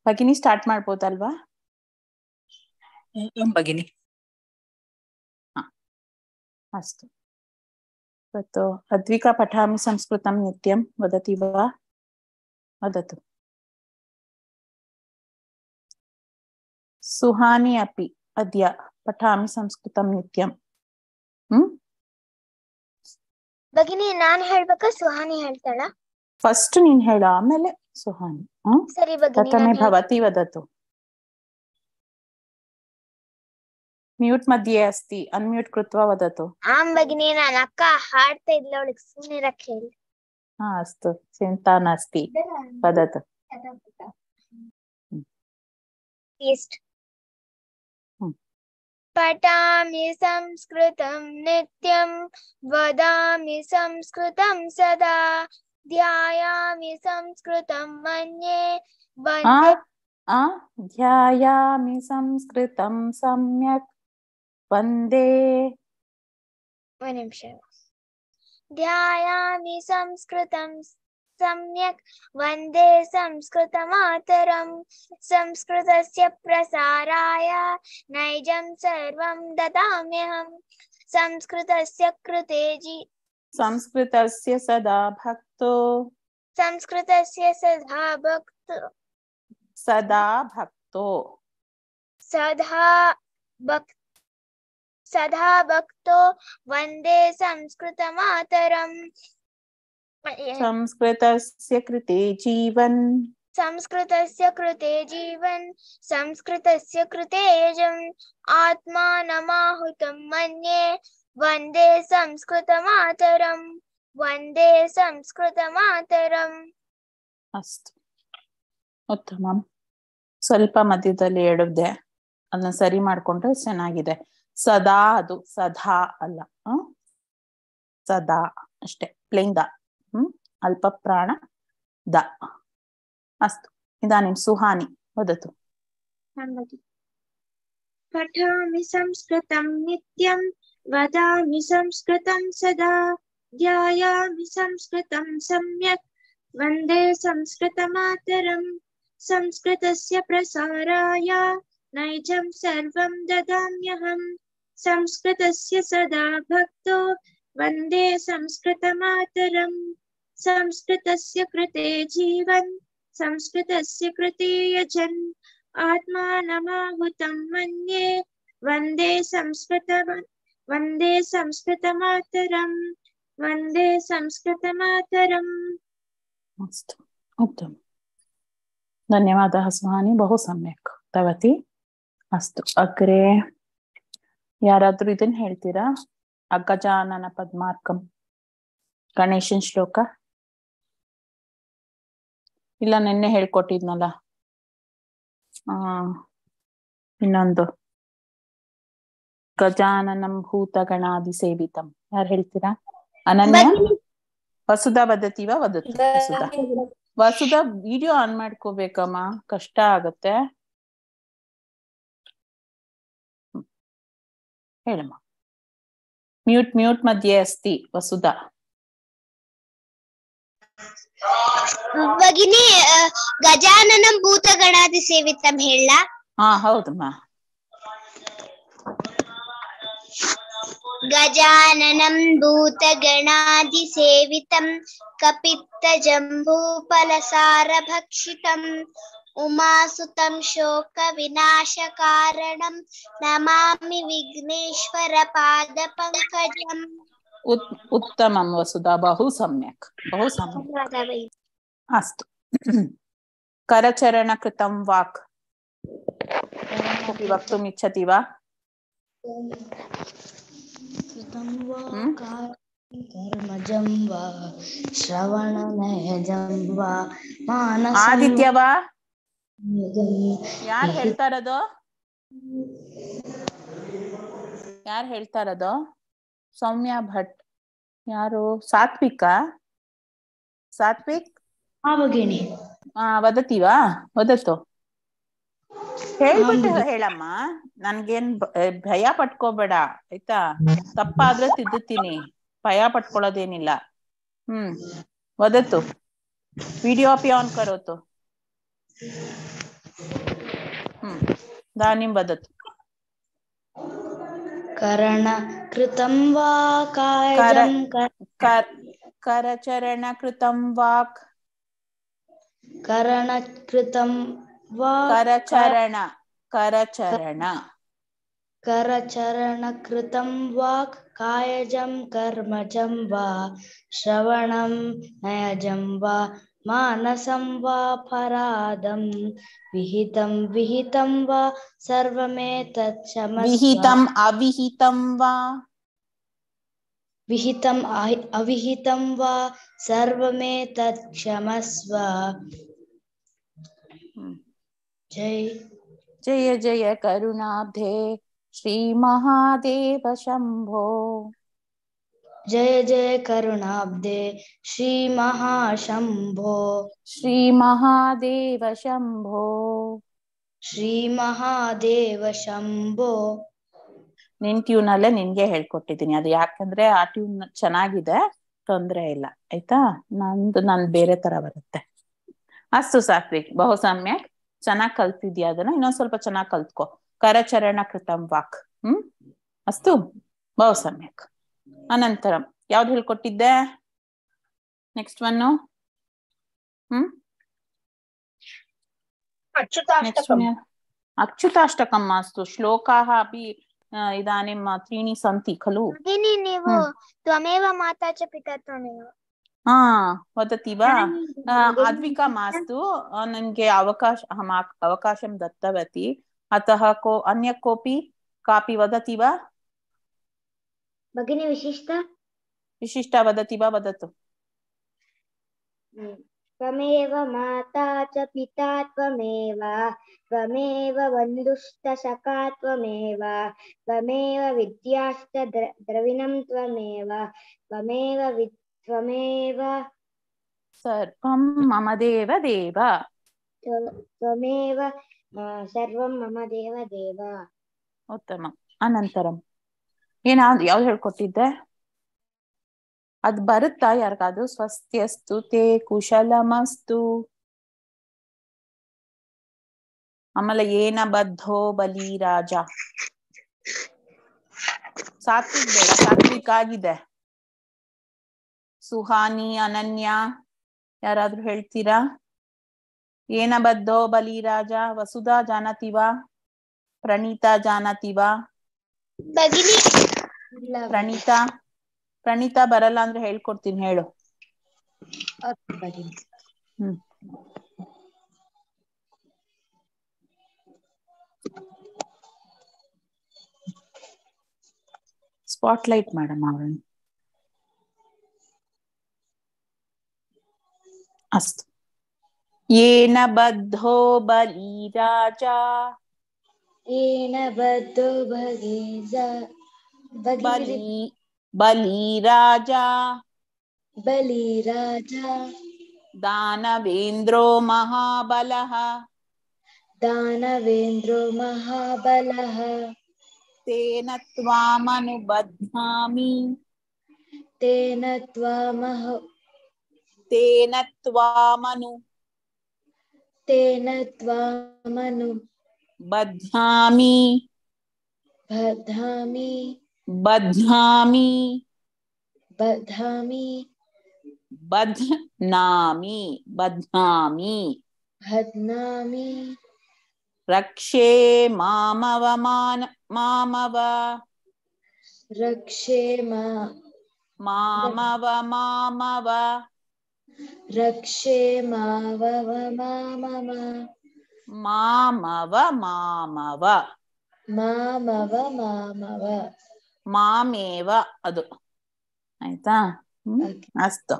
ಭಗಿನಿ start ಮಾಡ್ಬೋದಲ್ವಾ ಭಗಿನಿ अस्तु तत् अद्विका पठामि संस्कृतं नित्यं वदति वा वदतु सुहानि अपि अद्य पठामि संस्कृतं नित्यं ಹ್ಮ್ ಭಗಿನಿ ನಾನ್ ಹೇಳ್ಬೇಕಾ ಸುಹಾನಿ ಹೇಳ್ತಾಳ ಫಸ್ಟ್ ನೀನ್ ಹೇಳ ಆಮೇಲೆ ಸುಹಾನಿ ಹ್ಮ್ ಸರಿ ಭಗಿನಿ ಪ್ರಥಮೆ ನಾನ್ ಹೇಳ್- भवती वदतु म्यूट् मध्ये अस्ति अन्म्यूट् कृत्वा वदतु ಆಮ್ ಭಗಿನಿ ನಾನ್ ಅಕ್ಕ ಹಾಡ್ತಾ ಇದ್ಲ ಅವಳಿಗೆ ಸುಮ್ಮನೆ ಇರಕ್ ಹೇಳಿ हा अस्तु चिन्ता नास्ति वदतु ಟೇಸ್ಟ್ ಹ್ಮ್. ಪಠಾಮಿ ಸಂಸ್ಕೃತಂ ನಿತ್ಯಂ ವದಾಮಿ ಸಂಸ್ಕೃತಂ ಸದಾ ಧ್ಯಾಯಾಮಿ ಸಂಸ್ಕೃತಂ ಮನ್ಯೆ आ ವಂದೇ आ ध्यायामि संस्कृतं सम्यक् वन्दे ಒಂದ್ ನಿಮಿಷ ಧ್ಯಾಯಾಮಿ ಸಂಸ್ಕೃತಂ सम्यक् वन्दे संस्कृतमातरं संस्कृतस्य प्रसाराय नैजं सर्वं ददाम्यहं संस्कृतस्य कृते जी संस्कृतस्य सदा भक्तो संस्कृतस्य सदा भक्त सदा भक्तो सदा भक् सदा भक्तो वन्दे संस्कृतमातरम् संस्कृतस्य कृते जीवन् संस्कृतस्य कृते जीवन् संस्कृतस्य कृते यजम् आत्मानमाहुतं मन्ये वन्दे संस्कृतमातरम् वन्दे संस्कृतमातरम् ಅಷ್ಟು ಉತ್ತಮ ಸ್ವಲ್ಪ ಮಧ್ಯದಲ್ಲಿ ಎಡದೆ ಅದನ್ನ ಸರಿ ಮಾಡ್ಕೊಂಡ್ರೆ ಚೆನ್ನಾಗಿದೆ ಸದಾ ಅದು ಸದಾ ಅಲ್ಲ ಹ್ಮ್ ಸದಾ ಅಷ್ಟೇ ಪ್ಲೇನ್ ದ ಹ್ಮ್ ಅಲ್ಪ ಪ್ರಾಣ ದ ಅಸ್ತು ಇದಾನಿಂ ಸುಹಾನಿ ವದತು पठामि संस्कृतं नित्यं वदामि संस्कृतं सदा ध्यायामि संस्कृतं सम्यक् वन्दे संस्कृतमातरं संस्कृतस्य प्रसाराय नैजं सर्वं ददाम्यहं संस्कृतस्य सदा भक्तो वन्दे संस्कृतमातरं संस्कृतस्य कृते जीवन् संस्कृतस्य कृते यजन् आत्मानमाहुतं मन्ये वन्दे संस्कृत वन्दे संस्कृतमातरं वन्दे संस्कृतमातरम् अस्तु उत्तमम् धन्यवादः सुहानि बहु सम्यक् उक्तवती ಅಸ್ತು ಅಗ್ರೆ ಯಾರಾದ್ರೂ ಇದನ್ನ ಹೇಳ್ತೀರಾ ಅಗ್ಗಜಾನನ ಪದ್ಮಾರ್ಕಂ ಗಣೇಶನ್ ಶ್ಲೋಕ ಇಲ್ಲ ನಿನ್ನೆ ಹೇಳ್ಕೊಟ್ಟಿದ್ನಲ್ಲ ಆ ಇನ್ನೊಂದು ಗಜಾನನಂ ಭೂತಗಣಾದಿ ಸೇವಿತಂ ಯಾರು ಹೇಳ್ತೀರಾ ಅನನ್ಯ ವಸುಧಾ ವದತಿವ ವದತು ವಸುಧಾ ವಸುಧಾ ವಿಡಿಯೋ ಆನ್ ಮಾಡ್ಕೋಬೇಕಮ್ಮ ಕಷ್ಟ ಆಗತ್ತೆ ಹ್ಮ್. ಹೇಳಮ್ಮ ಮ್ಯೂಟ್ ಮ್ಯೂಟ್ ಮಧ್ಯೆ ಅಸ್ತಿ ವಸುಧಾ ಭಗಿನಿ ಆ, ಗಜಾನನಂ ಭೂತಗಣಾದಿ ಸೇವಿತಂ ಹೇಳ ಹಾ ಹೌದಮ್ಮ गजाननं भूतगणादिसेवितं कपित्तजम्बूफलसारभक्षितम् उमासुतं शोकविनाशकारणं नमामि विघ्नेश्वरपादपङ्कजम् ಉತ್ ಉತ್ತಮಂ ವಸುಧಾ ಬಹು ಸಮ್ಯಕ್ ಬಹು ಸಮ್ಯಕ್ ಅಸ್ತು करचरणकृतं वाक् कोऽपि वक्तुम् इच्छति वा कृतं वा हम्म? कर्मजं वा श्रवणनयजं वा मानसं ಆದಿತ್ಯ ವಾ यजं ಯಾರು ಹೇಳ್ತಾ ಇರೋದು ಯಾರು ಹೇಳ್ತಾ ಇರೋದು ಸೌಮ್ಯ ಭಟ್ ಯಾರು ಸಾತ್ವಿಕ ಸಾತ್ವಿಕ್ ಆ ಭಗಿನಿ ಆ ವದತಿವಾ ವದತ್ತು ಹೇಳ್ಬಿಟ್ಟು ಹೇಳಮ್ಮ ನನ್ಗೇನ್ ಬ- ಆ, ಭಯ ಪಟ್ಕೋಬೇಡ ಆಯ್ತಾ ತಪ್ಪಾದ್ರೆ ತಿದ್ದುತ್ತೀನಿ ಭಯ ಪಟ್ಕೊಳ್ಳೋದೇನಿಲ್ಲ ಹ್ಮ್ ವದತ್ತು ವಿಡಿಯೋ ಅಪಿ ಆನ್ ಕರೋತು दानीं वदतु करण कृतं वा कायजं कर कर करचरणकृतं वाक् करणकृतं वा करचरण करचरण करचरणकृतं वाक् कायजं कर्मजं वा श्रवणं नयजं वा मानसं वा परादं विहितं विहितं वा सर्वमेतच्छमस्व विहितम् अविहितं वा विहितम् आहि- अविहितं वा सर्वमेतत्क्षमस्व हम्म। जय जय जय करुणाब्धे श्रीमहादेव शम्भो जय जय करुणाब्दे श्रीमहाशम्भो श्रीमहादेव शम्भो ಶ್ರೀಮಹಾದೇವ ಶಂಭೋ ನಿನ್ ಟ್ಯೂನ್ ಅಲ್ಲೇ ನಿನ್ಗೆ ಹೇಳ್ಕೊಟ್ಟಿದ್ದೀನಿ ಅದು ಯಾಕಂದ್ರೆ ಆ ಟ್ಯೂನ್ ಚೆನ್ನಾಗಿದೆ ತೊಂದ್ರೆ ಇಲ್ಲ ಆಯ್ತಾ ನಂದು ನನ್ ಬೇರೆ ತರ ಬರುತ್ತೆ ಅಷ್ಟು ಸಾತ್ವಿಕ್ ಬಹು ಸಮ್ಯಕ್ ಚೆನ್ನಾಗ್ ಕಲ್ತಿದ್ಯಾ ಅದನ್ನ ಇನ್ನೊಂದ್ ಸ್ವಲ್ಪ ಚೆನ್ನಾಗ್ ಕಲ್ತ್ಕೊ ಕರಚರಣ ಕೃತಂ ವಾಕ್ ಹ್ಮ್ ಅಸ್ತು ಬಹು ಸಮ್ಯಕ್ ಅನಂತರಂ ಯಾವ್ದು ಹೇಳ್ಕೊಟ್ಟಿದ್ದೆ ನೆಕ್ಸ್ಟ್ ಒನ್ನು ಹ್ಮ್ नेक्स्ट् अच्युताष्टकम् मास्तु श्लोकाः अपि अ, इदानीं त्रीणि सन्ति खलु भगिनी ನೀವು ಹ್ಮ್. ತ್ವಮೇವ ಮಾತಾ ಚ ಪಿತಾ ತ್ವಮೇವ हा वदति वा अ, अद्विका मास्तु अ, नन्गे अवकाश अहम् आक- अवकाशं दत्तवती अतः को अन्य कोऽपि कापि वदति वा ಭಗಿನಿ ವಿಶಿಷ್ಟ विशिष्टा वदति वा वदतु त्वमेव माता च पिता त्वमेव त्वमेव बन्धुश्च सखा त्वमेव त्वमेव विद्याश्च द्र- द्रविणं त्वमेव त्वमेव वि- त्वमेव सर्वं मम देव देव त्व- त्वमेव आ, सर्वं मम देव देव ಉತ್ತಮ ಅನಂತರಂ ಏನಾದ್ರು ಯಾವ್ದು ಹೇಳ್ಕೊಟ್ಟಿದ್ದೆ ಅದ್ ಬರುತ್ತಾ ಯಾರಿಗಾದ್ರು ಸ್ವಸ್ತ್ಯಸ್ತು ತೇ ಕುಶಲಮಸ್ತು ಆಮೇಲೆ ಏನ ಬದ್ಧೋ ಬಲಿ ರಾಜ ಸಾತ್ವಿಕ್ ಬೇಡ ಸಾತ್ವಿಕ್ ಆಗಿದೆ ಸುಹಾನಿ ಅನನ್ಯ ಯಾರಾದ್ರೂ ಹೇಳ್ತೀರಾ ಏನ ಬದ್ಧೋ ಬಲಿ ರಾಜ ವಸುಧಾ ಜಾನತಿ ವಾ ಪ್ರಣೀತಾ ಜಾನತಿ ವಾ ಭಗಿನಿ ಪ್ರಣೀತಾ ಪ್ರಣೀತಾ ಬರಲ್ಲ ಅಂದ್ರೆ ಹೇಳ್ಕೊಡ್ತೀನಿ ಹೇಳು ಹ್ಮ್ ಸ್ಪಾಟ್ಲೈಟ್ ಮೇಡಮ್ ಅವರನ್ನು ಅಸ್ತು ಏನ ಬದ್ಧೋ ಬಲಿ ರಾಜ ಏನ ಬದ್ಧೋ ಭಗೀಜ ಬಲಿ ಬಲಿ ರಾಜ ಬಲಿ ರಾಜ ದಾನವೇಂದ್ರೋ ಮಹಾಬಲಃ ದಾನವೇಂದ್ರೋ ಮಹಾಬಲಃ ತೇನ ತ್ವಾಮನುಬಧ್ನಾಮಿ ತೇನ ತ್ವಾಮಹ ತೇನ ತ್ವಾಮನು ತೇನ ತ್ವಾಮನು ಬಧ್ನಾಮಿ ಬಧಾಮಿ ಬಧ್ನಾಮಿ ಬಧಾಮಿ ಬಧ್ನಾಮಿ ಬಧ್ನಾಮಿ ಬಧ್ನಾಮಿ ರಕ್ಷೇ ಮಾಮವ ಮಾನ ಮಾಮವ ರಕ್ಷೆ ಮಾ ಮಾಮವ ಮಾಮವ ರಕ್ಷೆ ಮಾವವ ಮಾಮಮ ಮಾಮವ ಮಾಮವ ಮಾಮವ ಮಾಮವ ಮಾಮೇವ ಅದು ಆಯ್ತಾ ಹ್ಮ್ Okay. ಅಸ್ತು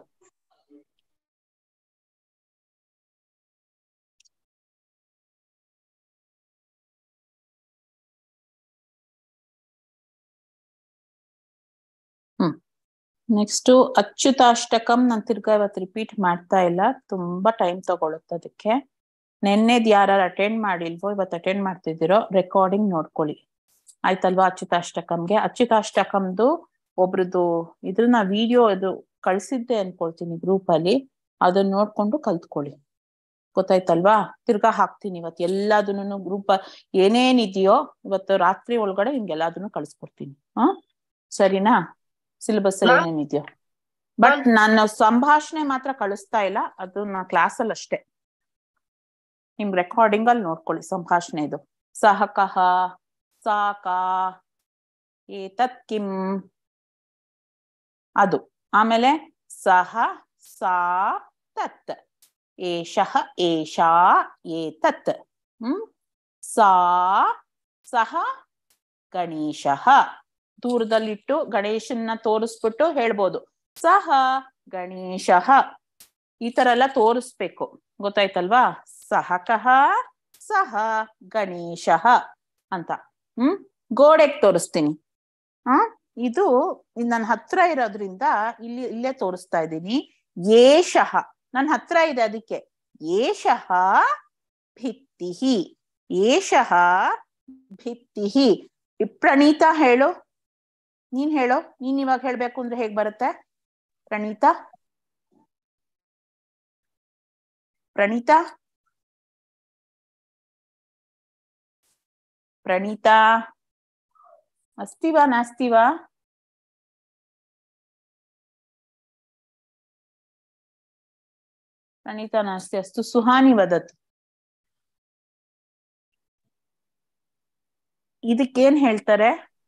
ಹ್ಮ್ ನೆಕ್ಸ್ಟ್ ಅಚ್ಯುತಾಷ್ಟಕಂ ನಾನು ತಿರ್ಗಾ ಇವತ್ತು ರಿಪೀಟ್ ಮಾಡ್ತಾ ಇಲ್ಲ ತುಂಬಾ ಟೈಮ್ ತಗೊಳುತ್ತೆ ಅದಕ್ಕೆ ನೆನ್ನೆದ್ ಯಾರು ಅಟೆಂಡ್ ಮಾಡಿಲ್ವೋ ಇವತ್ತು ಅಟೆಂಡ್ ಮಾಡ್ತಿದ್ದೀರೋ ರೆಕಾರ್ಡಿಂಗ್ ನೋಡ್ಕೊಳ್ಳಿ ಆಯ್ತಲ್ವಾ ಅಚ್ಯುತಾಷ್ಟಕಂಗೆ ಅಚ್ಯುತಾಷ್ಟಕಂದು ಒಬ್ರದ್ದು ಇದ್ರನ್ನ ವಿಡಿಯೋ ಇದು ಕಳ್ಸಿದ್ದೆ ಅನ್ಕೊಳ್ತೀನಿ ಗ್ರೂಪ್ ಅಲ್ಲಿ ಅದನ್ನ ನೋಡ್ಕೊಂಡು ಕಲ್ತ್ಕೊಳ್ಳಿ ಗೊತ್ತಾಯ್ತಲ್ವಾ ತಿರ್ಗಾ ಹಾಕ್ತೀನಿ ಇವತ್ತು ಎಲ್ಲದನ್ನು ಗ್ರೂಪ್ ಏನೇನಿದೆಯೋ ಇವತ್ತು ರಾತ್ರಿ ಒಳಗಡೆ ನಿಮ್ಗೆ ಎಲ್ಲದನ್ನು ಕಳಿಸ್ಕೊಡ್ತೀನಿ ಹಾ ಸರಿನಾ ಸಿಲೆಬಸ್ ಅಲ್ಲಿ Ma'am? ಏನೇನಿದೆಯೋ ಬಟ್ ನಾನು ಸಂಭಾಷಣೆ ಮಾತ್ರ ಕಳಿಸ್ತಾ ಇಲ್ಲ ಅದು ನಾ ಕ್ಲಾಸಲ್ಲಿ ಅಷ್ಟೇ ನಿಮ್ ರೆಕಾರ್ಡಿಂಗ್ ಅಲ್ಲಿ ನೋಡ್ಕೊಳ್ಳಿ ಸಂಭಾಷಣೆ ಇದು ಸಹ ಕಹ ಸಾಕ ಏತತ್ ಕಿಂ ಅದು ಆಮೇಲೆ ಸಹ ಸಾ ತತ್ ಏಷಃ ಏಷಾ ಏತತ್ ಹ್ಮ್ ಸಾ ಸಹ ಗಣೇಶಃ ದೂರದಲ್ಲಿಟ್ಟು ಗಣೇಶನ್ನ ತೋರಿಸ್ಬಿಟ್ಟು ಹೇಳ್ಬೋದು ಸಹ ಗಣೇಶಃ ಈ ತರ ಎಲ್ಲ ತೋರಿಸ್ಬೇಕು ಗೊತ್ತಾಯ್ತಲ್ವಾ ಸಹ ಕಹ ಸಹ ಗಣೇಶಃ ಅಂತ ಹ್ಮ್ ಗೋಡೆಗೆ ತೋರಿಸ್ತೀನಿ ಆ ಇದು ನನ್ನ ಹತ್ರ ಇರೋದ್ರಿಂದ ಇಲ್ಲಿ ಇಲ್ಲೇ ತೋರಿಸ್ತಾ ಇದ್ದೀನಿ ಏಷಃ ನನ್ನ ಹತ್ರ ಇದೆ ಅದಕ್ಕೆ ಏಷಃ ಭಿತ್ತಿಹಿ ಏಷಃ ಭಿತ್ತಿಹಿ ಪ್ರಣೀತಾ ಹೇಳು ನೀನ್ ಹೇಳು ನೀನ್ ಇವಾಗ ಹೇಳ್ಬೇಕು ಅಂದ್ರೆ ಹೇಗ್ ಬರುತ್ತೆ ಪ್ರಣೀತಾ ಪ್ರಣೀತಾ ಪ್ರಣೀತಾ अस्ति वा नास्ति वा प्रणीता नास्ति अस्तु सुहानि वदतु ಇದಕ್ಕೇನ್ ಹೇಳ್ತಾರೆ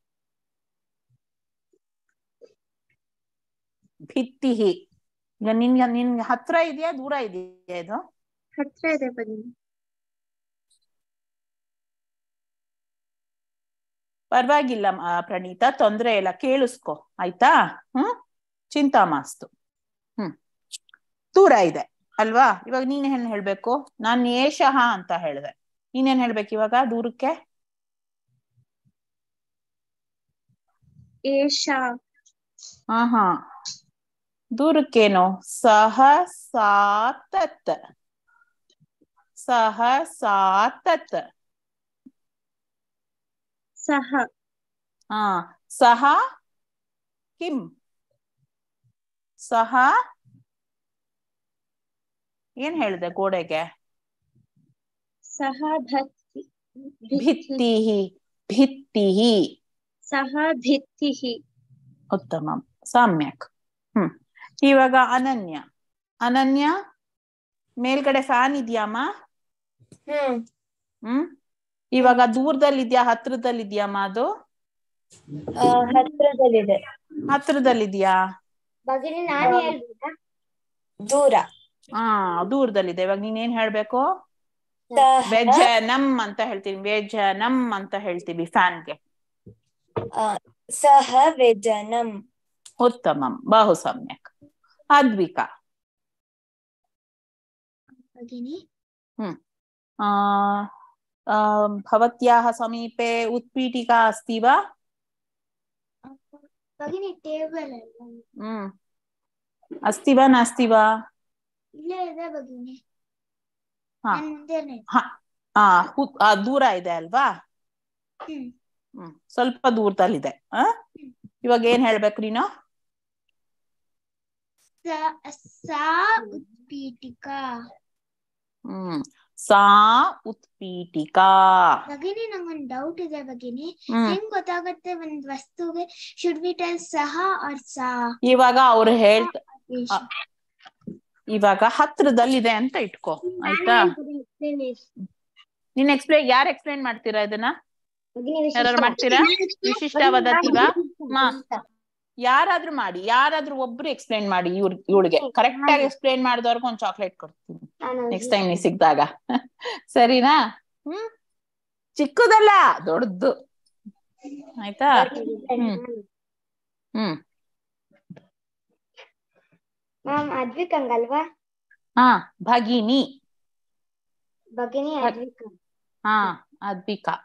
ಭಿತ್ತಿಹಿ ಈಗ ನಿನ್ ನಿನ್ ಹತ್ರ ಇದೆಯಾ ದೂರ ಇದೆಯಾ ಇದು ಹತ್ರ ಇದೆ ಭಗಿನಿ ಪರವಾಗಿಲ್ಲ ಆ, ಪ್ರಣೀತಾ ತೊಂದ್ರೆ ಇಲ್ಲ ಕೇಳಿಸ್ಕೊ ಆಯ್ತಾ ಹ್ಮ್ ಚಿಂತಾ ಮಾಸ್ತು ಹ್ಮ್ ದೂರ ಇದೆ ಅಲ್ವಾ ಇವಾಗ ನೀನ್ ಏನ್ ಹೇಳ್ಬೇಕು ನಾನ್ ಏಷಃ ಅಂತ ಹೇಳ್ದೆ ನೀನೇನ್ ಹೇಳ್ಬೇಕು ಇವಾಗ ದೂರಕ್ಕೆ ಏಷಾ ಹಾ ಹಾ ದೂರಕ್ಕೇನು ಸಹ ಸಾತತ್ ಸಹ ಸಾತತ್ ಸಹ ಹಾ ಸಹ ಕಿಂ ಸಹ ಏನ್ ಹೇಳಿದೆ ಗೋಡೆಗೆ ಸಹ ಭಕ್ತಿ ಭಿತ್ತಿಹಿ ಭಿತ್ತಿಹಿ ಸಹ ಭಿತ್ತಿಹಿ ಉತ್ತಮಂ ಸಮ್ಯಕ್ ಹ್ಮ್ ಇವಾಗ ಅನನ್ಯ ಅನನ್ಯ ಮೇಲ್ಗಡೆ ಫ್ಯಾನ್ ಇದೆಯಮ್ಮ ಹ್ಮ್ ಹ್ಮ್ ಇವಾಗ ದೂರದಲ್ಲಿದ್ಯಾ ಹತ್ರದಲ್ಲಿದ್ಯಮ್ಮ ಅದು ಆ, ಹತ್ರದಲ್ಲಿದೆ ಹತ್ರದಲ್ಲಿದ್ಯಾ ಭಗಿನಿ ನಾನು ಹೇಳ್ಬೇಕಾ ದೂರ ಹಾ ದೂರದಲ್ಲಿದೆ ಇವಾಗ ನೀನೇನ್ ಹೇಳ್ಬೇಕು ಸಹ ವ್ಯಜನಂ ಅಂತ ಹೇಳ್ತೀನಿ ವ್ಯಜನಂ ಅಂತ ಹೇಳ್ತೀವಿ ಫ್ಯಾನ್ಗೆ ಆ, ಸಹ ವ್ಯಜನಂ ಉತ್ತಮಂ ಬಹು ಸಮ್ಯಕ್ ಅದ್ವಿಕಾ ಭಗಿನಿ ಆ ಆ, भवत्याः समीपे उत्पीठिका अस्ति वा ಭಗಿನಿ ಟೇಬಲ್ ಅಲ್ಲ ಹ್ಮ್ अस्ति वा नास्ति वा ಇಲ್ಲೇ ಇದೆ ಭಗಿನಿ ಹಾ ನನ್ ಮುಂದೆನೆ ಇದೆ. ಆ ಹು- ಆ, ದೂರ ಇದೆ ಅಲ್ವಾ ಹ್ಮ್ ಹ್ಮ್ ಸ್ವಲ್ಪ ದೂರದಲ್ಲಿದೆ ಆ ಇವಾಗ ಏನ್ ಹೇಳ್ಬೇಕು ನೀನು ಸ- ಸಾ ಉತ್ಪೀಠಿಕಾ ಹ್ಮ್ ಸಾ ಉತ್ಪೀಠಿಕಾ ಭಗಿನಿ ನಂಗೊಂದ್ ಡೌಟ್ ಇದೆ ಭಗಿನಿ ಹ್ಮ್ ಹೆಂಗ್ ಗೊತ್ತಾಗುತ್ತೆ ಒಂದ್ ವಸ್ತುಗೆ ಶುಡ್ ವಿ ಟೆಲ್ ಸಹ ಆರ್ ಸಾ ಇವಾಗ ಅವ್ರು ಹೇಳ್ತ ಏಷ. ಆ, ಇವಾಗ ಹತ್ರದಲ್ಲಿದೆ ಅಂತ ಇಟ್ಕೋ ಆಯ್ತಾ ನೀನ್ ಎಕ್ಸ್ಪ್ಲೇನ್ ಯಾರು ಎಕ್ಸ್ಪ್ಲೇನ್ ಮಾಡ್ತೀರಾ ಇದನ್ನ ಭಗಿನಿ ಯಾರಾದ್ರು ಮಾಡ್ತೀರಾ ವಿಶಿಷ್ಟ ವದತಿವಾ ಮಾ ಯಾರಾದ್ರೂ ಮಾಡಿ ಯಾರಾದ್ರೂ ಒಬ್ರು ಎಕ್ಸ್ಪ್ಲೇನ್ ಮಾಡಿ ಇವ್ರ ಇವಳಿಗೆ ಕರೆಕ್ಟ್ ಆಗಿ ಎಕ್ಸ್ಪ್ಲೇನ್ ಮಾಡಿದವ್ರಿಗೆ ಒಂದ್ ಚಾಕ್ಲೇಟ್ ಕೊಡ್ತೀನಿ ನೆಕ್ಸ್ಟ್ ಟೈಮ್ ನೀ ಸಿಕ್ಕಿದಾಗ ಸರಿನಾ ಹ್ಮ್ ಚಿಕ್ಕದಲ್ಲ ದೊಡ್ಡದು ಆಯ್ತಾ ಹ್ಮ್ ಹ್ಮ್ ಮ್ಯಾಮ್ ಅದ್ವಿಕಂಗಲ್ವಾ ಹಾ ಭಗಿನಿ ಭಗಿನಿ ಭ- ಅದ್ವಿಕ ಹಾ ಅದ್ವಿಕಾ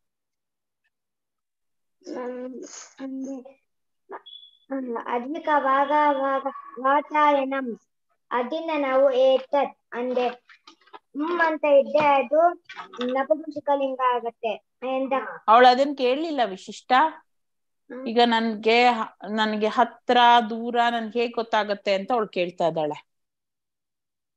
ಮ್ಯಾಮ್, ಅಂದ್ರೆ ಅಲ್ಲ, ಅದ್ವಿಕ ಭಾಗ ಭಾಗ ವಾತಾಯನಂ ಅದನ್ನ ನಾವು ಏತತ್ ಅಂದ್ರೆ ಹ್ಮ್ ಅಂತ ಇದ್ದೆ ಅದು ನಪುಂಸಕಲಿಂಗ ಆಗತ್ತೆ ಎಂದ ಅವಳು ಅದನ್ನ ಕೇಳಲಿಲ್ಲ ವಿಶಿಷ್ಟ ಈಗ ನನ್ಗೆ ಹ- ನನ್ಗೆ ಹತ್ರ ದೂರ ನನ್ಗೆ ಹೇಗ್ ಗೊತ್ತಾಗತ್ತೆ ಅಂತ ಅವಳು ಕೇಳ್ತಾ ಇದ್ದಾಳೆ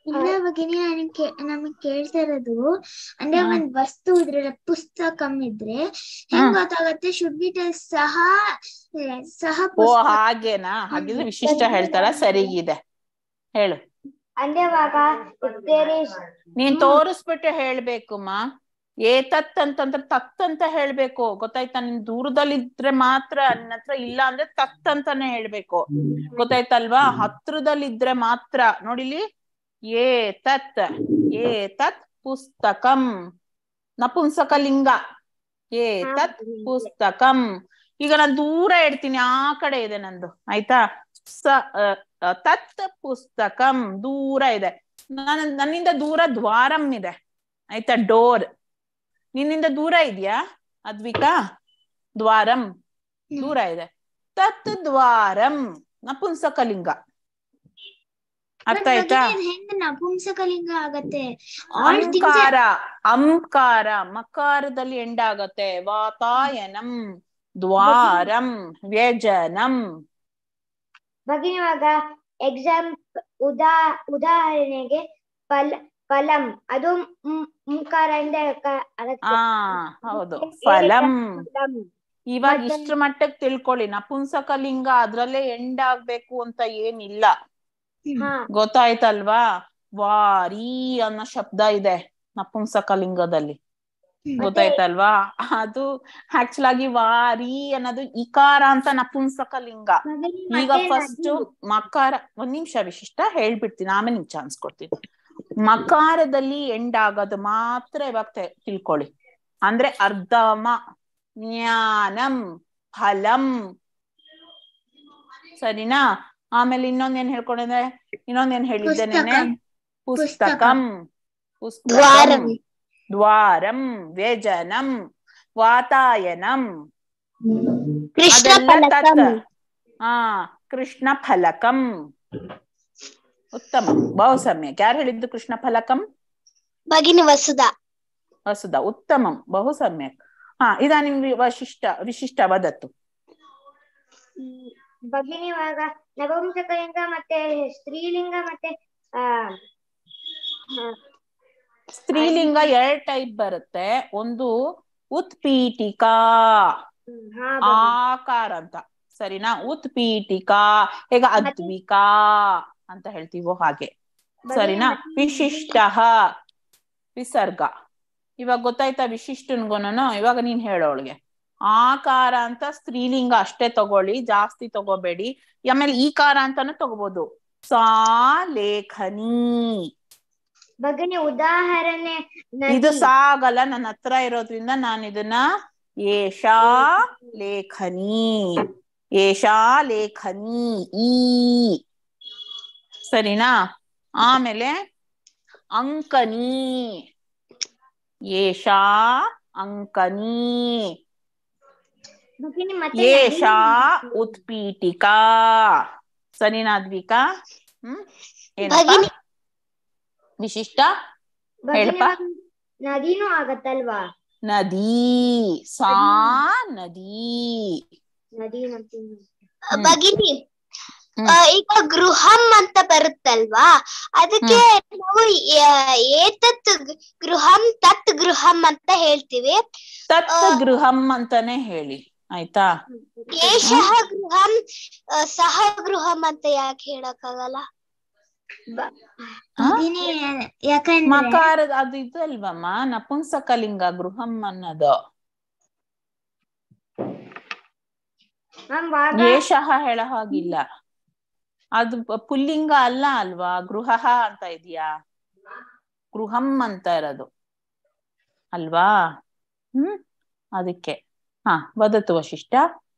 ಇಲ್ಲ ಭಗಿನಿ ನನಗೆ ನಮಗ್ ಕೇಳ್ತಾ ಇರೋದು ಅಂದ್ರೆ ಹ್ಮ್. ಒಂದ್ ವಸ್ತು ಇದ್ರೆ ಪುಸ್ತಕಂ ಇದ್ರೆ ಹೆಂಗ್ ಗೊತ್ತಾಗತ್ತೆ ಶುಡ್ ಬಿ ಸಹ ಸಹ ಓ ಪುಸ್ತಕ ಹಾಗೇನಾ ಹಾಗಿದ್ರೆ ವಿಶಿಷ್ಟ ಹೇಳ್ತಾರ ಸರಿಗಿದೆ ಹೇಳು ಅಂದ್ರೆ ಇವಾಗ if there is ನೀನ್ ತೋರಿಸ್ಬಿಟ್ಟು ಹೇಳ್ಬೇಕುಮ್ಮ ಏತತ್ ಅಂತಂದ್ರೆ ತತ್ ಅಂತ ಹೇಳ್ಬೇಕು ಗೊತ್ತಾಯ್ತಾ ನಿನ್ ದೂರದಲ್ಲಿದ್ರೆ ಮಾತ್ರ ನಿನ್ನ ಹತ್ರ ಇಲ್ಲ ಅಂದ್ರೆ ತತ್ ಅಂತಾನೆ ಹೇಳ್ಬೇಕು ಗೊತ್ತಾಯ್ತಲ್ವಾ ಹತ್ರದಲ್ಲಿದ್ರೆ ಮಾತ್ರ ನೋಡಿಲಿ ಏ ತತ್ ಏ ತತ್ ಪುಸ್ತಕಂ ನಪುಂಸಕಲಿಂಗ ಏ ತತ್ ಪುಸ್ತಕಂ ಈಗ ನಾನು ದೂರ ಇಡ್ತೀನಿ ಆ ಕಡೆ ಇದೆ ನಂದು ಆಯ್ತಾ ಸ ಅ, ಅ, ತತ್ ಪುಸ್ತಕಂ ದೂರ ಇದೆ ನನ್ನ ನನ್ನಿಂದ ದೂರ ದ್ವಾರಂ ಇದೆ ಆಯ್ತಾ ಡೋರ್ ನಿನ್ನಿಂದ ದೂರ ಇದೆಯಾ ಅದ್ವಿಕಾ ದ್ವಾರಂ ದೂರ ಇದೆ ತತ್ ದ್ವಾರಂ ನಪುಂಸಕಲಿಂಗ ಅರ್ಥ ಮತ್ತ್ ಆಯ್ತಾ ಭಗಿನಿ ಅದ್ ಹೆಂಗ್ ನಪುಂಸಕಲಿಂಗ ಆಗತ್ತೆ All things are- ಅಂಕಾರ ಅಂಕಾರ ಮಕಾರದಲ್ಲಿ ಎಂಡ್ ಆಗತ್ತೆ ವಾತಾಯನಂ ದ್ವಾರಂ ವ್ಯಜನಂ ಭಗಿನಿ ಇವಾಗ ಎಕ್ಸಾಮ್ ಉದಾ ಉದಾಹರಣೆಗೆ ಫಲ ಫಲಂ ಅದು ಮ್- ಮುಖಾರದಿಂದ ಕ- ಅದಕ್ಕೆ ಆ ಹೌದು ಫಲಂ ಫಲಂ. ಇವಾಗ ಮತ್ತೆ- ಇಷ್ಟ್ರ ಮಟ್ಟಕ್ಕೆ ತಿಳ್ಕೊಳ್ಳಿ ನಪುಂಸಕಲಿಂಗ ಅದ್ರಲ್ಲೇ ಎಂಡ್ ಆಗ್ಬೇಕು ಅಂತ ಏನಿಲ್ಲ ಹಾ ಗೊತ್ತಾಯ್ತಲ್ವಾ ವಾರಿ ಅನ್ನೋ ಶಬ್ದ ಇದೆ ನಪುಂಸಕಲಿಂಗದಲ್ಲಿ ಹ್ಮ್. ಗೊತ್ತಾಯ್ತಲ್ವಾ ಅದು ಆಕ್ಚುಲ್ ಆಗಿ ವಾರಿ ಅನ್ನೋದು ಇಕಾರ ಅಂತ ನಪುಂಸಕಲಿಂಗ ಭಗಿನಿ ಈಗ ಮತ್ತೆ ಫಸ್ಟ್ ನದಿ. ಮಕಾರ ಒಂದ್ ನಿಮಿಷ ವಿಶಿಷ್ಟ ಹೇಳ್ಬಿಡ್ತೀನಿ ಆಮೇಲೆ ನಿಮ್ಗೆ ಚಾನ್ಸ್ ಕೊಡ್ತೀನಿ ಮಕಾರದಲ್ಲಿ ಎಂಡ್ ಆಗೋದು ಮಾತ್ರ ಇವಾಗ ತೆ- ತಿಳ್ಕೊಳ್ಳಿ ಅಂದ್ರೆ ಅರ್ಧಮ ಜ್ಞಾನಂ ಫಲಂ ಸರಿನಾ ಆಮೇಲೆ ಇನ್ನೊಂದೇನ್ ಹೇಳ್ಕೊಂಡಿದ್ದೆ ಇನ್ನೊಂದೇನ್ ಹೇಳಿದ್ದೆ ನೆನೆ ಪುಸ್ತಕಂ ಪುಸ್ತಕಂ ದ್ವಾರಂ. ದ್ವಾರಂ ವ್ಯಜನಂ ವಾತಾಯನಂ ಕೃಷ್ಣ ಅದೆಲ್ಲ ಫಲಕಂ ತತ್ ಹಾ ಕೃಷ್ಣ ಫಲಕಂ ಉತ್ತಮ ಬಹು ಸಮ್ಯಕ್ ಯಾರು ಹೇಳಿದ್ದು ಕೃಷ್ಣ ಫಲಕಂ ಭಗಿನಿ ವಸುಧ ವಸುದ ಉತ್ತಮಂ ಬಹು ಸಮ್ಯಕ್ ಹಾ ಇದಾನಿಂ ವಿ- ವಶಿಷ್ಟ ವಿಶಿಷ್ಟ ವದತ್ತು ಹ್ಮ್. ಭಗಿನಿ ಇವಾಗ ನಪುಂಸಕಲಿಂಗ ಮತ್ತೆ ಸ್ತ್ರೀಲಿಂಗ ಮತ್ತೆ ಆ ಆ, ಸ್ತ್ರೀಲಿಂಗ ಎರಡ್ ಟೈಪ್ ಬರುತ್ತೆ ಒಂದು ಉತ್ಪೀಠಿಕಾ ಹ್ಮ್, ಹಾ ಭಗಿನಿ. ಆಕಾರ ಅಂತ ಸರಿನಾ ಉತ್ಪೀಠಿಕಾ ಈಗ ಅದ್ವಿಕಾ ಅಂತ ಹೇಳ್ತೀವೋ ಹಾಗೆ ಸರಿನಾ ವಿಶಿಷ್ಟ ವಿಸರ್ಗ ಇವಾಗ ಗೊತ್ತಾಯ್ತಾ ವಿಶಿಷ್ಟನ್ಗುನು ಇವಾಗ ನೀನ್ ಹೇಳೋಳ್ಗೆ ಆಕಾರ ಅಂತ ಸ್ತ್ರೀಲಿಂಗ ಅಷ್ಟೇ ತಗೊಳ್ಳಿ ಜಾಸ್ತಿ ತಗೋಬೇಡಿ ಆಮೇಲೆ ಈಕಾರ ಅಂತಾನು ತಗೋಬಹುದು ಸಾ ಲೇಖನಿ ಭಗಿನಿ ಉದಾಹರಣೆ ಇದು ನದಿ. ಸಾಗಲ್ಲ ನನ್ನ ಹತ್ರ ಇರೋದ್ರಿಂದ ನಾನು ಇದನ್ನ ಏಷಾ ಲೇಖನಿ ಏಷಾ ಲೇಖನಿ ಈ ಸರಿನಾ ಆಮೇಲೆ ಅಂಕನಿ ಏಷಾ ಅಂಕನಿ ಭಗಿನಿ ಮತ್ತೆ ಏಷಾ ನದಿ. ಉತ್ಪೀಠಿಕಾ ಸರಿನಾ ಅದ್ವಿಕಾ ಹ್ಮ್ ಏನಪ್ಪ ಭಗಿನಿ. ವಿಶಿಷ್ಟ ಭಗಿನಿ ಹೇಳಪ್ಪ. ಇವಾಗ ನದಿನೂ ಆಗತ್ತಲ್ವಾ ನದಿ ಸಾ ನದಿ ನದಿ ನದಿ ಹ್ಮ್. ಭಗಿನಿ ಹ್ಮ್. ಆ, ಈಗ ಗೃಹಂ ಅಂತ ಬರುತ್ತಲ್ವಾ ಅದಕ್ಕೆ ನಾವು ಆ, ಏತತ್ ಗೃಹಂ ತತ್ ಗೃಹಂ ಅಂತ ಹೇಳ್ತೀವಿ ತತ್ ಆ. ಗೃಹಂ ಅಂತಾನೆ ಹೇಳಿ ಆಯ್ತಾ ಏಷಃ ಗೃಹಂ ಆ, ಸಹ ಗೃಹಂ ಅಂತ ಯಾಕೆ ಹೇಳಕ್ಕಾಗಲ್ಲ ಹಾ? ಯಾಕಂದ್ರೆ ಮಕಾರ ಅದು ಇದು ಅಲ್ವಮ್ಮ ನಪುಂಸಕಲಿಂಗ ಗೃಹಂ ಅನ್ನೋದು ಮ್ಯಾಮ್ ವಾಗ ಏಷಃ ಹೇಳ ಹಾಗಿಲ್ಲ ಅದು ಪ- ಪುಲ್ಲಿಂಗ ಅಲ್ಲ ಅಲ್ವಾ ಗೃಹ ಅಂತ ಇದೆಯಾ ಗೃಹಂ ಅಂತ ಇರೋದು ಅಲ್ವಾ ಹ್ಮ್ ಅದಕ್ಕೆ ಹಾ ವದತು ವಶಿಷ್ಟ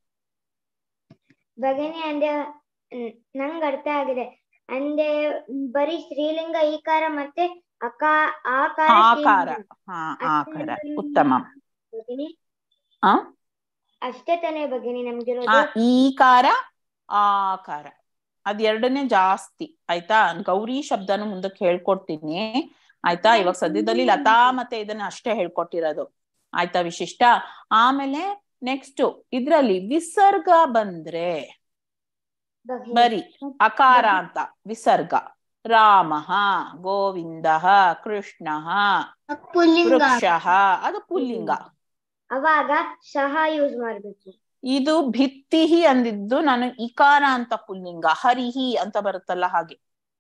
ಭಗಿನಿ ಅಂದ್ರೆ ನ್- ನಂಗ್ ಅರ್ಥ ಆಗಿದೆ ಅಂದ್ರೆ ಬರೀ ಸ್ತ್ರೀಲಿಂಗ ಈಕಾರ ಮತ್ತೆ ಅಕಾ ಆಕಾರ ಆಕಾರ ಸ್ತ್ರೀಲಿಂಗ. ಹಾ ಆಕಾರ ಉತ್ತಮ ಭಗಿನಿ ಆ ಅಷ್ಟೇ ತಾನೇ ಭಗಿನಿ ಆ ನಮ್ಗಿರೋದು ಈಕಾರ ಆಕಾರ ಅದ್ ಎರಡನೇ ಜಾಸ್ತಿ ಆಯ್ತಾ ಗೌರಿ ಶಬ್ದನು ಮುಂದಕ್ಕೆ ಹೇಳ್ಕೊಡ್ತೀನಿ ಆಯ್ತಾ ಇವಾಗ ಸದ್ಯದಲ್ಲಿ ಲತಾ ಮತ್ತೆ ಇದನ್ನ ಅಷ್ಟೇ ಹೇಳ್ಕೊಟ್ಟಿರೋದು ಆಯ್ತಾ ವಿಶಿಷ್ಟ ಆಮೇಲೆ ನೆಕ್ಸ್ಟ್ ಇದ್ರಲ್ಲಿ ವಿಸರ್ಗ ಬಂದ್ರೆ ಭಗಿನಿ ಬರಿ ಅಕಾರ ಅಂತ ವಿಸರ್ಗ ರಾಮಃ ಗೋವಿಂದಃ ಕೃಷ್ಣಃ ಪುಲ್ಲಿಂಗ ವೃಕ್ಷಃ ಅದು ಪುಲ್ಲಿಂಗ ಅವಾಗ ಸಹ ಯೂಸ್ ಮಾಡ್ಬೇಕು ಇದು ಭಿತ್ತಿಹಿ ಅಂದಿದ್ದು ನಾನು ಇಕಾರ ಅಂತ ಪುಲ್ಲಿಂಗ ಹರಿಹಿ ಅಂತ ಬರುತ್ತಲ್ಲ ಹಾಗೆ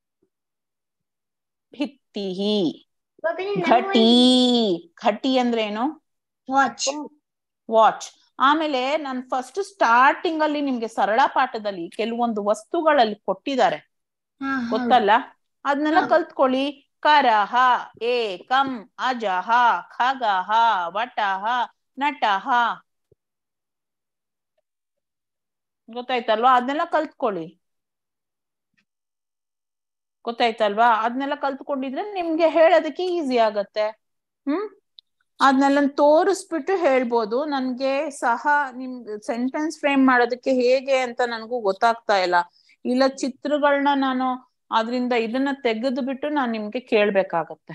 ಭಿತ್ತಿಹಿ ಘಟಿ ಘಟಿ ಅಂದ್ರೆ ಏನು ವಾಚ್ ವಾಚ್ ಆಮೇಲೆ ನಾನು ಫಸ್ಟ್ ಸ್ಟಾರ್ಟಿಂಗ್ ಅಲ್ಲಿ ನಿಮ್ಗೆ ಸರಳ ಪಾಠದಲ್ಲಿ ಕೆಲವೊಂದು ವಸ್ತುಗಳಲ್ಲಿ ಕೊಟ್ಟಿದ್ದಾರೆ ಗೊತ್ತಲ್ಲ ಅದನ್ನೆಲ್ಲ ಹೌದು. ಕಲ್ತ್ಕೊಳ್ಳಿ ಕರಹ ಏಕಂ ಅಜಹ ಖಗಹ ವಟಹ ನಟಹ ಗೊತ್ತಾಯ್ತಲ್ವಾ ಅದನ್ನೆಲ್ಲ ಕಲ್ತ್ಕೊಳ್ಳಿ ಗೊತ್ತಾಯ್ತಲ್ವಾ ಅದನ್ನೆಲ್ಲ ಕಲ್ತ್ಕೊಂಡಿದ್ರೆ ನಿಮ್ಗೆ ಹೇಳೋದಕ್ಕೆ ಈಸಿ ಆಗತ್ತೆ ಹ್ಮ್ ಅದನ್ನೆಲ್ಲ ತೋರಿಸ್ಬಿಟ್ಟು ಹೇಳ್ಬೋದು ನನ್ಗೆ ಸಹ ನಿಮ್ ಸೆಂಟೆನ್ಸ್ ಫ್ರೇಮ್ ಮಾಡೋದಕ್ಕೆ ಹೇಗೆ ಅಂತ ನನಗೂ ಗೊತ್ತಾಗ್ತಾ ಇಲ್ಲ ಇಲ್ಲ ಚಿತ್ರಗಳನ್ನ ನಾನು ಅದರಿಂದ ಇದನ್ನ ತೆಗೆದು ಬಿಟ್ಟು ನಾನು ನಿಮ್ಗೆ ಕೇಳ್ಬೇಕಾಗತ್ತೆ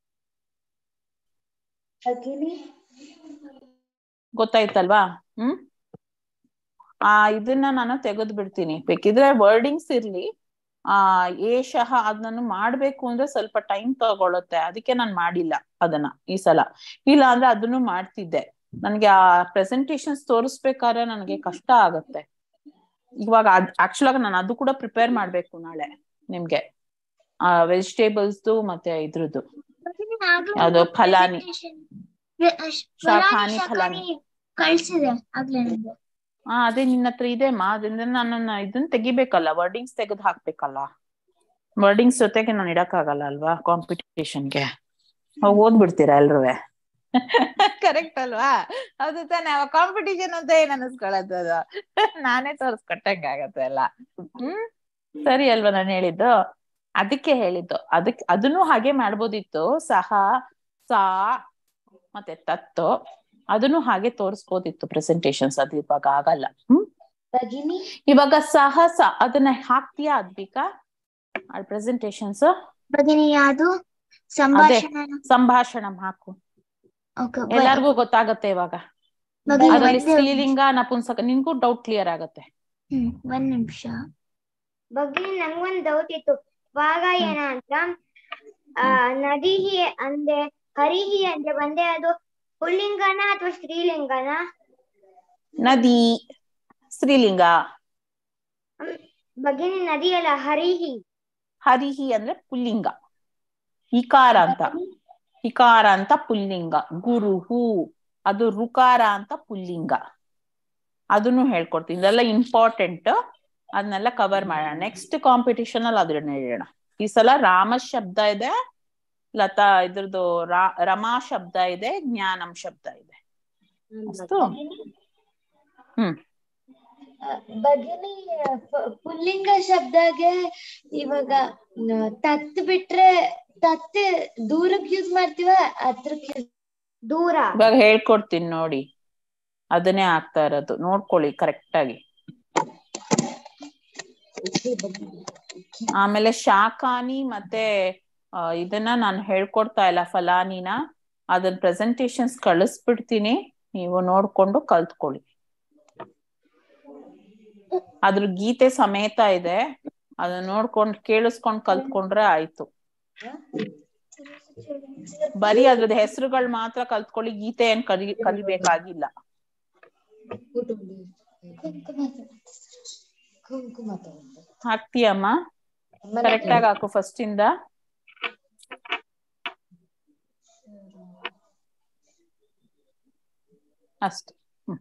ಗೊತ್ತಾಯ್ತಲ್ವಾ ಹ್ಮ್ ಆ ಇದನ್ನ ನಾನು ತೆಗೆದು ಬಿಡ್ತೀನಿ ಬೇಕಿದ್ರೆ ವರ್ಡಿಂಗ್ಸ್ ಇರ್ಲಿ ಆ ಏಷಃ ಅದನ್ನು ಮಾಡ್ಬೇಕು ಅಂದ್ರೆ ಸ್ವಲ್ಪ ಟೈಮ್ ತಗೊಳುತ್ತೆ ಅದಕ್ಕೆ ನಾನು ಮಾಡಿಲ್ಲ ಅದನ್ನ ಈ ಸಲ ಇಲ್ಲ ಅಂದ್ರೆ ಅದನ್ನು ಮಾಡ್ತಿದ್ದೆ ನನ್ಗೆ ಆ ಪ್ರೆಸೆಂಟೇಶನ್ಸ್ ತೋರಿಸ್ಬೇಕಾದ್ರೆ ನನಗೆ ಕಷ್ಟ ಆಗತ್ತೆ ಇವಾಗ ಆಕ್ಚುಲ್ ಆಗಿ ನಾನು ಅದು ಕೂಡ ಪ್ರಿಪೇರ್ ಮಾಡ್ಬೇಕು ನಾಳೆ ನಿಮ್ಗೆ ಆ ವೆಜಿಟೇಬಲ್ಸ್ ಮತ್ತೆ ಇದ್ರದ್ದು ಯಾವ್ದು ಫಲಾನಿ ಶಾಖಾನಿ ಫಲಾನಿ ಕಳ್ಸಿದೆ ಆಗ್ಲೇ ನಂಗೆ ಹಾ ಅದೇ ನಿನ್ನ ಹತ್ರ ಇದೆ ಮಾ ಅದರಿಂದ ನಾನು ಇದನ್ನ ತೆಗಿಬೇಕಲ್ಲ ವರ್ಡಿಂಗ್ಸ್ ತೆಗೆದು ಹಾಕ್ಬೇಕಲ್ಲ ವರ್ಡಿಂಗ್ಸ್ ಜೊತೆಗೆ ನಾನು ಇಡಕ್ಕಾಗಲ್ಲ ಅಲ್ವಾ ಕಾಂಪಿಟೇಷನ್ಗೆ ಓದ್ಬಿಡ್ತೀರಾ ಎಲ್ರೂ ಕರೆಕ್ಟ್ ಅಲ್ವಾ ಅದು ತಾನೇ ಕಾಂಪಿಟೇಷನ್ ಅಂತ ಏನ್ ಅನ್ನಿಸ್ಕೊಳ್ಳೋದು ಅದು ನಾನೇ ತೋರಿಸ್ಕೊಟ್ಟಂಗ ಆಗತ್ತೆ ಎಲ್ಲ ಹ್ಮ್ ಸರಿ ಅಲ್ವಾ ನಾನು ಹೇಳಿದ್ದು ಅದಕ್ಕೆ ಹೇಳಿದ್ದು ಅದಕ್ಕೆ ಅದನ್ನು ಹಾಗೆ ಮಾಡ್ಬೋದಿತ್ತು ಸಹ ಸಾ ಮತ್ತೆ ತತ್ತು ಅದನ್ನು ಹಾಗೆ ತೋರಿಸ್ಬೋದಿತ್ತು ಪ್ರೆಸೆಂಟೇಶನ್ಸ್ ಅದು ಇವಾಗ ಆಗಲ್ಲ ಹ್ಮ್ ಇವಾಗ ಸಾಹಸ ಅದನ್ನ ಹಾಕ್ತೀಯಾ ಅದ್ಬಿಕಾ ಆ ಪ್ರೆಸೆಂಟೇಶನ್ಸ್ ಭಗಿನಿ ಯಾವುದು ಸಂಭಾಷಣೆ ಸಂಭಾಷಣ ಹಾಕು ಓಕೆ ಎಲ್ಲಾರ್ಗೂ ಗೊತ್ತಾಗತ್ತೆ ಇವಾಗ ಭಗಿನಿ ಅದರಲ್ಲಿ ಒಂದೇ ಸ್ತ್ರೀಲಿಂಗ ನಪುಂಸಕ ನಿನ್ಗೂ ಡೌಟ್ ಕ್ಲಿಯರ್ ಆಗತ್ತೆ ಹ್ಮ್ ಒಂದ್ ನಿಮಿಷ ಭಗಿನಿ ನಂಗೊಂದ್ ಡೌಟ್ ಇತ್ತು ಇವಾಗ ಏನ ಅಂತ ಆ ನದಿಹಿ ಅಂದ್ರೆ ಹರಿಹಿ ಅಂದ್ರೆ ಒಂದೇ ಅದು ಪುಲ್ಲಿಂಗನ ಅಥವಾ ಸ್ತ್ರೀಲಿಂಗನ ನದಿ ಸ್ತ್ರೀಲಿಂಗ ಭಗಿನಿ ನದಿ ಅಲ್ಲ ಹರಿಹಿ ಹರಿಹಿ ಅಂದ್ರೆ ಪುಲ್ಲಿಂಗ ಇಕಾರ ಅಂತ ಇಕಾರ ಅಂತ ಪುಲ್ಲಿಂಗ ಗುರುಹು ಅದು ರುಕಾರ ಅಂತ ಪುಲ್ಲಿಂಗ ಅದನ್ನು ಹೇಳ್ಕೊಡ್ತೀನಿ ಇದೆಲ್ಲ ಇಂಪಾರ್ಟೆಂಟ್ ಅದನ್ನೆಲ್ಲ ಕವರ್ ಮಾಡೋಣ ನೆಕ್ಸ್ಟ್ ಕಾಂಪಿಟಿಷನ್ ಅಲ್ಲಿ ಅದನ್ನ ಹೇಳೋಣ ಈ ಸಲ ರಾಮ ಶಬ್ದ ಇದೆ ಲತಾ ಇದ್ರದ್ದು ರಾ ರಮಾ ಶಬ್ದ ಇದೆ ಜ್ಞಾನಂ ಶಬ್ದ ಇದೆ ಅಷ್ಟು ಹ್ಮ್ ಭಗಿನಿ ಪ- ಪುಲ್ಲಿಂಗ ಶಬ್ದಗೆ ಇವಾಗ ನ- ತತ್ ಬಿಟ್ರೆ ತತ್ ದೂರಕ್ ಯೂಸ್ ಮಾಡ್ತೀವ ಹತ್ರಕ್ ಯೂಸ್ ದೂರ ಇವಾಗ ಹೇಳ್ಕೊಡ್ತೀನಿ ನೋಡಿ ಅದನ್ನೇ ಆಗ್ತಾ ಇರೋದು ನೋಡ್ಕೊಳ್ಳಿ ಕರೆಕ್ಟ್ ಆಗಿ ಆಮೇಲೆ ಶಾಖಾನಿ ಮತ್ತೆ ಆ, ಇದನ್ನ ನಾನು ಹೇಳ್ಕೊಡ್ತಾ ಇಲ್ಲ ಫಲಾನಿನ ಅದನ್ನ ಪ್ರೆಸೆಂಟೇಶನ್ಸ್ ಕಳಿಸ್ಬಿಡ್ತೀನಿ ನೀವು ನೋಡ್ಕೊಂಡು ಕಲ್ತ್ಕೊಳ್ಳಿ ಅದ್ರ ಗೀತೆ ಸಮೇತ ಇದೆ ಅದನ್ನ ನೋಡ್ಕೊಂಡು ಕೇಳಿಸ್ಕೊಂಡ್ ಕಲ್ತ್ಕೊಂಡ್ರೆ ಆಯ್ತು ಬರೀ ಅದ್ರದ್ದು ಹೆಸರುಗಳು ಮಾತ್ರ ಕಲ್ತ್ಕೊಳ್ಳಿ ಗೀತೆ ಏನ್ ಕಲಿ ಕಲಿಬೇಕಾಗಿಲ್ಲ ಹಾಕ್ತೀಯಮ್ಮ ಕರೆಕ್ಟ್ ಆಗಿ ಹಾಕು ಫಸ್ಟ್ ಇಂದ ಅಷ್ಟೆ ಹ್ಮ್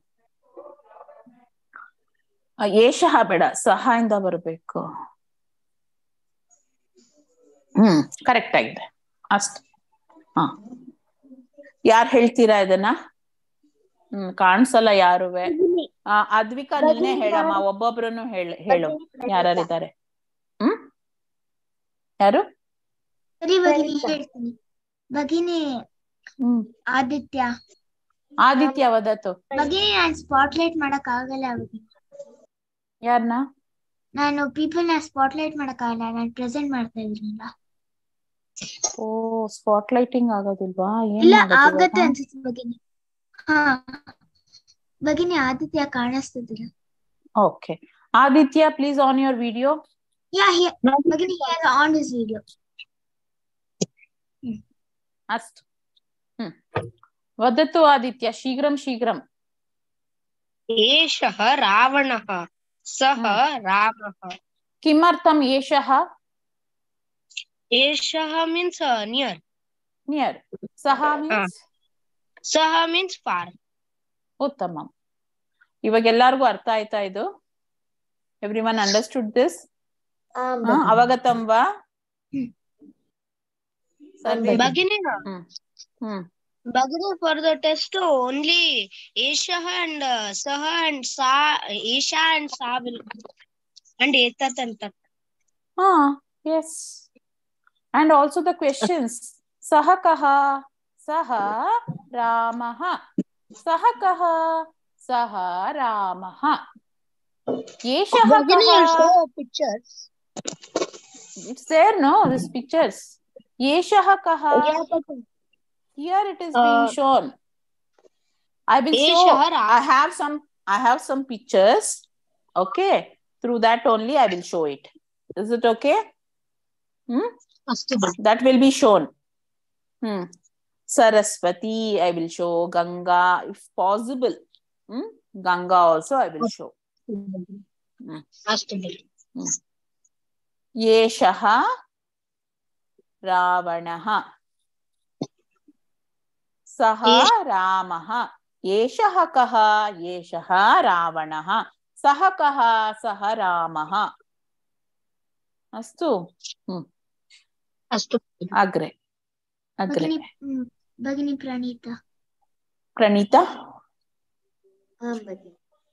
ಆ, ಏಷಃ ಬೇಡ ಸಹಾಯಿಂದ ಬರಬೇಕು ಹ್ಮ್ ಕರೆಕ್ಟ್ ಆಗಿದೆ ಅಷ್ಟು ಹಾ ಯಾರು ಹೇಳ್ತೀರಾ ಇದನ್ನ ಹ್ಮ್ ಕಾಣಿಸಲ್ಲ ಯಾರುವೆ ಆ ಅದ್ವಿಕಾ ನೀನೇ ಹೇಳಮ್ಮ ಒಬ್ಬೊಬ್ರನ್ನು ಹೇಳ ಹೇಳು ಯಾರ್ಯಾರಿದ್ದಾರೆ ಹ್ಮ್ ಯಾರು ಸರಿ ಭಗಿನಿ ಹೇಳ್ತೀನಿ ಭಗಿನಿ ಹ್ಮ್ ಆದಿತ್ಯ ಆದಿತ್ಯ ವದತ್ತು ಭಗಿನಿ ನಾನ್ ಸ್ಪಾಟ್ಲೈಟ್ ಮಾಡಕ್ ಆಗಲ್ಲ ಭಗಿನಿ ಯಾರನ್ನ ನಾನು ಪೀಪಲ್ ನ ಸ್ಪಾಟ್ಲೈಟ್ ಮಾಡಕ್ ಆಗಲ್ಲ ನಾನು ಪ್ರೆಸೆಂಟ್ ಮಾಡ್ತಾ ಇದ್ರಲ್ಲ ಓ ಸ್ಪಾಟ್ ಲೈಟಿಂಗ್ ಆಗೋದಿಲ್ವಾ ಏನ್ ಇಲ್ಲ ಮಾಡೋದು ಆಗತ್ತೆ ಇವಾಗ? ಅನ್ಸುತ್ತೆ ಭಗಿನಿ ಹಾ ಭಗಿನಿ ಆದಿತ್ಯ ಕಾಣಿಸ್ತಿದ್ದೀರ okay Aditya please on your video Yeah, here. Bagini, he has on his video. अस्तु हम्म. वदतु आदित्य शीघ्रं शीघ्रं एषः रावणः सः रामः किमर्थम् एषः एषः मीन्स् नियर् नियर् सः मीन्स् सः मीನ್ಸ್ ಫಾರ್ ಉತ್ತಮಂ ಇವಾಗ ಎಲ್ಲಾರ್ಗೂ ಅರ್ಥ ಆಯ್ತಾ ಇದು ಎವ್ರಿ ಒನ್ ಅಂಡರ್ಸ್ಟುಡ್ ದಿಸ್ ಅವಗತಂ ವಾ ಸರ್ವೇ ಭಗಿನಿ ಹ್ಮ್ ಹ್ಮ್ ಭಗಿನಿ ಫಾರ್ ದ ಟೆಸ್ಟ್ ಓನ್ಲಿ ಏಷಃ ಅಂಡ್ ಸಹ ಅಂಡ್ ಸಾ ಏಷಾ ಅಂಡ್ ಸಾ ವಿಲ್ ಅಂಡ್ ಏತತ್ ಅಂತ ಹಾ yes and also the questions ಸಹ ಕಹ ಸಹ ರಾಮಃ ಸಹ ಕಹ ಸಹ ರಾಮಃ ಏಷಃ ಭಗಿನಿ ಕಹ pictures It's there, no? These pictures. Yeshah kaha. Here it is being Uh, shown. I will show. Yeshah Ra- I have some. I have some pictures. Okay. Through that only I will show it. Is it okay? Hmm? ಅಷ್ಟು That will be shown. Hmm. Saraswati, I will show. Ganga, if possible. Hmm? Ganga also I will show. ಅಷ್ಟು एषः रावणः सः एष- रामः एषः कः एषः रावणः सः कः सः रामः अस्तु हम्म, ಅಷ್ಟು अग्रे अग्रे Bagini, mm, Bagini Pranita. Pranita ಹಾ ಭಗಿನಿ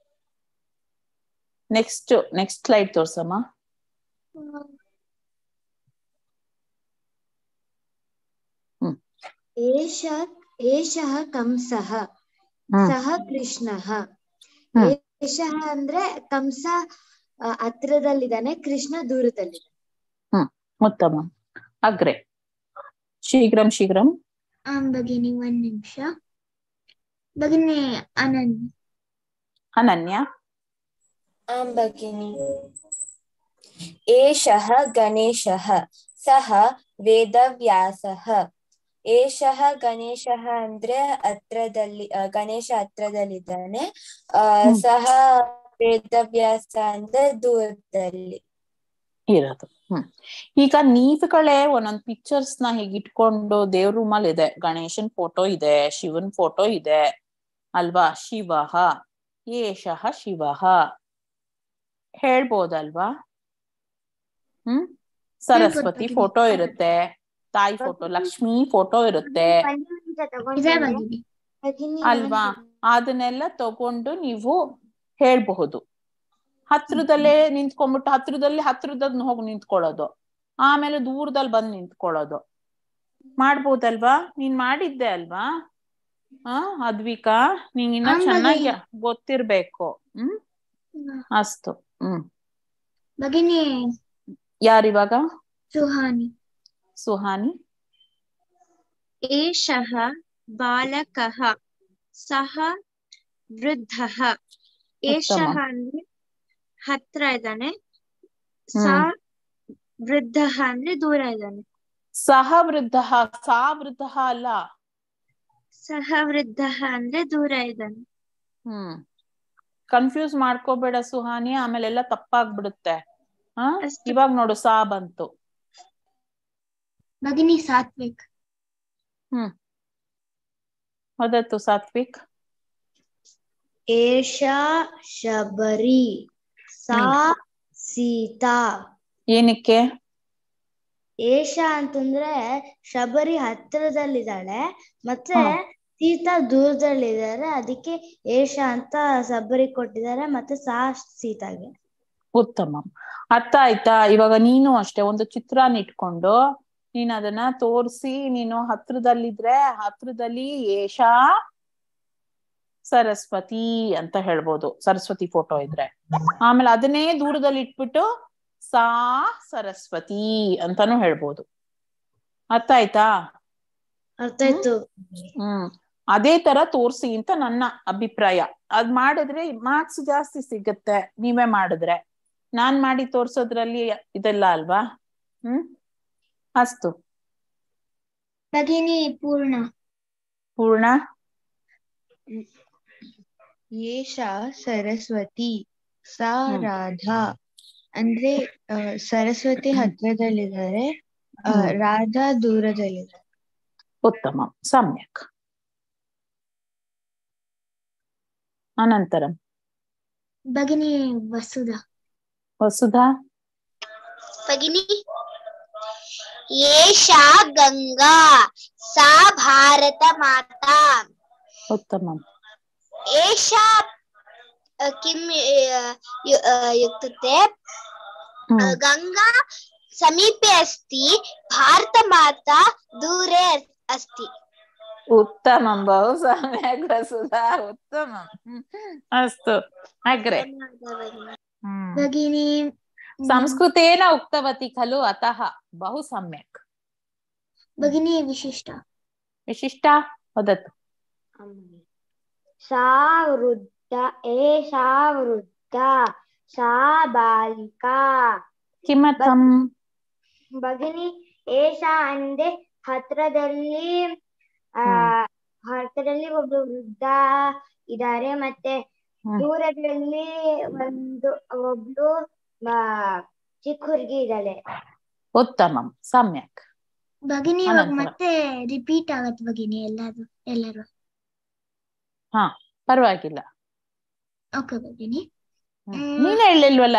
ನೆಕ್ಸ್ಟ್ ನೆಕ್ಸ್ಟ್ ಸ್ಲೈಡ್ ತೋರ್ಸಮ್ಮ ಏಷ ಏಷಃ ಕಂಸಃ ಹ್ಮ್. ಸಹ ಕೃಷ್ಣಃ ಹ್ಮ್. ಏಷಃ ಅಂದ್ರೆ ಕಂಸ ಆ, ಹತ್ರದಲ್ಲಿದ್ದಾನೆ ಕೃಷ್ಣ ದೂರದಲ್ಲಿದ್ದಾನೆ ಉತ್ತಮ ಅಗ್ರೆ ಶೀಘ್ರಂ ಶೀಘ್ರಂ Um, Bagini, one nimsha. Bagini, Anand. ಅನನ್ಯ आं भगिनि एषः गणेशः सः ವೇದವ್ಯಾಸಃ ಏಷಃ ಗಣೇಶಃ ಅಂದ್ರೆ ಹತ್ರದಲ್ಲಿ ಆ, ಗಣೇಶ ಹತ್ರದಲ್ಲಿದ್ದಾನೆ ಆ, ಹ್ಮ್. ಸಹ ವೇದವ್ಯಾಸ ಅಂದ್ರೆ ದೂರದಲ್ಲಿ ಇರೋದು ಹ್ಮ್ ಈಗ ನೀವುಗಳೇ ಒಂದೊಂದ್ ಪಿಕ್ಚರ್ಸ್ ನ ಹೀಗೆ ಇಟ್ಕೊಂಡು ದೇವ್ರ ರೂಮಲ್ಲಿ ಇದೆ ಗಣೇಶನ್ ಫೋಟೋ ಇದೆ ಶಿವನ್ ಫೋಟೋ ಇದೆ ಅಲ್ವಾ ಶಿವಃ ಏಷಃ ಶಿವಃ ಹೇಳ್ಬೋದಲ್ವಾ ಹ್ಮ್ ಸರಸ್ವತಿ ಹೇಳ್ಬೋದು. ಫೋಟೋ ಇರುತ್ತೆ ತಾಯಿ ಫೋಟೋ ಲಕ್ಷ್ಮಿ ಫೋಟೋ ಇರುತ್ತೆ Is Is that Bagini? Bagini? ಭಗಿನಿ ಅಲ್ವಾ ಅದನ್ನೆಲ್ಲ ತಗೊಂಡು ನೀವು ಹೇಳ್ಬಹುದು ಹತ್ರದಲ್ಲೇ ನಿಂತ್ಕೊಂಡ್ಬಿಟ್ಟು ಹತ್ರದಲ್ಲಿ ಹತ್ರದದ್ ಹೋಗಿ ನಿಂತ್ಕೊಳ್ಳೋದು ಆಮೇಲೆ ದೂರದಲ್ಲಿ ಬಂದು ನಿಂತ್ಕೊಳ್ಳೋದು ಮಾಡ್ಬೋದಲ್ವಾ ನೀನ್ ಮಾಡಿದ್ದೆ ಅಲ್ವಾ ಆ ಅದ್ವಿಕಾ ನಿಂಗ್ ಇನ್ನ ಆಮೇಲೆ- ಚೆನ್ನಾಗಿ ಗೊತ್ತಿರ್ಬೇಕು ಹ್ಮ್ Mm. ಅಸ್ತು ಹ್ಮ್ Bagini, ಯಾರಿವಾಗ Suhani. ಸುಹಾನಿ एषः बालकः सः ವೃದ್ಧಃ ಏಷಃ ಅಂದ್ರೆ ಹತ್ರ ಇದ್ದಾನೆ ಸಾ ವೃದ್ಧಃ ಅಂದ್ರೆ ದೂರ ಇದ್ದಾನೆ ಸಹ ವೃದ್ಧ ಸಾ ವೃದ್ಧ ಅಲ್ಲ ಸಹ ವೃದ್ಧಃ ಅಂದ್ರೆ ದೂರ ಇದ್ದಾನೆ ಹ್ಮ್ ಕನ್ಫ್ಯೂಸ್ ಮಾಡ್ಕೋಬೇಡ ಸುಹಾನಿ ಆಮೇಲೆ ಎಲ್ಲ ತಪ್ಪಾಗ್ಬಿಡುತ್ತೆ ಹ ಅಷ್ಟು. ಇವಾಗ ನೋಡು ಸಾ ಬಂತು Bagini, Satvik. ವದತ್ತು ಸಾತ್ವಿಕ್ ಏಷಾ ಶಬರಿ ಸಾ ಸೀತಾ ಏನಕ್ಕೆ ಏಷ ಅಂತಂದ್ರೆ ಶಬರಿ ಹತ್ರದಲ್ಲಿದ್ದಾಳೆ ಮತ್ತೆ ಹಾ. ಸೀತಾ ದೂರದಲ್ಲಿದ್ದಾರೆ ಅದಕ್ಕೆ ಏಷ ಅಂತ ಶಬರಿ ಕೊಟ್ಟಿದ್ದಾರೆ ಮತ್ತೆ ಸಾ ಸೀತಾಗೆ ಉತ್ತಮ ಅರ್ಥ ಆಯ್ತಾ ಇವಾಗ ನೀನು ಅಷ್ಟೇ ಒಂದು ಚಿತ್ರನ ಇಟ್ಕೊಂಡು ನೀನ್ ಅದನ್ನ ತೋರಿಸಿ ನೀನು ಹತ್ರದಲ್ಲಿದ್ರೆ ಹತ್ರದಲ್ಲಿ ಏಷಾ ಸರಸ್ವತಿ ಅಂತ ಹೇಳ್ಬೋದು ಸರಸ್ವತಿ ಫೋಟೋ ಇದ್ರೆ ಆಮೇಲೆ ಅದನ್ನೇ ದೂರದಲ್ಲಿ ಇಟ್ಬಿಟ್ಟು ಸಾ ಸರಸ್ವತಿ ಅಂತಾನು ಹೇಳ್ಬೋದು ಅರ್ಥ ಆಯ್ತಾ ಅರ್ಥ ಆಯ್ತು ಹ್ಮ್ ಅದೇ ತರ ತೋರ್ಸಿ ಅಂತ ನನ್ನ ಅಭಿಪ್ರಾಯ ಅದ್ ಮಾಡಿದ್ರೆ ಮಾರ್ಕ್ಸ್ ಜಾಸ್ತಿ ಸಿಗುತ್ತೆ ನೀವೇ ಮಾಡಿದ್ರೆ ನಾನ್ ಮಾಡಿ ತೋರ್ಸೋದ್ರಲ್ಲಿ ಇದೆಲ್ಲ ಅಲ್ವಾ ಹ್ಮ್ ಅಸ್ತು ಭಗಿನಿ ಪೂರ್ಣ ಪೂರ್ಣ ಏಷಾ ಸರಸ್ವತಿ ಸಾ ಹ್ಮ್. ರಾಧಾ ಅಂದ್ರೆ ಆ, ಸರಸ್ವತಿ ಹತ್ರದಲ್ಲಿದ್ದಾರೆ ಆ, ಹ್ಮ್. ರಾಧಾ ದೂರದಲ್ಲಿದ್ದಾರೆ ಉತ್ತಮ ಸಮ್ಯಕ್ ಅನಂತರಂ ಭಗಿನಿ ವಸುಧಾ ವಸುಧಾ भगिनी एषा गङ्गा सा भारतमाता ಉತ್ತಮಂ एषा अ, किं अ, यु- अ, इत्युक्ते अ, ಹ್ಮ್ गङ्गा समीपे अस्ति भारतमाता दूरे अस्ति उत्तमं बहु सम्यक् वसुधा उत्तमम् हम्म, अस्तु अग्रे हम्म। ಭಗಿನಿ संस्कृतेन उक्तवती खलु अतः बहु सम्यक् ಭಗಿನಿ ವಿಶಿಷ್ಟ विशिष्टा वदतु सा वृद्धा एषा वृद्धा सा बालिका किमर्थम् ಭಗಿನಿ ಏಷಾ ಅಂದ್ರೆ ಹತ್ರದಲ್ಲಿ ಆ ಹ್ಮ್. ಹತ್ರದಲ್ಲಿ ಒಬ್ರು ವೃದ್ಧ ಇದ್ದಾರೆ ಮತ್ತೆ ಹ್ಮ್. ದೂರದಲ್ಲಿ ಒಂದು ಒಬ್ಳು ಆ, ಚಿಕ್ಕ ಹುಡುಗಿ ಇದ್ದಾಳೆ उत्तमं सम्यक् ಭಗಿನಿ ಇವಾಗ ಅನಂತರ. ಮತ್ತೆ ರಿಪೀಟ್ ಆಗತ್ ಭಗಿನಿ ಎಲ್ಲರೂ ಎಲ್ಲರೂ ಹಾ ಪರವಾಗಿಲ್ಲ ಓಕೆ ಭಗಿನಿ ಹ್ಮ್. ಹ್ಮ್. ನೀನ್ ಹೇಳಿಲ್ವಲ್ಲ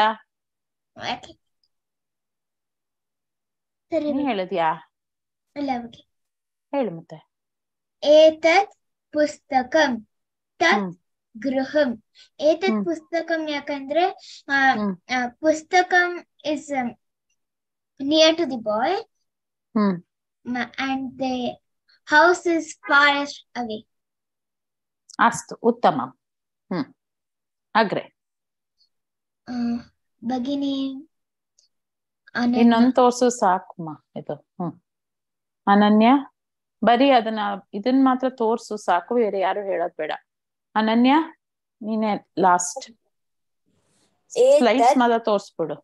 ಸರಿ ನೀನ್ ಭಗಿನಿ. ಹೇಳಿದ್ಯಾ ಇಲ್ಲ ಭಗಿನಿ ಹೇಳು ಮತ್ತೆ ಏತತ್ ಪುಸ್ತಕಂ ತತ್ ಹ್ಮ್. ಗೃಹಂ ಏತತ್ ಹ್ಮ್. ಪುಸ್ತಕಂ ಯಾಕಂದ್ರೆ ಆ, ಹ್ಮ್. ಆ, ಪುಸ್ತಕಂ is near to the boy hmm and the house is far away अस्तु उत्तमम् हम्म अग्रे ಭಗಿನಿ ಅನನ್ಯ. ಇನ್ನೊಂದ್ ತೋರ್ಸು ಸಾಕಮ್ಮ ಇದು ಹ್ಮ್ ಅನನ್ಯ ಬರೀ ಅದನ್ನ ಇದನ್ ಮಾತ್ರ ತೋರ್ಸು ಸಾಕು ಬೇರೆ ಯಾರು ಹೇಳೋದ್ ಬೇಡ ಅನನ್ಯ ನೀನೆ ಲಾಸ್ಟ್ ಸ್ಲೈಡ್ಸ್ ಏತತ್ ಮಾತ್ರ ತೋರ್ಸ್ಬಿಡು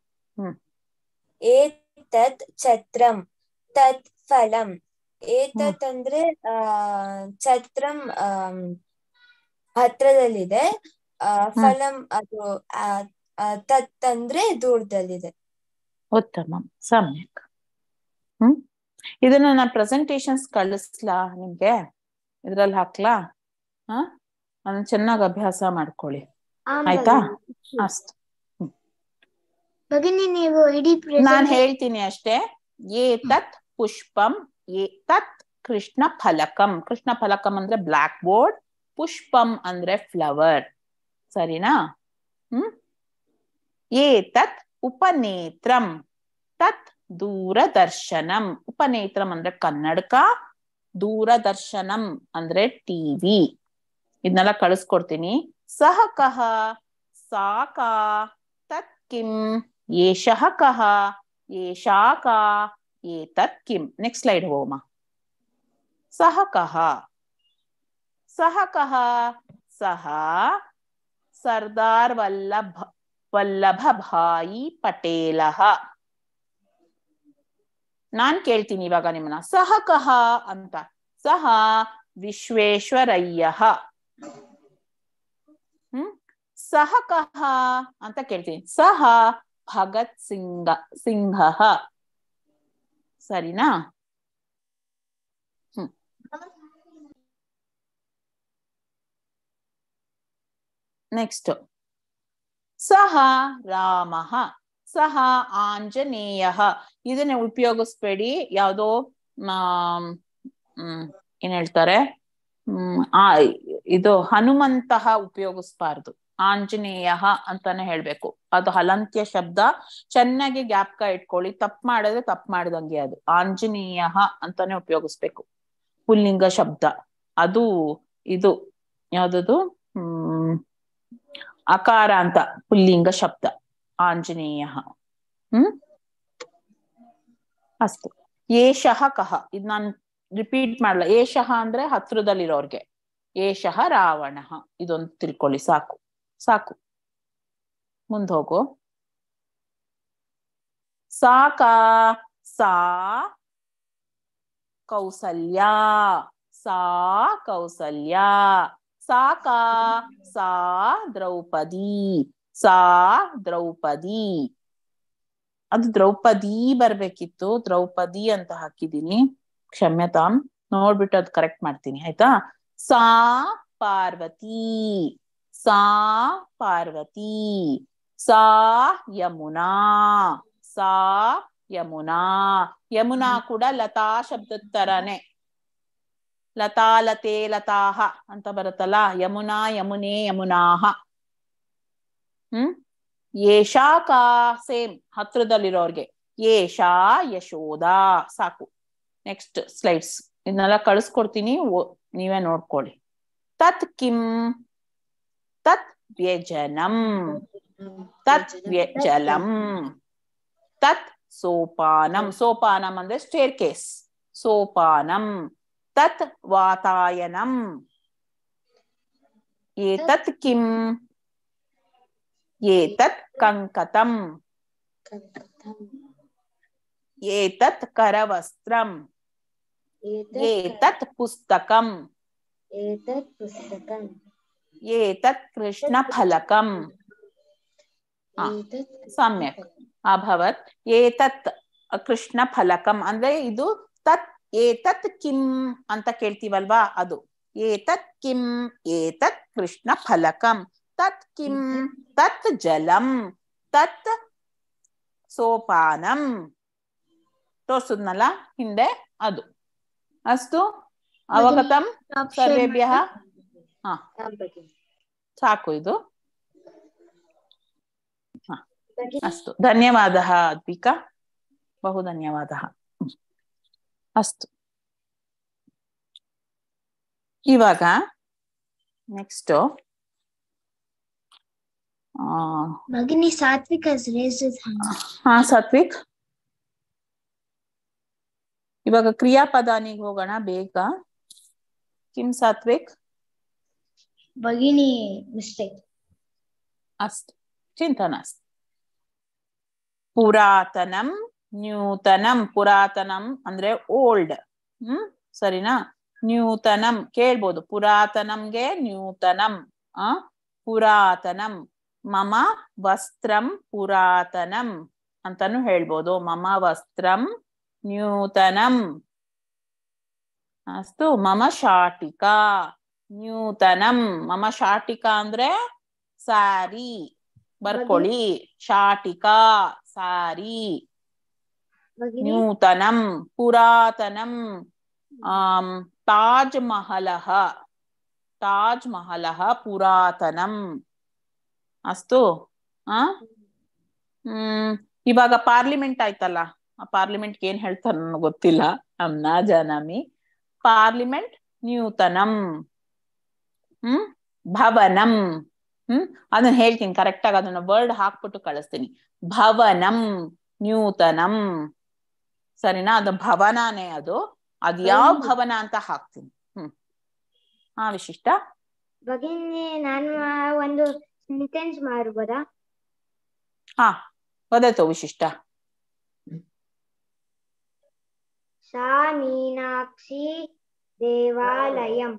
ಏತತ್ ಛತ್ರಂ ತತ್ ಫಲಂ ಏತತ್ ಅಂದ್ರೆ ಆ ಛತ್ರಂ ಆಮ್, ಹತ್ರದಲ್ಲಿದೆ ಆ ಫಲಂ ಅದು ಆ, ಆ, ತತ್ ಅಂದ್ರೆ ದೂರದಲ್ಲಿದೆ ಉತ್ತಮ ಸಮ್ಯಕ್ ಹ್ಮ್ ಇದನ್ನ ನಾನು ಪ್ರೆಸೆಂಟೇಶನ್ಸ್ ಕಳಿಸ್ಲಾ ನಿಮ್ಗೆ ಇದ್ರಲ್ಲಿ ಹಾಕ್ಲಾ ಹಾ ಅದನ್ನ ಚೆನ್ನಾಗಿ ಅಭ್ಯಾಸ ಮಾಡ್ಕೊಳ್ಳಿ ಆಮ್ ಆಯ್ತಾ ಭಗಿನಿ. ಅಷ್ಟು ಭಗಿನಿ ನೀವು ಇಡೀ ನಾನ್ ಪ್ರೆಸೆಂಟ್ ಹೇಳ್ತೀನಿ ಅಷ್ಟೇ ಏತತ್ ಪುಷ್ಪಂ ಏತತ್ ಕೃಷ್ಣ ಫಲಕಂ ಕೃಷ್ಣ ಫಲಕಂ ಅಂದ್ರೆ ಬ್ಲಾಕ್ ಬೋರ್ಡ್ ಪುಷ್ಪಂ ಅಂದ್ರೆ ಫ್ಲವರ್ ಸರಿನಾ ಹ್ಮ್ ಏತತ್ ಉಪನೇತ್ರಂ ತತ್ ದೂರದರ್ಶನಂ ಉಪನೇತ್ರಂ ಅಂದ್ರೆ ಕನ್ನಡಕ ದೂರದರ್ಶನಂ ಅಂದ್ರೆ ಟಿವಿ ಇದನ್ನೆಲ್ಲ ಕಳಿಸ್ಕೊಡ್ತೀನಿ ಸಹ ಕಹ ಸಾ ಕಾ ತತ್ ಕಿಂ ಏಷಃ ಕಹ ಏಷಾ ಕಾ ಏತತ್ ಕಿಂ ನೆಕ್ಸ್ಟ್ ಸ್ಲೈಡ್ ಹೋಮ ಸಹ ಕಹ ಸಹ ಕಹ ಸಹ ಸರ್ದಾರ್ ವಲ್ಲಭ ವಲ್ಲಭ ಭಾಯಿ ಪಟೇಲಃ ನಾನ್ ಕೇಳ್ತೀನಿ ಇವಾಗ ನಿಮ್ಮನ್ನ ಸಹ ಕಹ ಅಂತ ಸಹ ವಿಶ್ವೇಶ್ವರಯ್ಯ ಹ್ಮ್ ಸಹ ಕಹ ಅಂತ ಕೇಳ್ತೀನಿ ಸಹ ಭಗತ್ ಸಿಂಗ ಸಿಂಹ ಸರಿನಾ ಹ್ಮ್ ನೆಕ್ಸ್ಟ್ ಸಹ ರಾಮ ಸಹ ಆಂಜನೇಯ ಇದನ್ನ ಉಪಯೋಗಿಸ್ಬೇಡಿ ಯಾವ್ದೋ ಆಮ್, ಹ್ಮ್ ಏನ್ ಹೇಳ್ತಾರೆ ಹ್ಮ್ ಆ ಇದು ಹನುಮಂತಹ ಉಪಯೋಗಿಸ್ಬಾರ್ದು ಆಂಜನೇಯ ಅಂತಾನೆ ಹೇಳ್ಬೇಕು ಅದು ಹಲಂತ್ಯ ಶಬ್ದ ಚೆನ್ನಾಗಿ ಜ್ಞಾಪಕ ಇಟ್ಕೊಳ್ಳಿ ತಪ್ಪು ಮಾಡಿದ್ರೆ ತಪ್ಪು ಮಾಡಿದಂಗೆ ಅದು ಆಂಜನೇಯ ಅಂತಾನೆ ಉಪಯೋಗಿಸ್ಬೇಕು ಪುಲ್ಲಿಂಗ ಶಬ್ದ ಅದು ಇದು ಯಾವ್ದದು ಹ್ಮ್ ಅಕಾರ ಅಂತ ಪುಲ್ಲಿಂಗ ಶಬ್ದ ಆಂಜನೇಯ ಹ್ಮ್ ಅಸ್ತು ಏಷಃ ಕಹ ಇದು ನಾನು ರಿಪೀಟ್ ಮಾಡಲ್ಲ ಏಷಃ ಅಂದ್ರೆ ಹತ್ರದಲ್ಲಿರೋರ್ಗೆ ಏಷಃ ರಾವಣ ಇದೊಂದು ತಿಳ್ಕೊಳ್ಳಿ ಸಾಕು ಸಾಕು ಮುಂದ್ ಹೋಗು सा का सा कौसल्या सा कौसल्या सा का सा द्रौपदी सा ದ್ರೌಪದಿ ಅದು ದ್ರೌಪದಿ ಬರ್ಬೇಕಿತ್ತು ದ್ರೌಪದಿ ಅಂತ ಹಾಕಿದೀನಿ ಕ್ಷಮ್ಯತಾಂ ನೋಡ್ಬಿಟ್ಟು ಅದು ಕರೆಕ್ಟ್ ಮಾಡ್ತೀನಿ ಆಯ್ತಾ ಸಾ ಪಾರ್ವತಿ ಸಾ ಪಾರ್ವತಿ ಸಾ ಯಮುನಾ ಸಾ ಯಮುನಾ ಯಮುನಾ ಕೂಡ ಲತಾ ಶಬ್ದದ ತರಾನೇ ಲತಾ ಲತೆ ಲತಾಹ ಅಂತ ಬರುತ್ತಲ್ಲ ಯಮುನಾ ಯಮುನೆ ಯಮುನಾಹ ಹ್ಮ್ ಏಷಾ ಕಾ ಸೇಮ್ ಹತ್ರದಲ್ಲಿರೋರ್ಗೆ ಏಷಾ ಯಶೋದ ಸಾಕು ನೆಕ್ಸ್ಟ್ ಸ್ಲೈಡ್ಸ್ ಇದನ್ನೆಲ್ಲ ಕಳಿಸ್ಕೊಡ್ತೀನಿ ಓ- ನೀವೇ ನೋಡ್ಕೊಳ್ಳಿ ತತ್ ಕಿಂ ತತ್ ವ್ಯಜನಂ ತತ್ ವ್ಯಜಲಂ ತತ್ ಸೋಪಾನಂ ಸೋಪಾನಂ ಅಂದ್ರೆ ಸ್ಟೇರ್ ಕೇಸ್ ಸೋಪಾನಂ ತತ್ ವಾತಾಯನಂ ಏತತ್ ಕಿಂ ಏತತ್ ಕಂಕತಂ ಏತತ್ ಕರವಸ್ತ್ರಂ ಏತತ್ ಪುಸ್ತಕಂ एतत् पुस्तकम् ಏತತ್ ಕೃಷ್ಣಫಲಕಂ ಹಾ, ಸಮ್ಯಕ್ ಅಭವತ್ ಏತತ್ ಕೃಷ್ಣ ಫಲಕಂ ಅಂದ್ರೆ ಇದು ತತ್ ಏತತ್ ಕಿಂ ಅಂತ ಕೇಳ್ತೀವಲ್ವಾ ಅದು ಏತತ್ ಕಿಂ ಏತತ್ ಕೃಷ್ಣ ಫಲಕಂ ತತ್ ಕಿಂ ತತ್ ಜಲಂ ತತ್ ಸೋಪಾನಂ ತೋರ್ಸುದ್ನಲ್ಲ ಹಿಂದೆ ಅದು ಅಸ್ತು ಅವಗತಂ ಸರ್ವೇಭ್ಯ ಹಾ ಸಾಕು ಇದು ಹ, ಅಸ್ತು ಧನ್ಯವಾದः ಅದ್ವಿಕಾ बहु ಧನ್ಯವಾದः ಅಸ್ತು ಇವಾಗ ನೆಕ್ಸ್ಟ್ ಭಗಿನಿ Satvik has raised his hand. ಹಾ ಸಾತ್ವಿಕ್ ಇವಾಗ ಕ್ರಿಯಾಪದಾನಿಗೆ ಹೋಗೋಣ ಬೇಗ ಕಿಂ ಸಾತ್ವಿಕ್ ಭಗಿನಿ ಮಿಸ್ಟೇಕ್ ಅಸ್ತು ಚಿಂತಾ ನಾಸ್ತಿ ಪುರಾತನಂ ನ್ಯೂತನಂ ಪುರಾತನಂ ಅಂದ್ರೆ ಓಲ್ಡ್ ಹ್ಮ್ ಸರಿನಾ ನ್ಯೂತನಂ ಕೇಳ್ಬೋದು ಪುರಾತನಂಗೆ ನ್ಯೂತನಂ ಆ ಪುರಾತನಂ ಮಮ ವಸ್ತ್ರಂ ಪುರಾತನಂ ಅಂತಾನು ಹೇಳ್ಬೋದು ಮಮ ವಸ್ತ್ರಂ ನ್ಯೂತನಂ ಅಸ್ತು ಮಮ ಶಾಟಿಕಾ ನ್ಯೂತನಂ ಮಮ ಶಾಟಿಕಾ ಅಂದ್ರೆ ಸಾರಿ ಬರ್ಕೊಳ್ಳಿ ಶಾಟಿಕಾ ಸಾರಿ भगिनी ನೂತನಂ ಪುರಾತನಂ ಆಮ್, ತಾಜ್ ಮಹಲಃ ತಾಜ್ ಮಹಲಃ ಪುರಾತನಂ ಅಸ್ತು ಆ ಹ್ಮ್ ಇವಾಗ ಪಾರ್ಲಿಮೆಂಟ್ ಆಯ್ತಲ್ಲ ಆ ಪಾರ್ಲಿಮೆಂಟ್ ಏನ್ ಹೇಳ್ತಾರೆ ನನಗೆ ಗೊತ್ತಿಲ್ಲ ಅಮ್ನ ಜಾನಾಮಿ ಪಾರ್ಲಿಮೆಂಟ್ ನ್ಯೂತನಂ ಹ್ಮ್ ಭವನಂ ಹ್ಮ್ ಅದನ್ನ ಹೇಳ್ತೀನಿ ಕರೆಕ್ಟ್ ಆಗಿ ಅದನ್ನ ವರ್ಡ್ ಹಾಕ್ಬಿಟ್ಟು ಕಳಿಸ್ತೀನಿ ಭವನಂ ನ್ಯೂತನಂ ಸರಿನಾ ಅದು ಭವನಾನೇ ಅದು ಅದ್ ಯಾವ ಭವನ ಅಂತ ಹಾಕ್ತೀನಿ ಹ್ಮ್ ಹಾ ವಿಶಿಷ್ಟ ಭಗಿನಿ ನಾನು ಆ ಒಂದು ಸೆಂಟೆನ್ಸ್ ಮಾಡ್ಬೋದಾ ಹಾ ವದತು ವಿಶಿಷ್ಟ ಸಾ ಮೀನಾಕ್ಷಿ ದೇವಾಲಯಂ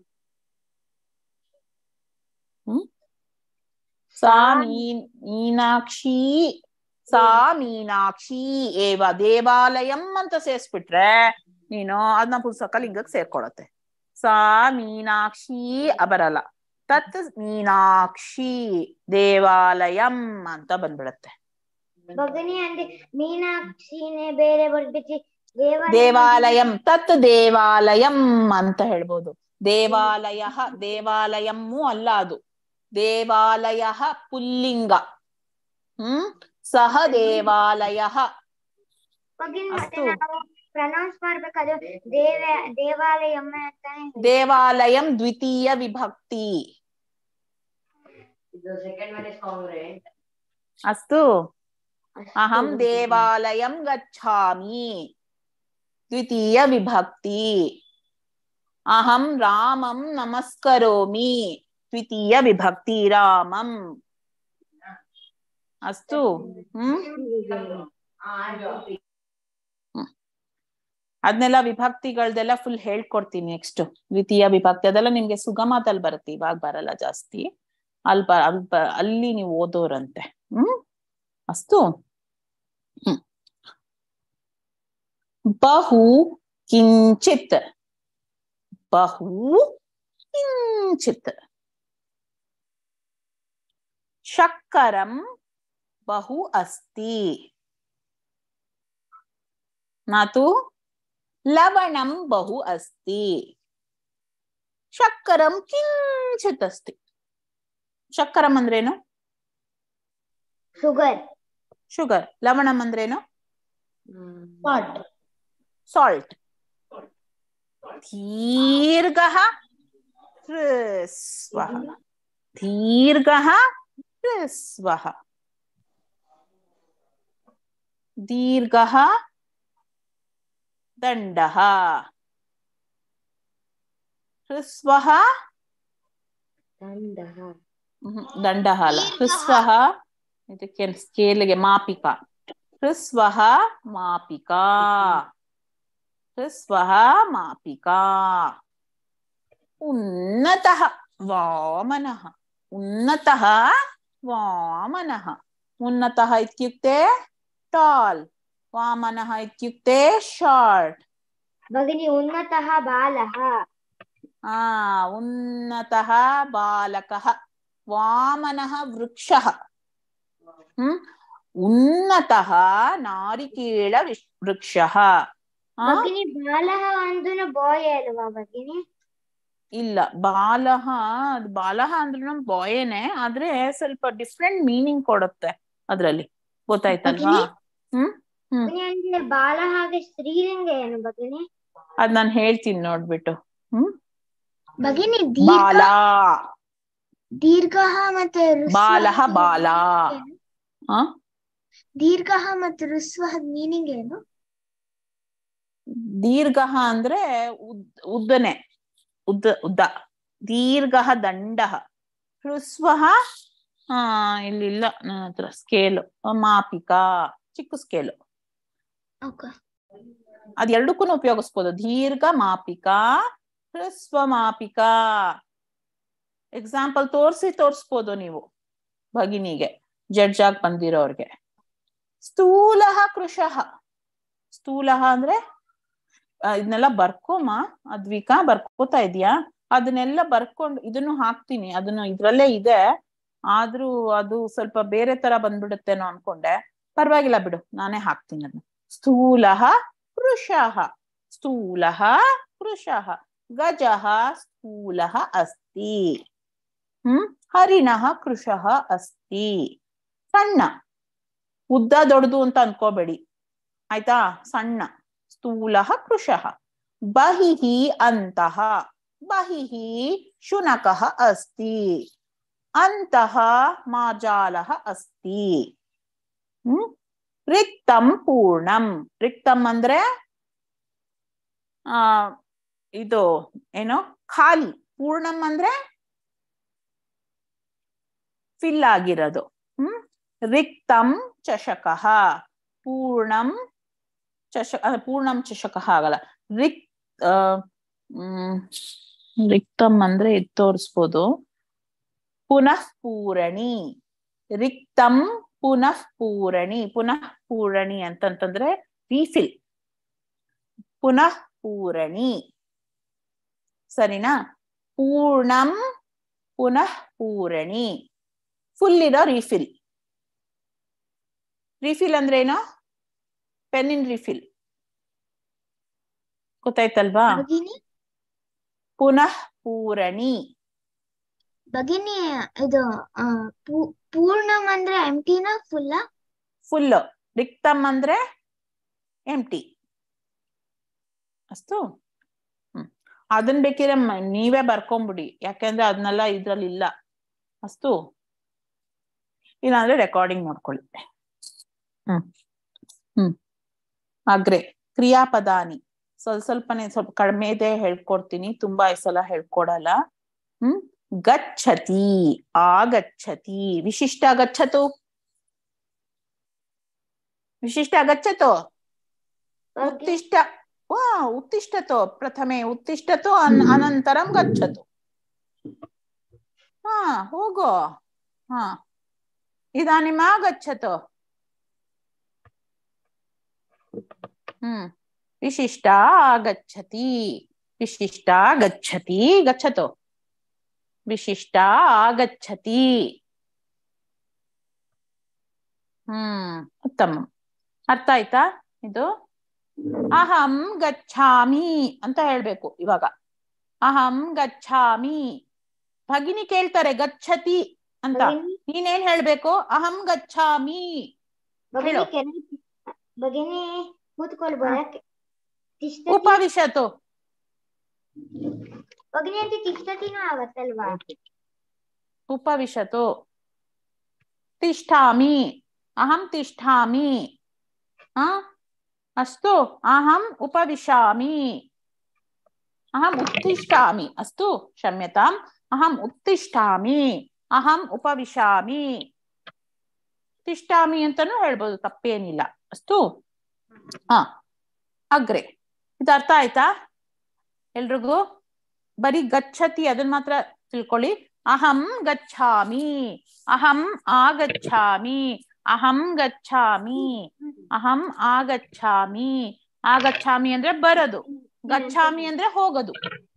ಸಾ ಮೀನ್ ಮೀನಾಕ್ಷಿ ಸಾ ಮೀನಾಕ್ಷಿ ಏವ ದೇವಾಲಯಂ ಅಂತ ಸೇರ್ಸ್ಬಿಟ್ರೆ ನೀನು ಅದನ್ನ ಪುಸ್ತಕ ಲಿಂಗಕ್ಕೆ ಸೇರ್ಕೊಳತ್ತೆ ಸಾ ಮೀನಾಕ್ಷಿ ಅ ಬರಲ್ಲ ತತ್ ಮೀನಾಕ್ಷಿ ದೇವಾಲಯಂ ಅಂತ ಬಂದ್ಬಿಡತ್ತೆ ಭಗಿನಿ ಅಂದ್ರೆ ಮೀನಾಕ್ಷಿನೇ ಬೇರೆ ಬರ್ಬಿಟ್ಟು ದೇವಾಲಯ ದೇವಾಲಯಂ ತತ್ ದೇವಾಲಯಂ ಅಂತ ಹೇಳ್ಬೋದು ದೇವಾಲಯ ದೇವಾಲಯಮ್ಮು ಅಲ್ಲ ಅದು ದೇವಾಲಯ ಪುಲ್ಲಿಂಗ ಹ್ಮ್ ಸಹ ದೇವಾಲಯ ಭಗಿನಿ ಮತ್ತೆ ಅಸ್ತು. ನಾವು ಪ್ರನೌನ್ಸ್ ಮಾಡ್ಬೇಕಾದ್ರೆ ದೇವ ದೇವಾಲಯಂ ಅಂತಾನೆ ಹೇಳ್ತೀವಿ. ದೇವಾಲಯಂ ದ್ವಿತೀಯ ವಿಭಕ್ತಿ ಅಸ್ತು ಅಹಂ ದೇವಾಲಯಂ ಗಚ್ಚಾಮಿ ದ್ವಿತೀಯ ವಿಭಕ್ತಿ ಅಹಂ ರಾಮಂ ನಮಸ್ಕರೋಮಿ ದ್ವಿತೀಯ ವಿಭಕ್ತಿ ರಾಮಂ ಅಸ್ತು ಹ್ಮ್ ಅದನ್ನೆಲ್ಲ ವಿಭಕ್ತಿಗಳ್ದೆಲ್ಲ ಫುಲ್ ಹೇಳ್ಕೊಡ್ತೀನಿ ನೆಕ್ಸ್ಟ್ ದ್ವಿತೀಯ ವಿಭಕ್ತಿ ಅದೆಲ್ಲ ನಿಮ್ಗೆ ಸುಗಮದಲ್ಲಿ ಬರುತ್ತೆ ಇವಾಗ ಬರಲ್ಲ ಜಾಸ್ತಿ ಅಲ್ಲಿ ಬ ಅಲ್ಲಿ ಬ ಅಲ್ಲಿ ನೀವು ಓದೋರಂತೆ ಹ್ಮ್ ಅಸ್ತು ಹ್ಮ್ ಬಹು ಕಿಂಚಿತ್ ಬಹು ಕಿಂಚಿತ್ ಶಕ್ಕರಂ ಬಹು ಅಸ್ತಿ ಮಾತು ಲವಣಂ ಬಹು ಅಸ್ತಿ ಶಕ್ಕರಂ ಕಿಂಚಿತ್ ಅಸ್ತಿ ಶಕ್ಕರಂ ಅಂದ್ರೇನು ಶುಗರ್ ಶುಗರ್ ಲವಣಂ ಅಂದ್ರೇನು ಸಾಲ್ಟ್ ಸಾಲ್ಟ್ ದೀರ್ಘ ಹೃಸ್ವ ದೀರ್ಘ ಹೃಸ್ವ ದೀರ್ಘ ದಂಡ ಹೃಸ್ವ ದಂಡ ಅಲ್ಲ ಹೃಸ್ವ ಇದಕ್ಕೆ ಸ್ಕೇಲ್ಗೆ ಮಾಪಿಕ ಹೃಸ್ವ ಮಾಪಿಕಾ ಹೃಸ್ವ ಮಾಪಿಕಾ ಉನ್ನತಃ ವಾಮನಃ ಉನ್ನತಃ ವಾಮನಃ ಉನ್ನತಃ ಇತ್ಯುಕ್ತೆ ಟಾಲ್ ವಾಮನಃ ಇತ್ಯುಕ್ತೆ ಶಾರ್ಟ್ ಭಗಿನಿ ಉನ್ನತಃ ಬಾಲः ಆ ಉನ್ನತಃ ಬಾಲಕಃ ವಾಮನಃ ವೃಕ್ಷಃ ಹ್ಮ್ ಉನ್ನತಃ ನಾರಿಕೇಳ ವಿಶ್- ವೃಕ್ಷಃ ಆ? ಭಗಿನಿ ಬಾಲಃ ಅಂದ್ರೂ ಬಾಯ್ ಅಲ್ವಾ ಭಗಿನಿ ಇಲ್ಲ ಬಾಲಹ ಅದು ಬಾಲಹ ಅಂದ್ರೂ ಬಾಯೇನೆ ಆದ್ರೆ ಸ್ವಲ್ಪ ಡಿಫ್ರೆಂಟ್ ಮೀನಿಂಗ್ ಕೊಡುತ್ತೆ ಅದ್ರಲ್ಲಿ ಗೊತ್ತಾಯ್ತಲ್ವಾ ಹ್ಮ್ ಭಗಿನಿ ಅಂದ್ರೆ ಬಾಲ ಹಾಗೆ ಸ್ತ್ರೀಲಿಂಗ ಏನು ಭಗಿನಿ ಅದ್ ನಾನ್ ಹೇಳ್ತೀನಿ ನೋಡ್ಬಿಟ್ಟು ಹ್ಮ್ ಭಗಿನಿ ಬಾಲ ದೀರ್ಘ ಮತ್ತೆ ಬಾಲಹ ಬಾಲ ಆ ದೀರ್ಘ ಮತ್ತು ಋಸ್ವ ಮೀನಿಂಗ್ ಏನು ದೀರ್ಘ ಅಂದ್ರೆ ಉದ್ ಉದ್ದನೆ ಉದ್ದ ಉದ್ದ ದೀರ್ಘ ದಂಡ ಹೃಸ್ವ ಹಾ ಇಲ್ಲಿಲ್ಲ ನನ್ನ ಹತ್ರ ಸ್ಕೇಲು ಮಾಪಿಕಾ ಚಿಕ್ಕ ಸ್ಕೇಲು ಓಕೆ ಅದ್ ಎರಡಕ್ಕೂ ಉಪಯೋಗಿಸ್ಬೋದು ದೀರ್ಘ ಮಾಪಿಕಾ ಹೃಸ್ವ ಮಾಪಿಕಾ ಎಕ್ಸಾಂಪಲ್ ತೋರ್ಸಿ ತೋರ್ಸ್ಬೋದು ನೀವು ಭಗಿನಿಗೆ ಜಡ್ಜ್ ಆಗಿ ಬಂದಿರೋರ್ಗೆ ಸ್ಥೂಲ ಕೃಶಃ ಸ್ಥೂಲ ಅಂದ್ರೆ ಆ, ಇದನ್ನೆಲ್ಲ ಬರ್ಕೋಮ ಅದ್ವಿಕಾ ಬರ್ಕೋತಾ ಇದೀಯಾ ಅದನ್ನೆಲ್ಲ ಬರ್ಕೊಂಡು ಇದನ್ನು ಹಾಕ್ತೀನಿ ಅದನ್ನು ಇದ್ರಲ್ಲೇ ಇದೆ ಆದ್ರೂ ಅದು ಸ್ವಲ್ಪ ಬೇರೆ ತರ ಬಂದ್ಬಿಡುತ್ತೇನೋ ಅನ್ಕೊಂಡೆ ಪರವಾಗಿಲ್ಲ ಬಿಡು ನಾನೇ ಹಾಕ್ತೀನಿ ಅದನ್ನ ಸ್ಥೂಲ ಕೃಶಃ ಸ್ಥೂಲ ಕೃಶಃ ಗಜಃ ಸ್ಥೂಲ ಅಸ್ತಿ ಹ್ಮ್ ಹರಿಣಃ ಕೃಶಃ ಅಸ್ತಿ ಸಣ್ಣ ಉದ್ದ ದೊಡ್ಡದು ಅಂತ ಅನ್ಕೋಬೇಡಿ ಆಯ್ತಾ ಸಣ್ಣ ಸ್ಥೂಲ ಕೃಶಃ ಬಹಿಃ ಅಂತಃ ಬಹಿಃ ಶುನಕಃ ಅಸ್ತಿ ಅಂತಃ ಮಾರ್ಜಾಲಃ ಅಸ್ತಿ ಹ್ಮ್ ರಿಕ್ತಂ ಪೂರ್ಣಂ ರಿಕ್ತಂ ಅಂದ್ರೆ ಆ ಇದು ಏನು ಖಾಲಿ ಪೂರ್ಣಂ ಅಂದ್ರೆ ಫಿಲ್ ಆಗಿರೋದು ಹ್ಮ್ ರಿಕ್ತಂ ಚಷಕಃ ಪೂರ್ಣಂ ಚಷ ಅಹ್, ಪೂರ್ಣಂ ಚಷಕಃ ಆಗಲ್ಲ ರಿಕ್ ಆ, ಹ್ಮ್ ರಿಕ್ತಂ ಅಂದ್ರೆ ಇದು ತೋರಿಸ್ಬೋದು ಪುನಃ ಪೂರಣಿ ರಿಕ್ತಂ ಪುನಃ ಪೂರಣಿ ಪುನಃ ಪೂರಣಿ ಅಂತಂತಂದ್ರೆ ರೀಫಿಲ್ ಪುನಃ ಪೂರಣಿ ಸರಿನಾ ಪೂರ್ಣಂ ಪುನಃ ಪೂರಣಿ ಫುಲ್ ಇರೋ ರೀಫಿಲ್ ರೀಫಿಲ್ ಅಂದ್ರೆ ಏನು ಪೆನ್ನಿನ್ ರೀಫಿಲ್ ಗೊತ್ತಾಯ್ತಲ್ವಾ ಭಗಿನಿ ಪುನಃ ಪೂರಣಿ ಭಗಿನಿ ಇದು ಆ, ಪೂ- ಪೂರ್ಣಂ ಅಂದ್ರೆ ಎಂಟಿನ ಫುಲ್ಲ ಫುಲ್ ರಿಕ್ತಂ ಅಂದ್ರೆ ಎಂಟಿ ಅಷ್ಟು ಹ್ಮ್ ಅದನ್ ಬೇಕಿದ್ರೆ ಮ- ನೀವೇ ಬರ್ಕೊಂಬಿಡಿ ಯಾಕೆಂದ್ರೆ ಅದನ್ನೆಲ್ಲ ಇದ್ರಲ್ಲಿ ಇಲ್ಲ ಅಷ್ಟು ಇಲ್ಲಾಂದ್ರೆ ರೆಕಾರ್ಡಿಂಗ್ ನೋಡ್ಕೊಳ್ಳಿ ಹ್ಮ್ ಹ್ಮ್ ಅಗ್ರೆ ಕ್ರಿಯಾಪದಾನಿ ಸ್ವಲ್ಪ ಸ್ವಲ್ಪನೇ ಸ್ವಲ್ಪ ಕಡಿಮೆ ಇದೆ ಹೇಳ್ಕೊಡ್ತೀನಿ ತುಂಬಾ ಈ ಸಲ ಹೇಳ್ಕೊಡಲ್ಲ ಹ್ಮ್ ಗಚ್ಚತಿ ಆಗಚ್ಚತಿ ವಿಶಿಷ್ಟ ಗಚ್ಚತು ವಿಶಿಷ್ಟ ಗಚ್ಚತೋ ಬಗ್ಗೆ ಉತ್ತಿಷ್ಟ ವಾ ಉತ್ತಿಷ್ಟತೋ ಪ್ರಥಮೆ ಉತ್ತಿಷ್ಟತೋ ಅನ್ ಅನಂತರಂ ಗಚ್ಚತು ಹಾ ಹೋಗೋ ಹಾ ಇದಾನಿಮ ಗಚ್ಚತೋ ಹ್ಮ್ ವಿಶಿಷ್ಟ ಆಗಚ್ಚತಿ ವಿಶಿಷ್ಟ ಗಚ್ಚತಿ ಗಚ್ಚತೋ ವಿಶಿಷ್ಟ ಆಗಚ್ಚತಿ ಹ್ಮ್ ಉತ್ತಮ ಅರ್ಥ ಆಯ್ತಾ ಇದು ಅಹಂ ಗಚ್ಛಾಮಿ ಅಂತ ಹೇಳ್ಬೇಕು ಇವಾಗ ಅಹಂ ಗಚ್ಛಾಮಿ ಭಗಿನಿ ಕೇಳ್ತಾರೆ ಗಚ್ಚತಿ ಅಂತ ಭಗಿನಿ ನೀನೇನ್ ಹೇಳ್ಬೇಕು ಅಹಂ ಗಚ್ಛಾಮಿ ಭಗಿನಿ ಹೇಳು. ಕೆಳಗೆ ಭಗಿನಿ ಕೂತ್ಕೊಳ್ಬೋದಾ ತಿಷ್ಟತಿ ಉಪವಿಶತು ಭಗಿನಿ ಅಂತ ತಿಷ್ಟತಿನೂ ಆಗತ್ತಲ್ವಾ ಉಪವಿಶತು ತಿಷ್ಠಾಮಿ ಅಹಂ ತಿಷ್ಠಾಮಿ ಆ ಅಸ್ತು ಅಹಂ ಉಪವಿಶಾಮಿ ಅಹಂ ಉತ್ತಿಷ್ಠಾಮಿ ಅಸ್ತು ಕ್ಷಮ್ಯತಾಂ ಅಹಂ ಉತ್ತಿಷ್ಠಾಮಿ ಅಹಂ ಉಪವಿಶಾಮಿ ತಿಷ್ಠಾಮಿ ಅಂತಾನು ಹೇಳ್ಬೋದು ತಪ್ಪೇನಿಲ್ಲ ಅಸ್ತು ಹಾ ಅಗ್ರೆ ಇದು ಅರ್ಥ ಆಯ್ತಾ ಎಲ್ರಿಗೂ ಬರೀ ಗಚ್ಚತಿ ಅದನ್ನ ಮಾತ್ರ ತಿಳ್ಕೊಳ್ಳಿ ಅಹಂ ಗಚ್ಛಾಮಿ ಅಹಂ ಆಗಚ್ಛಾಮಿ ಅಹಂ ಗಚ್ಛಾಮಿ ಅಹಂ ಆಗಚ್ಛಾಮಿ ಆಗಚ್ಛಾಮಿ ಅಂದ್ರೆ ಬರದು ಗಚ್ಛಾಮಿ ಅಂದ್ರೆ ಹೋಗೋದು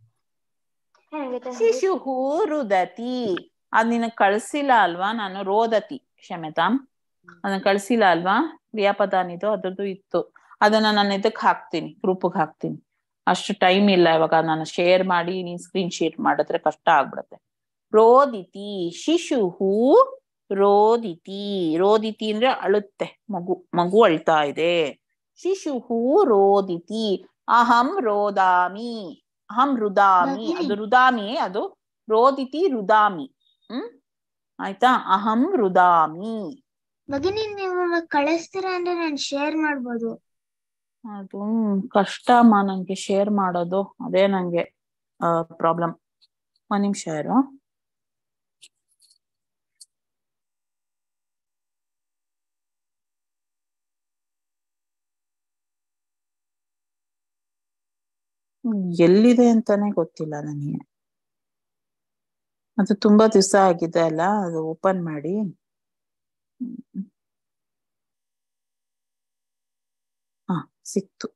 ಶಿಶುಹು ರುದತಿ ಅದ್ ನಿನಗ್ ಕಳ್ಸಿಲ್ಲ ಅಲ್ವಾ ನಾನು ರೋದತಿ ಕ್ಷಮೆತಾಂ ಅದನ್ನ ಕಳ್ಸಿಲ್ಲ ಅಲ್ವಾ ಕ್ರಿಯಾಪದಾನಿದು ಅದ್ರದ್ದು ಇತ್ತು ಅದನ್ನ ನಾನು ಇದಕ್ ಹಾಕ್ತೀನಿ ಗ್ರೂಪ್ಗೆ ಹಾಕ್ತೀನಿ ಅಷ್ಟು ಟೈಮ್ ಇಲ್ಲ ಇವಾಗ ನಾನು ಶೇರ್ ಮಾಡಿ ನೀನ್ ಸ್ಕ್ರೀನ್ ಶೇರ್ ಮಾಡಿದ್ರೆ ಕಷ್ಟ ಆಗ್ಬಿಡತ್ತೆ ರೋದಿತಿ ಶಿಶುಹು ರೋದಿತಿ ರೋದಿತಿ ಅಂದ್ರೆ ಅಳುತ್ತೆ ಮಗು ಮಗು ಅಳ್ತಾ ಇದೆ ಶಿಶುಹು ರೋದಿತಿ ಅಹಂ ರೋದಾಮಿ ಅಹಂ ರುದಾಮಿ ಅದು ರುದಾಮಿ ಅದು ರೋದಿತಿ ರುದಾಮಿ ಹ್ಮ್ ಆಯ್ತಾ ಅಹಂ ರುದಾಮಿ ಭಗಿನಿ ನೀವು ಕಳಿಸ್ತೀರಾ ಅಂದ್ರೆ ನಾನು ಶೇರ್ ಮಾಡ್ಬೋದು ಅದು ಕಷ್ಟಮ್ಮ ನಂಗೆ ಶೇರ್ ಮಾಡೋದು ಅದೇ ನಂಗೆ ಪ್ರಾಬ್ಲಮ್ ಒಂದ್ ನಿಮಿಷ ಇರು ಹ್ಮ್, ಎಲ್ಲಿದೆ ಅಂತಾನೆ ಗೊತ್ತಿಲ್ಲ ನನಗೆ ಅದು ತುಂಬಾ ದಿವಸ ಆಗಿದೆ ಅಲ್ಲ ಅದು ಓಪನ್ ಮಾಡಿ ಹ್ಮ್. ಹಾ ಸಿಕ್ತು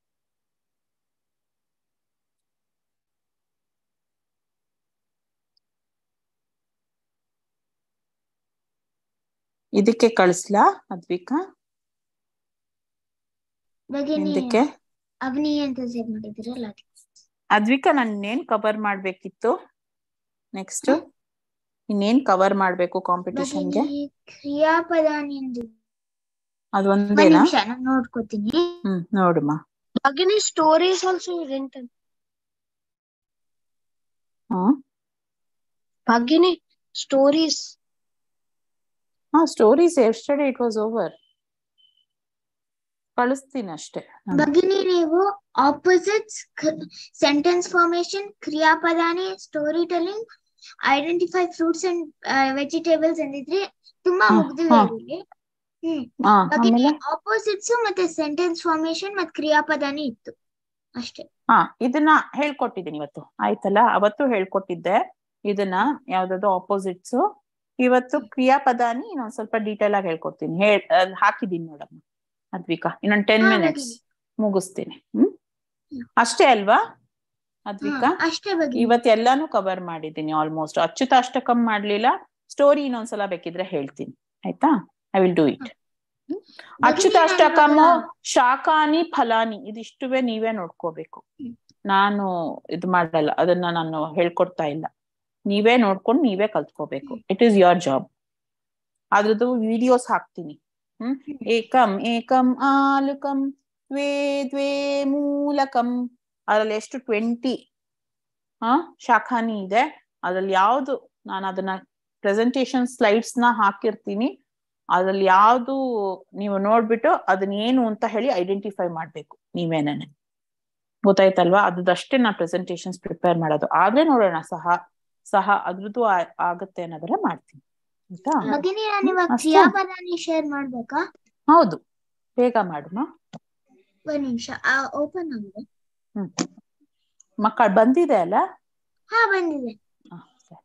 ಇದಕ್ಕೆ ಕಳಿಸ್ಲಾ ಅದ್ವಿಕಾ ಭಗಿನಿ ಇದಕ್ಕೆ ಅವನಿ ಅಂತ ಸೆಟ್ ಮಾಡಿದಿರಲ್ಲ ಅದು ಅದ್ವಿಕಾ ನಾನು ಇನ್ನೇನ್ ಕವರ್ ಮಾಡ್ಬೇಕಿತ್ತು ನೆಕ್ಸ್ಟ್ ಇನ್ನೇನ್ ಕವರ್ ಮಾಡ್ಬೇಕು ಕಾಂಪಿಟಿಷನ್ಗೆ ಭಗಿನಿ ಕ್ರಿಯಾಪದಾನಿ ಎಂದು ಅದು ಒಂದ್ ಒಂದೇನಾ ನಿಮಿಷ ನಾನು ನೋಡ್ಕೋತೀನಿ ಹ್ಮ್ ನೋಡುಮ್ಮ ಭಗಿನಿ ಸ್ಟೋರೀಸ್ ಆಲ್ಸೋ ಇದೆಂತ ಹಾ ಭಗಿನಿ ಸ್ಟೋರೀಸ್ ಹಾ stories yesterday it was over ಕಳಿಸ್ತೀನಿ ಅಷ್ಟೇ ನಾನು. ಭಗಿನಿ ನೀವು ಆಪೋಸಿಟ್ಸ್ ಸೆಂಟೆನ್ಸ್ ಫಾರ್ಮೇಶನ್ ಕ್ರಿಯಾಪದಾನಿ story telling identify fruits and vegetables ಅಂದಿದ್ರಿ ತುಂಬಾ ಹಾ, ಮುಗ್ದಿದೆ ಹಾ. ಇಲ್ಲಿ ಹ್ಮ್ ಹಾ ಭಗಿನಿ ಆಮೇಲೆ ಆಪೋಸಿಟ್ಸ್ ಮತ್ತೆ ಸೆಂಟೆನ್ಸ್ ಫಾರ್ಮೇಶನ್ ಮತ್ತೆ ಕ್ರಿಯಾಪದಾನಿ ಇತ್ತು ಅಷ್ಟೇ ಹಾ ಇದನ್ನ ಹೇಳ್ಕೊಟ್ಟಿದ್ದೀನಿ ಇವತ್ತು ಆಯ್ತಲ್ಲ ಅವತ್ತು ಹೇಳ್ಕೊಟ್ಟಿದ್ದೆ ಇದನ್ನ ಯಾವ್ದಾದ್ರು ಆಪೋಸಿಟ್ಸ್ ಇವತ್ತು ಕ್ರಿಯಾಪದಾನಿ ಇನ್ನೊಂದ್ ಸ್ವಲ್ಪ ಡೀಟೇಲ್ ಆಗಿ ಹೇಳ್ಕೊಡ್ತೀನಿ ಹೇಳ್ ಅದ್ ಹಾಕಿದೀನಿ ನೋಡಮ್ಮ ಅದ್ವಿಕಾ ಇನ್ನೊಂದ್ ಟೆನ್ ಹಾ, ಮಿನಿಟ್ಸ್ ಭಗಿನಿ. ಮುಗಿಸ್ತೀನಿ ಹ್ಮ್ ಅಷ್ಟೇ ಅಲ್ವಾ ಅದ್ವಿಕಾ ಹಾ, ಅಷ್ಟೇ ಭಗಿನಿ ಇವತ್ತು ಎಲ್ಲಾನು ಕವರ್ ಮಾಡಿದ್ದೀನಿ ಆಲ್ಮೋಸ್ಟ್ ಅಚ್ಯುತಾಷ್ಟಕಂ ಮಾಡ್ಲಿಲ್ಲ ಸ್ಟೋರಿ ಇನ್ನೊಂದ್ಸಲ ಬೇಕಿದ್ರೆ ಹೇಳ್ತೀನಿ ಆಯ್ತಾ ಐ ವಿಲ್ ಡೂ ಇಟ್ ಅಚ್ಯುತಾಷ್ಟಕಮು ಶಾಕಾನಿ ಫಲಾನಿ ಇದಿಷ್ಟುವೆ ನೀವೇ ನೋಡ್ಕೋಬೇಕು ಹ್ಮ್. ನಾನು ಇದು ಮಾಡಲ್ಲ ಅದನ್ನ ನಾನು ಹೇಳ್ಕೊಡ್ತಾ ಇಲ್ಲ ನೀವೇ ನೋಡ್ಕೊಂಡು ನೀವೇ ಕಲ್ತ್ಕೋಬೇಕು ಇಟ್ ಈಸ್ ಯೋರ್ ಜಾಬ್ ಅದ್ರದ್ದು ವಿಡಿಯೋಸ್ ಹಾಕ್ತೀನಿ ಹ್ಮ್ ಏಕಂ ಏಕಂ ಆಲುಕಂ ದ್ವೇ ದ್ವೇ ಮೂಲಕಂ ಅದ್ರಲ್ಲಿ ಎಷ್ಟು ಟ್ವೆಂಟಿ ಆ ಶಾಖಾನಿ ಇದೆ ಅದ್ರಲ್ಲಿ ಯಾವ್ದು ನಾನು ಅದನ್ನ ಪ್ರೆಸೆಂಟೇಶನ್ ಸ್ಲೈಡ್ಸ್ ನ ಹಾಕಿರ್ತೀನಿ ಅದ್ರಲ್ಲಿ ಯಾವ್ದು ನೀವು ನೋಡ್ಬಿಟ್ಟು ಅದನ್ನ ಏನು ಅಂತ ಹೇಳಿ ಐಡೆಂಟಿಫೈ ಮಾಡ್ಬೇಕು ನೀವೇನೇನೆ ಗೊತ್ತಾಯ್ತಲ್ವಾ ಅದಷ್ಟೇ ನಾ ಪ್ರೆಸೆಂಟೇಶನ್ಸ್ ಪ್ರಿಪೇರ್ ಮಾಡೋದು ಆದ್ರೆ ನೋಡೋಣ ಸಹ ಸಹ ಅದ್ರದ್ದು ಆ- ಆಗತ್ತೆ ಅನ್ನೋದನ್ನ ಮಾಡ್ತೀನಿ ಆಯ್ತಾ ಭಗಿನಿ ನಾನು ಇವಾಗ ಅಷ್ಟೇ? ಕ್ರಿಯಾಪದಾನಿ ಶೇರ್ ಮಾಡ್ಬೇಕಾ ಹೌದು ಬೇಗ ಮಾಡುಮ ಒಂದ್ ನಿಮಿಷ ಓಪನ್ ಆಗಿದೆ ಹ್ಮ್ ಮಕ್ಕಳು ಬಂದಿದೆ ಅಲ್ಲ ಹಾ ಬಂದಿದೆ ಹ, ಸರಿ.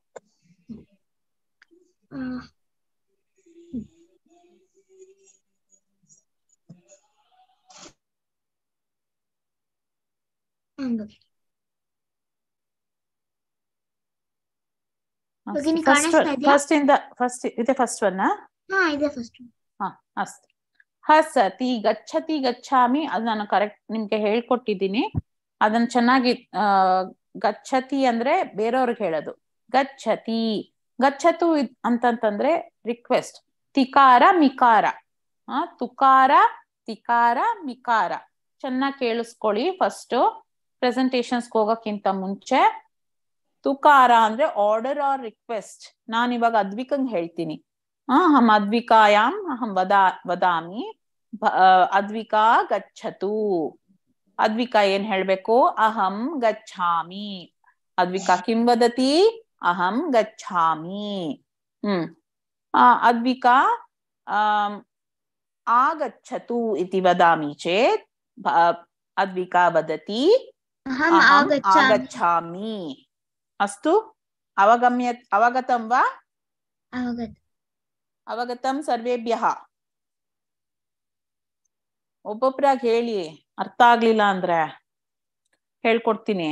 ಆ, ಹ್ಮ್, ಬಗ್ಗೆ. ಭಗಿನಿ ಕಾಣಿಸ್ತಾ ಇದ್ಯಾ? ಫಸ್ಟ್ ಇಂದ ಫಸ್ಟ್ ಇದೆ ಫಸ್ಟ್ ಒನ್ ಹಾ ಇದೆ ಫಸ್ಟ್ ಹಾ ಅಸ್ತು ಹಸತಿ ಗಚ್ಚತಿ ಗಚ್ಚಾಮಿ ಅದು ನಾನು ಕರೆಕ್ಟ್ ನಿಮ್ಗೆ ಹೇಳ್ಕೊಟ್ಟಿದ್ದೀನಿ ಅದನ್ನ ಚೆನ್ನಾಗಿ ಆ ಗಚ್ಚತಿ ಅಂದ್ರೆ ಬೇರೆಯವ್ರಿಗೆ ಹೇಳೋದು ಗಚ್ಚತಿ ಗಚ್ಚತು ಇದ್- ಅಂತಂತಂದ್ರೆ ರಿಕ್ವೆಸ್ಟ್ ತಿಕಾರ ಮಿಕಾರ ಆ ತುಕಾರ ತಿಕಾರ ಮಿಕಾರ ಚೆನ್ನಾಗಿ ಕೇಳಿಸ್ಕೊಳ್ಳಿ ಫಸ್ಟ್ ಪ್ರೆಸೆಂಟೇಶನ್ಸ್ ಹೋಗೋಕ್ಕಿಂತ ಮುಂಚೆ ತುಕಾರ ಅಂದ್ರೆ ಆರ್ಡರ್ ಆರ್ ರಿಕ್ವೆಸ್ಟ್ ನಾನು ಇವಾಗ ಅದ್ವಿಕಂಗ್ ಹೇಳ್ತೀನಿ ಆ, ಅಹಂ ಅದ್ವಿಕಾಯಾಂ ಅಹಂ ವದಾ ವದಾಮಿ ಭ- ಆ, ಅದ್ವಿಕಾ ಗಚ್ಚತು ಅದ್ವಿಕಾ ಏನ್ ಹೇಳ್ಬೇಕು ಅಹಂ ಗಚ್ಛಾಮಿ ಅದ್ವಿಕಾ ಕಿಂ ವದತಿ ಅಹಂ ಗಚ್ಛಾಮಿ ಹ್ಮ್ ಆ, ಅದ್ವಿಕಾ ಆಮ್, ಆಗಚ್ಚತು ಇತಿ ವದಾಮಿ ಚೇತ್ ಭ- ಅದ್ವಿಕಾ ವದತಿ ಅಹಂ ಅಹಂ ಆಗಚ್ಚಾಮಿ ಆಗಚ್ಛಾಮಿ ಅಸ್ತು ಅವಗಮ್ಯ ಅವಗತಂ ವಾ ಅವಗತ ಅವಗತಂ ಸರ್ವೇಭ್ಯ ಒಬ್ಬೊಬ್ರಾಗ್ ಹೇಳಿ ಅರ್ಥ ಆಗ್ಲಿಲ್ಲ ಅಂದ್ರೆ ಹೇಳ್ಕೊಡ್ತೀನಿ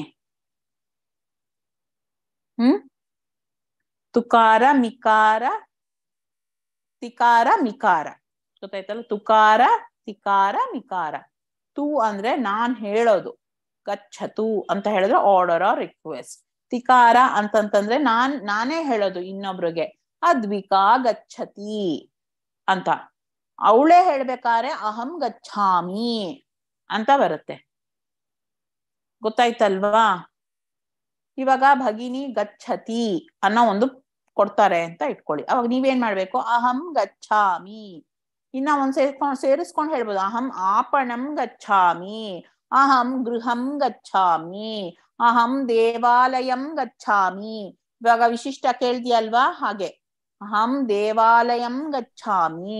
ಹ್ಮ್ ತುಕಾರ ಮಿಕಾರ ತಿಕಾರ ಮಿಕಾರ ಗೊತ್ತಾಯ್ತಲ್ಲ ತುಕಾರ ತಿಕಾರ ಮಿಕಾರ ತು ಅಂದ್ರೆ ನಾನ್ ಹೇಳೋದು ಗಚ್ಚತು ಅಂತ ಹೇಳಿದ್ರೆ ಆರ್ಡರ್ ಆರ್ ರಿಕ್ವೆಸ್ಟ್ ತಿಕಾರ ಅಂತಂತಂದ್ರೆ ನಾನ್ ನಾನೇ ಹೇಳೋದು ಇನ್ನೊಬ್ರಿಗೆ ಅದ್ವಿಕಾ ಗಚ್ಚತಿ ಅಂತ ಅವಳೇ ಹೇಳ್ಬೇಕಾದ್ರೆ ಅಹಂ ಗಚ್ಛಾಮಿ ಅಂತ ಬರುತ್ತೆ ಗೊತ್ತಾಯ್ತಲ್ವಾ ಇವಾಗ ಭಗಿನಿ ಗಚ್ಚತಿ ಅನ್ನೋ ಒಂದು ಕೊಡ್ತಾರೆ ಅಂತ ಇಟ್ಕೊಳ್ಳಿ ಅವಾಗ ನೀವೇನ್ ಮಾಡ್ಬೇಕು ಅಹಂ ಗಚ್ಛಾಮಿ ಇನ್ನ ಒಂದ್ ಸೇರ್ಕೊಂಡ್ ಸೇರಿಸ್ಕೊಂಡ್ ಹೇಳ್ಬೋದು ಅಹಂ ಆಪಣಂ ಗಚ್ಛಾಮಿ ಅಹಂ ಗೃಹಂ ಗಚ್ಛಾಮಿ ಅಹಂ ದೇವಾಲಯಂ ಗಚ್ಛಾಮಿ ಇವಾಗ ವಿಶಿಷ್ಟ ಕೇಳ್ದಿಯಲ್ವಾ ಹಾಗೆ ಅಹಂ ದೇವಾಲಯಂ ಗಚ್ಛಾಮಿ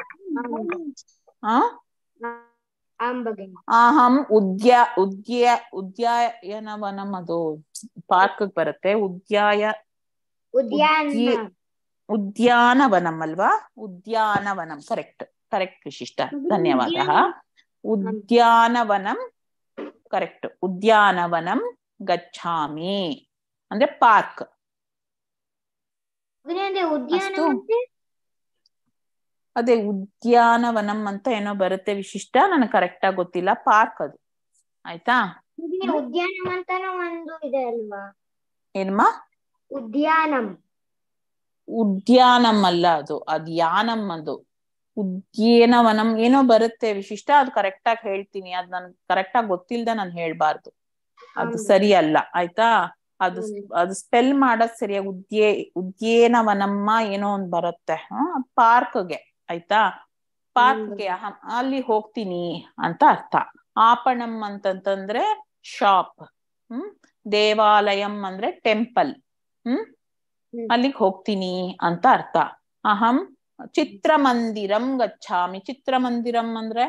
ಆ ಆಂ ಭಗಿನಿ ಅಹಂ ಉದ್ಯಾ ಉದ್ಯ ಉದ್ಯಾನವನಂ ಅದು ಪಾರ್ಕ್ ಬರುತ್ತೆ ಉದ್ಯಾಯ ಉದ್ಯಾನ ಉದ್ಯೆ- ಉದ್ಯಾನವನಂ ಅಲ್ವಾ ಉದ್ಯಾನವನಂ ಕರೆಕ್ಟ್ ಕರೆಕ್ಟ್ ವಿಶಿಷ್ಟ ಧನ್ಯವಾದ ಉದ್ಯಾನವನಂ ಕರೆಕ್ಟ್ ಉದ್ಯಾನವನಂ ಗಚ್ಛಾಮಿ ಅಂದ್ರೆ ಪಾರ್ಕ್ ಭಗಿನಿ ಅಂದ್ರೆ ಉದ್ಯಾನ ಅಷ್ಟು? ಮತ್ತೆ ಅದೇ ಉದ್ಯಾನವನಂ ಅಂತ ಏನೋ ಬರುತ್ತೆ ವಿಶಿಷ್ಟ ನನಗೆ ಕರೆಕ್ಟ್ ಆಗಿ ಗೊತ್ತಿಲ್ಲ ಪಾರ್ಕ್ ಅದು ಆಯ್ತಾ ಭಗಿನಿ ಉದ್ಯಾನಂ ಅಂತಾನು ಒಂದು ಇದೆ ಅಲ್ವಾ ಏನಮ್ಮ ಉದ್ಯಾನಂ ಉದ್ಯಾನಂ ಅಲ್ಲ ಅದು ಅದ್ ಯಾನಂ ಅದು ಉದ್ಯಾನವನಂ ಏನೋ ಬರುತ್ತೆ ವಿಶಿಷ್ಟ ಅದು ಕರೆಕ್ಟ್ ಆಗಿ ಹೇಳ್ತೀನಿ ಅದ್ ನನ್ ಕರೆಕ್ಟ್ ಆಗಿ ಗೊತ್ತಿಲ್ದ ನಾನು ಹೇಳ್ಬಾರ್ದು ಅದು ಹೌದು. ಸರಿ ಅಲ್ಲ ಆಯ್ತಾ ಅದು ಹ್ಮ್. ಅದು ಸ್ಪೆಲ್ ಮಾಡೋದ್ ಸರಿಯಾಗಿ ಉದ್ಯೇ ಉದ್ಯಾನವನಮ್ಮ ಏನೋ ಒಂದ್ ಬರುತ್ತೆ ಪಾರ್ಕ್ಗೆ ಆಯ್ತಾ ಪಾರ್ಕ್ಗೆ ಅಲ್ಲಿ ಹೋಗ್ತೀನಿ ಅಂತ ಅರ್ಥ ಆಪಣಂ ಅಂತಂತಂದ್ರೆ ಶಾಪ್ ಹ್ಮ್ ದೇವಾಲಯಂ ಅಂದ್ರೆ ಟೆಂಪಲ್ ಹ್ಮ್ ಹ್ಮ್. ಅಲ್ಲಿಗೆ ಹೋಗ್ತೀನಿ ಅಂತ ಅರ್ಥ ಅಹಂ ಚಿತ್ರಮಂದಿರಂ ಗಚ್ಚಾಮಿ ಚಿತ್ರಮಂದಿರಂ ಅಂದ್ರೆ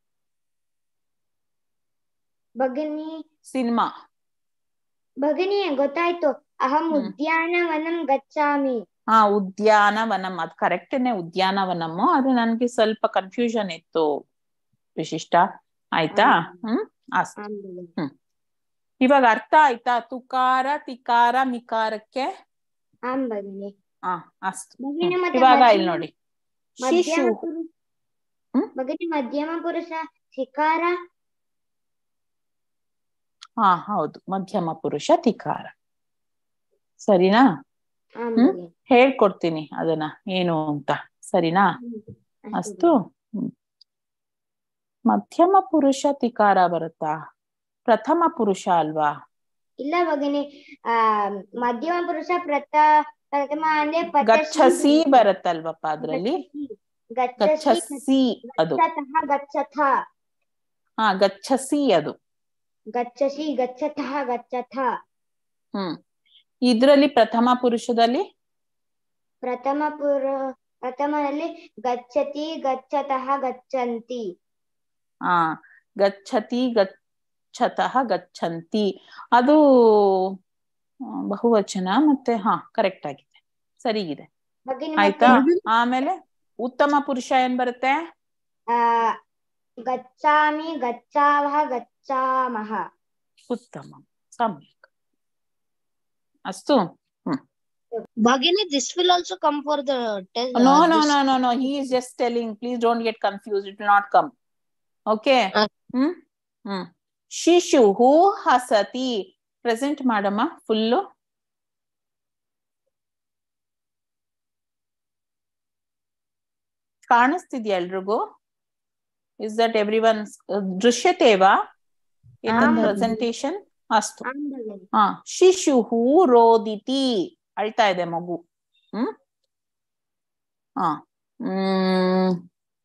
ಭಗಿನಿ ಸಿನಿಮಾ ಭಗಿನಿ ಗೊತ್ತಾಯ್ತು ಅಹಂ ಹ್ಮ್. ಉದ್ಯಾನವನಂ ಗಚ್ಚಾಮಿ ಹಾ ಉದ್ಯಾನವನಂ ಅದ್ ಕರೆಕ್ಟ್ನೆ ಉದ್ಯಾನವನಮ್ಮು ಆದ್ರೆ ನನ್ಗೆ ಸ್ವಲ್ಪ ಕನ್ಫ್ಯೂಷನ್ ಇತ್ತು ವಿಶಿಷ್ಟ ಆಯ್ತಾ ಹ್ಮ್ ಅಸ್ತು ಆಂ ಭಗಿನಿ ಇವಾಗ ಅರ್ಥ ಆಯ್ತಾ ತುಕಾರ ತಿಕಾರ ಮಿಕಾರಕ್ಕೆ ಆಂ ಭಗಿನಿ ಹಾ ಅಸ್ತು ಭಗಿನಿ ಹ್ಮ್. ಮತ್ತೆ ಇವಾಗ ಮಧ್ಯಮ- ಇಲ್ಲಿ ನೋಡಿ ಮಧ್ಯಮ ಶಿಶು ಪುರುಷ ಹ್ಮ್? ಭಗಿನಿ ಮಧ್ಯಮ ಪುರುಷ ಶಿಕಾರ ಹಾ ಹೌದು ಮಧ್ಯಮ ಪುರುಷ ತಿಕಾರ ಸರಿನಾ ಆಂ ಹ್ಮ್? ಭಗಿನಿ ಹೇಳ್ಕೊಡ್ತೀನಿ ಅದನ್ನ ಏನು ಅಂತ ಸರಿನಾ ಹ್ಮ್. ಅಸ್ತು ಹ್ಮ್. ಮಧ್ಯಮ ಪುರುಷ ತಿಕಾರ ಬರುತ್ತಾ ಪ್ರಥಮ ಪುರುಷ ಅಲ್ವಾ ಇಲ್ಲ ಭಗಿನಿ ಆ ಮಧ್ಯಮ ಪುರುಷ ಪ್ರಥ ಪ್ರಥಮ ಅಂದ್ರೆ ಪಚಸಿ ಗಚ್ಚಸಿ ಬರುತ್ತಲ್ವಪ್ಪ ಅದ್ರಲ್ಲಿ ಗಚ್ಚಸಿ ಗಚ್ಚಸಿ ಅದು ಗಚ್ಚತಃ ಗಚ್ಚಥ ಹಾ ಗಚ್ಚಸಿ ಅದು ಗಚ್ಚಸಿ ಗಚ್ಚತಃ ಗಚ್ಚಥ ಹ್ಮ್ ಇದ್ರಲ್ಲಿ ಪ್ರಥಮ ಪುರುಷದಲ್ಲಿ ಪ್ರಥಮ ಪುರ ಪ್ರಥಮದಲ್ಲಿ ಗಚ್ಚತಿ ಗಚ್ಚತಃ ಗಚ್ಚಂತಿ ಆ ಗಚ್ಚತಿ ಗಚ್ಚತಃ ಗಚ್ಚಂತಿ ಅದು ಆ, ಬಹುವಚನ ಮತ್ತೆ ಹಾ ಕರೆಕ್ಟ್ ಆಗಿದೆ ಸರಿಗಿದೆ ಭಗಿನಿ ಆಯ್ತಾ ಮತ್ತೆ ಆಮೇಲೆ ಉತ್ತಮ ಪುರುಷ ಏನ್ ಬರುತ್ತೆ ಆ, ಗಚ್ಚಾಮಿ ಗಚ್ಚಾವಹ ಗಚ್ಚಾಮಹ ಉತ್ತಮ ಸಮ್ಯಕ್ ಅಸ್ತು Bhagini, this will also come for the test. no uh, no this- no no no he is just telling please don't get confused it will not come okay Okay. ಹ್ಮ್ ಹ್ಮ್ ಶಿಶುಹು ಹಸತಿ ಪ್ರೆಸೆಂಟ್ ಮಾಡಮ್ಮ ಫುಲ್ಲು ಕಾಣಿಸ್ತಿದ್ಯಾ ಎಲ್ರಿಗೂ is that everyone ದೃಶ್ಯತೇವಾ ಏತತ್ ಹಾ. ಪ್ರೆಸೆಂಟೇಶನ್ ಅಸ್ತು ಆಂ ಭಗಿನಿ ಹಾ ಶಿಶುಹು ರೋದಿತಿ ಅಳ್ತಾ ಇದೆ ಮಗು ಹ್ಮ್ ಹಾ ಹ್ಮ್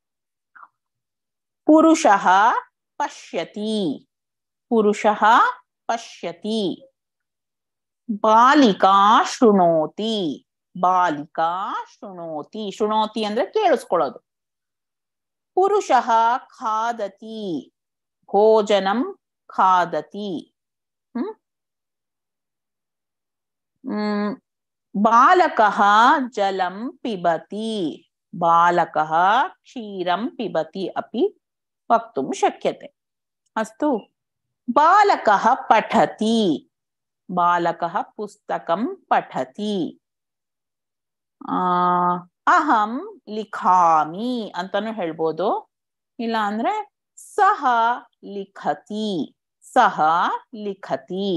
ಪುರುಷಃ ಪಶ್ಯತಿ ಪುರುಷಃ ಪಶ್ಯತಿ ಬಾಲಿಕಾ ಶೃಣೋತಿ ಬಾಲಿಕಾ ಶೃಣೋತಿ ಶೃಣೋತಿ ಅಂದ್ರೆ ಕೇಳಿಸ್ಕೊಳ್ಳೋದು ಪುರುಷಃ ಖಾದತಿ ಭೋಜನಂ ಖಾದತಿ ಹ್ಮ್ ಹ್ಮ್ ಬಾಲಕಃ ಜಲಂ ಪಿಬತಿ ಬಾಲಕಃ ಕ್ಷೀರಂ ಪಿಬತಿ ಅಪಿ ವಕ್ತುಂ ಶಕ್ಯತೆ ಅಸ್ತು ಬಾಲಕಃ ಪಠತಿ ಬಾಲಕಃ ಪುಸ್ತಕಂ ಪಠತಿ ಆ ಅಹಂ ಲಿಖಾಮಿ ಅಂತಾನು ಹೇಳ್ಬೋದು ಇಲ್ಲ ಅಂದ್ರೆ ಸಹ ಲಿಖತಿ ಸಹ ಲಿಖತಿ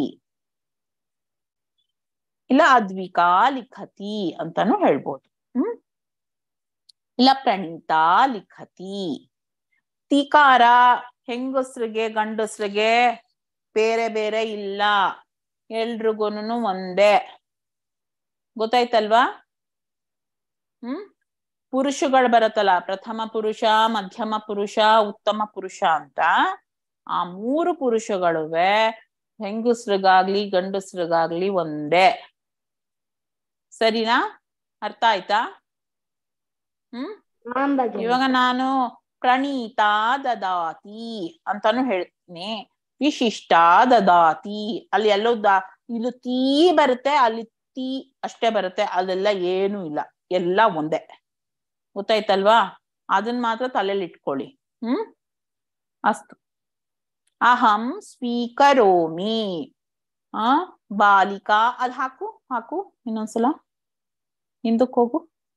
ಇಲ್ಲ ಅದ್ವಿಕಾ ಲಿಖತಿ ಅಂತಾನು ಹೇಳ್ಬೋದು ಹ್ಮ್ ಇಲ್ಲ ಪ್ರಣೀತಾ ಲಿಖತಿ ತೀಕಾರ ಹೆಂಗಸ್ರಿಗೆ ಗಂಡಸ್ರಿಗೆ ಬೇರೆ ಬೇರೆ ಇಲ್ಲ ಎಲ್ರಿಗೂನು ಒಂದೇ ಗೊತ್ತಾಯ್ತಲ್ವಾ ಹ್ಮ್ ಪುರುಷಗಳು ಬರತ್ತಲ್ಲ ಪ್ರಥಮ ಪುರುಷ ಮಧ್ಯಮ ಪುರುಷ ಉತ್ತಮ ಪುರುಷ ಅಂತ ಆ ಮೂರು ಪುರುಷಗಳುವೆ ಹೆಂಗಸ್ರಿಗಾಗ್ಲಿ ಗಂಡಸ್ರಿಗಾಗ್ಲಿ ಒಂದೇ ಸರಿನಾ ಅರ್ಥ ಆಯ್ತಾ ಹ್ಮ್ ಆಂ ಭಗಿನಿ ಇವಾಗ ನಾನು ಪ್ರಣೀತ ದದಾತಿ ಅಂತಾನು ಹೇಳ್ತೀನಿ ವಿಶಿಷ್ಟ ದದಾತಿ ಅಲ್ಲಿ ಎಲ್ಲೋ ದ ಇಲ್ಲಿ ತೀ ಬರುತ್ತೆ ಅಲ್ಲಿ ತೀ ಅಷ್ಟೇ ಬರುತ್ತೆ ಅಲ್ಲೆಲ್ಲ ಏನೂ ಇಲ್ಲ ಎಲ್ಲ ಒಂದೇ ಗೊತ್ತಾಯ್ತಲ್ವಾ ಅದನ್ನ ಮಾತ್ರ ತಲೆಯಲ್ಲಿ ಇಟ್ಕೊಳ್ಳಿ ಹ್ಮ್ ಅಸ್ತು ಅಹಂ ಸ್ವೀಕರೋಮಿ ಆ ಬಾಲಿಕಾ ಅಲ್ಲಿ ಹಾಕು ಹಾಕು ಇನ್ನೊಂದ್ಸಲ ಹಿಂದಕ್ಕೆ ಹೋಗು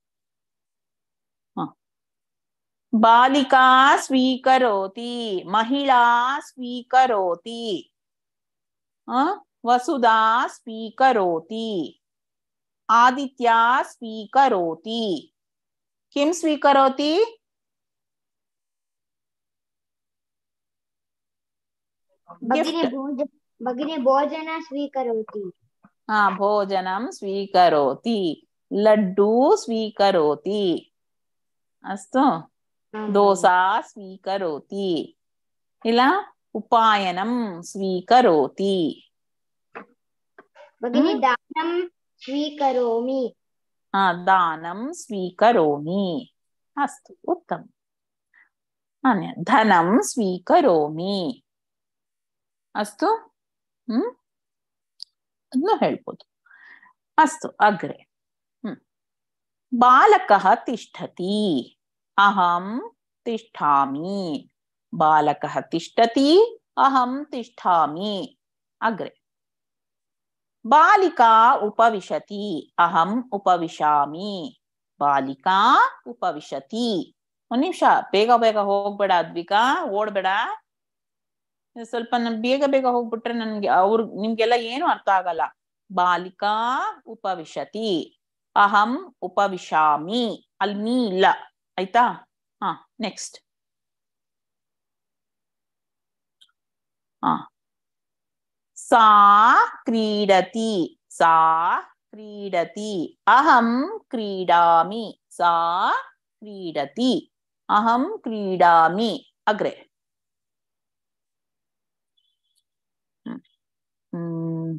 ಹ ಬಾಲಿಕಾ ಸ್ವೀಕರೋತಿ ಮಹಿಳಾ ಸ್ವೀಕರೋತಿ ಆ ವಸುಧಾ ಸ್ವೀಕರೋತಿ ಆದಿತ್ಯ ಸ್ವೀಕರೋತಿ ಕಿಂ ಸ್ವೀಕರೋತಿ ಭಗಿನಿ ಗಿಫ್ಟ್ ಭೋಜ ಭಗಿನಿ ಭೋಜನ ಸ್ವೀಕರೋತಿ ಹಾ ಭೋಜನಂ ಸ್ವೀಕರೋತಿ ಲಡ್ಡು ಸ್ವೀಕರೋತಿ ಅಸ್ತು ಆಂ ದೋಸಾ ಸ್ವೀಕರೋತಿ ಇಲ್ಲ ಉಪಾಯನಂ ಸ್ವೀಕರೋತಿ ಭಗಿನಿ ಹ್ಮ್. ದಾನಂ ಸ್ವೀಕರೋಮಿ ಹಾ ದಾನಂ ಸ್ವೀಕರೋಮಿ ಅಸ್ತು ಉತ್ತಮ ಅನ್ಯ ಧನಂ ಸ್ವೀಕರೋಮಿ ಅಸ್ತು ಹ್ಮ್ ಅದನ್ನು ಹೇಳ್ಬೋದು ಅಸ್ತು ಅಗ್ರೆ ಹ್ಮ್ ಬಾಲಕಃ ತಿಷ್ಠತಿ ಅಹಂ ತಿಷ್ಠಾಮಿ ಬಾಲಕಃ ತಿಷ್ಠತಿ ಅಹಂ ತಿಷ್ಠಾಮಿ ಅಗ್ರೆ ಬಾಲಿಕಾ ಉಪವಿಶತಿ ಅಹಂ ಉಪವಿಶಾಮಿ ಬಾಲಿಕಾ ಉಪವಿಶತಿ ಒಂದ್ ನಿಮಿಷ ಬೇಗ ಬೇಗ ಹೋಗ್ಬೇಡ ಅದ್ವಿಕಾ ಓಡ್ಬೇಡ ಸ್ವಲ್ಪ ನನ್ ಬೇಗ ಬೇಗ ಹೋಗ್ಬಿಟ್ರೆ ನನ್ಗೆ ಅವ್ರ ನಿಮ್ಗೆಲ್ಲ ಏನು ಅರ್ಥ ಆಗಲ್ಲ ಬಾಲಿಕಾ ಉಪವಿಶತಿ ಅಹಂ ಉಪವಿಶಾಮಿ ಅಲ್ಲಿ ಮೀ ಇಲ್ಲ ಆಯ್ತಾ ಹಾ ನೆಕ್ಸ್ಟ್ ಹಾ ಸಾ ಕ್ರೀಡತಿ ಸಾ ಕ್ರೀಡತಿ ಅಹಂ ಕ್ರೀಡಾಮಿ ಸಾ ಕ್ರೀಡತಿ ಅಹಂ ಕ್ರೀಡಾಮಿ ಅಗ್ರೆ ಹ್ಮ್. ಹ್ಮ್.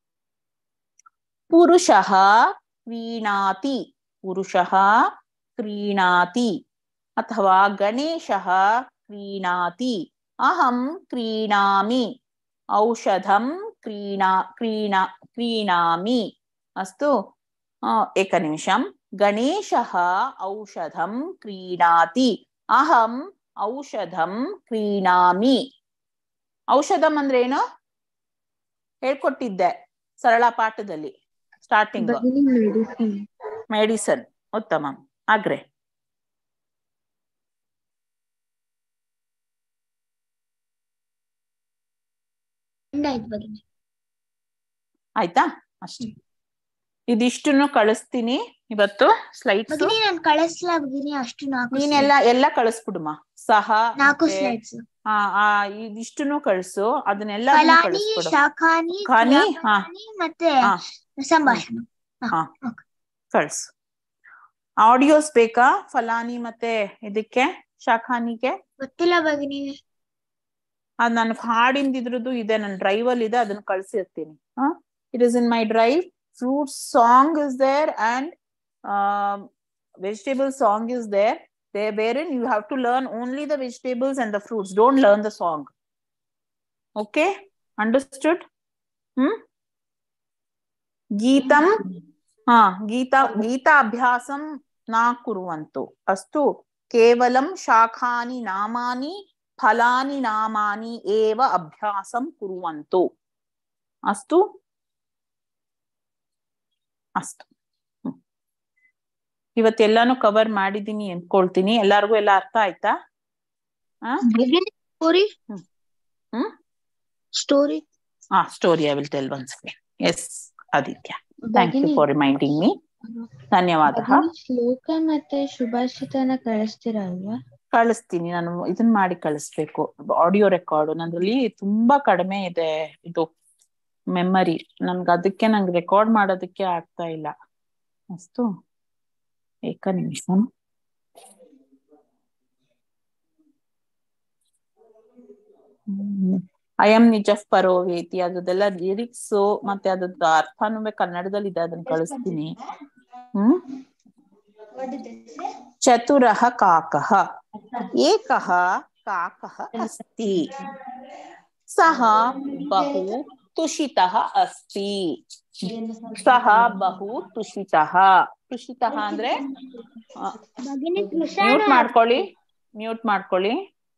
ಪುರುಷಃ ಕ್ರೀಣಾತಿ ಪುರುಷಃ ಕ್ರೀಣಾತಿ ಅಥವಾ ಗಣೇಶಃ ಕ್ರೀಣಾತಿ ಅಹಂ ಕ್ರೀಣಾಮಿ ಔಷಧಂ ಕ್ರೀಣಾ ಕ್ರೀಣಾ ಕ್ರೀಣಾಮಿ ಅಸ್ತು ಆ, एकनिमिषं गणेशः औषधं क्रीणाति ಅಹಂ ಔಷಧಂ ಕ್ರೀಣಾಮಿ ಔಷಧಂ ಅಂದ್ರೆ ಏನು ಹೇಳ್ಕೊಟ್ಟಿದ್ದೆ ಸರಳ ಪಾಠದಲ್ಲಿ ಸ್ಟಾರ್ಟಿಂಗ್ ಭಗಿನಿ ಮೆಡಿಸಿನ್ ಮೆಡಿಸನ್ ಉತ್ತಮ ಆಗ್ರೆ ಆಯ್ತು ಭಗಿನಿ ಆಯ್ತಾ ಅಷ್ಟೇ ಇದಿಷ್ಟನ್ನು ಕಳಿಸ್ತೀನಿ ಇವತ್ತು ಸ್ಲೈಡ್ಸ್ ಭಗಿನಿ ನಾನು ಕಳಿಸ್ಲಾ ಭಗಿನಿ ಅಷ್ಟು ನಾಲ್ಕು ನೀನೆಲ್ಲ ಎಲ್ಲ ಕಳಿಸ್ಬಿಡುಮ ಸಹ ನಾಲ್ಕು ಮತ್ತೆ, ಸ್ಲೈಡ್ಸ್ ಆ, ಆ, ಇದಿಷ್ಟನ್ನು ಕಳಿಸು ಅದನ್ನೆಲ್ಲ ಫಲಾನಿ ಕಳಿಸ್ಬಿಡು ಶಾಖಾನಿ ಖಾನಿ, ಹಾ. ಕ್ರಿಯಾಪದಾನಿ, ಮತ್ತೆ ಹಾ. ಸಂಭಾಷಣ ಕಳ್ಸು ಆಡಿಯೋಸ್ ಬೇಕಾ ಫಲಾನಿ ಮತ್ತೆ ಇದಕ್ಕೆ ಶಾಖಾನಿಗೆ ಗೊತ್ತಿಲ್ಲ ಭಗಿನಿ ಅದ್ ನಾನು ಹಾಡಿಂದಿದ್ರದ್ದು ಇದೆ ನನ್ನ ಡ್ರೈವ್ ಅಲ್ಲಿ ಇದೆ ಅದನ್ನ ಕಳ್ಸಿರ್ತೀನಿ it is in my drive fruit song is there and vegetable song is there they bear in you have to learn only the vegetables and the fruits don't learn the song okay understood hmm ಗೀತಂ ಹಾ ಗೀತಾ ಗೀತಾಭ್ಯಾಸಂ ನ ಕುರುವಂತು ಅಸ್ತು ಕೇವಲಂ ಶಾಖಾನಿ ನಾಮಾನಿ ಫಲಾನಿ ನಾಮಾನಿ ಏವ ಅಭ್ಯಾಸಂ ಕುರುವಂತು ಅಸ್ತು ಅಸ್ತು ಹ್ಮ್. ಇವತ್ತೆಲ್ಲಾನು cover ಮಾಡಿದೀನಿ ಅಂದ್ಕೊಳ್ತೀನಿ ಎಲ್ಲಾರ್ಗು ಎಲ್ಲ ಅರ್ಥ ಆಯ್ತಾ ಆ ಸ್ಟೋರಿ ಹ್ಮ್. ಹ್ಮ್? ಸ್ಟೋರಿ ಆ story I will tell once yes Aditya thank you ಭಗಿನಿ ಫಾರ್ ರಿಮೈಂಡಿಂಗ್ ಮೀ ಧನ್ಯವಾದ ಭಗಿನಿ, ಶ್ಲೋಕ ಮತ್ತೆ ಶುಭಾಷಿತನ ಕಳಿಸ್ತೀರಾ ಅಲ್ವಾ ಕಳಿಸ್ತೀನಿ ನಾನು ಇದನ್ ಮಾಡಿ ಕಳಿಸ್ಬೇಕು ಆಡಿಯೋ ರೆಕಾರ್ಡ್ ನಂದ್ರಲ್ಲಿ ತುಂಬಾ ಕಡಿಮೆ ಇದೆ ಇದು ಮೆಮರಿ ನನ್ಗೆ ಅದಕ್ಕೆ ನಂಗೆ ರೆಕಾರ್ಡ್ ಮಾಡೋದಕ್ಕೆ ಆಗ್ತಾ ಇಲ್ಲ ಅಷ್ಟು ಏಕ ನಿಮಿಷ ಅಯಂ ನಿಜ ಪರೋವೇತಿ ಅದೆಲ್ಲ ಲಿರಿಕ್ಸ್ ಮತ್ತೆ ಅದ್ರದ್ದು ಅರ್ಥನೂ ಕನ್ನಡದಲ್ಲಿ ಇದೆ ಅದನ್ನ ಕಳಿಸ್ತೀನಿ ಹ್ಮ್ ಚತುರಃ ಕಾಕಃ ಏಕಃ ಕಾಕಃ ಅಸ್ತಿ ಸಹ ಬಹು ತುಷಿತಃ ಅಸ್ತಿ ಸಹ ಬಹು ತುಷಿತಃ ತುಷಿತಃ ಅಂದ್ರೆ ಮ್ಯೂಟ್ ಮಾಡ್ಕೊಳ್ಳಿ ಮ್ಯೂಟ್ ಮಾಡ್ಕೊಳ್ಳಿ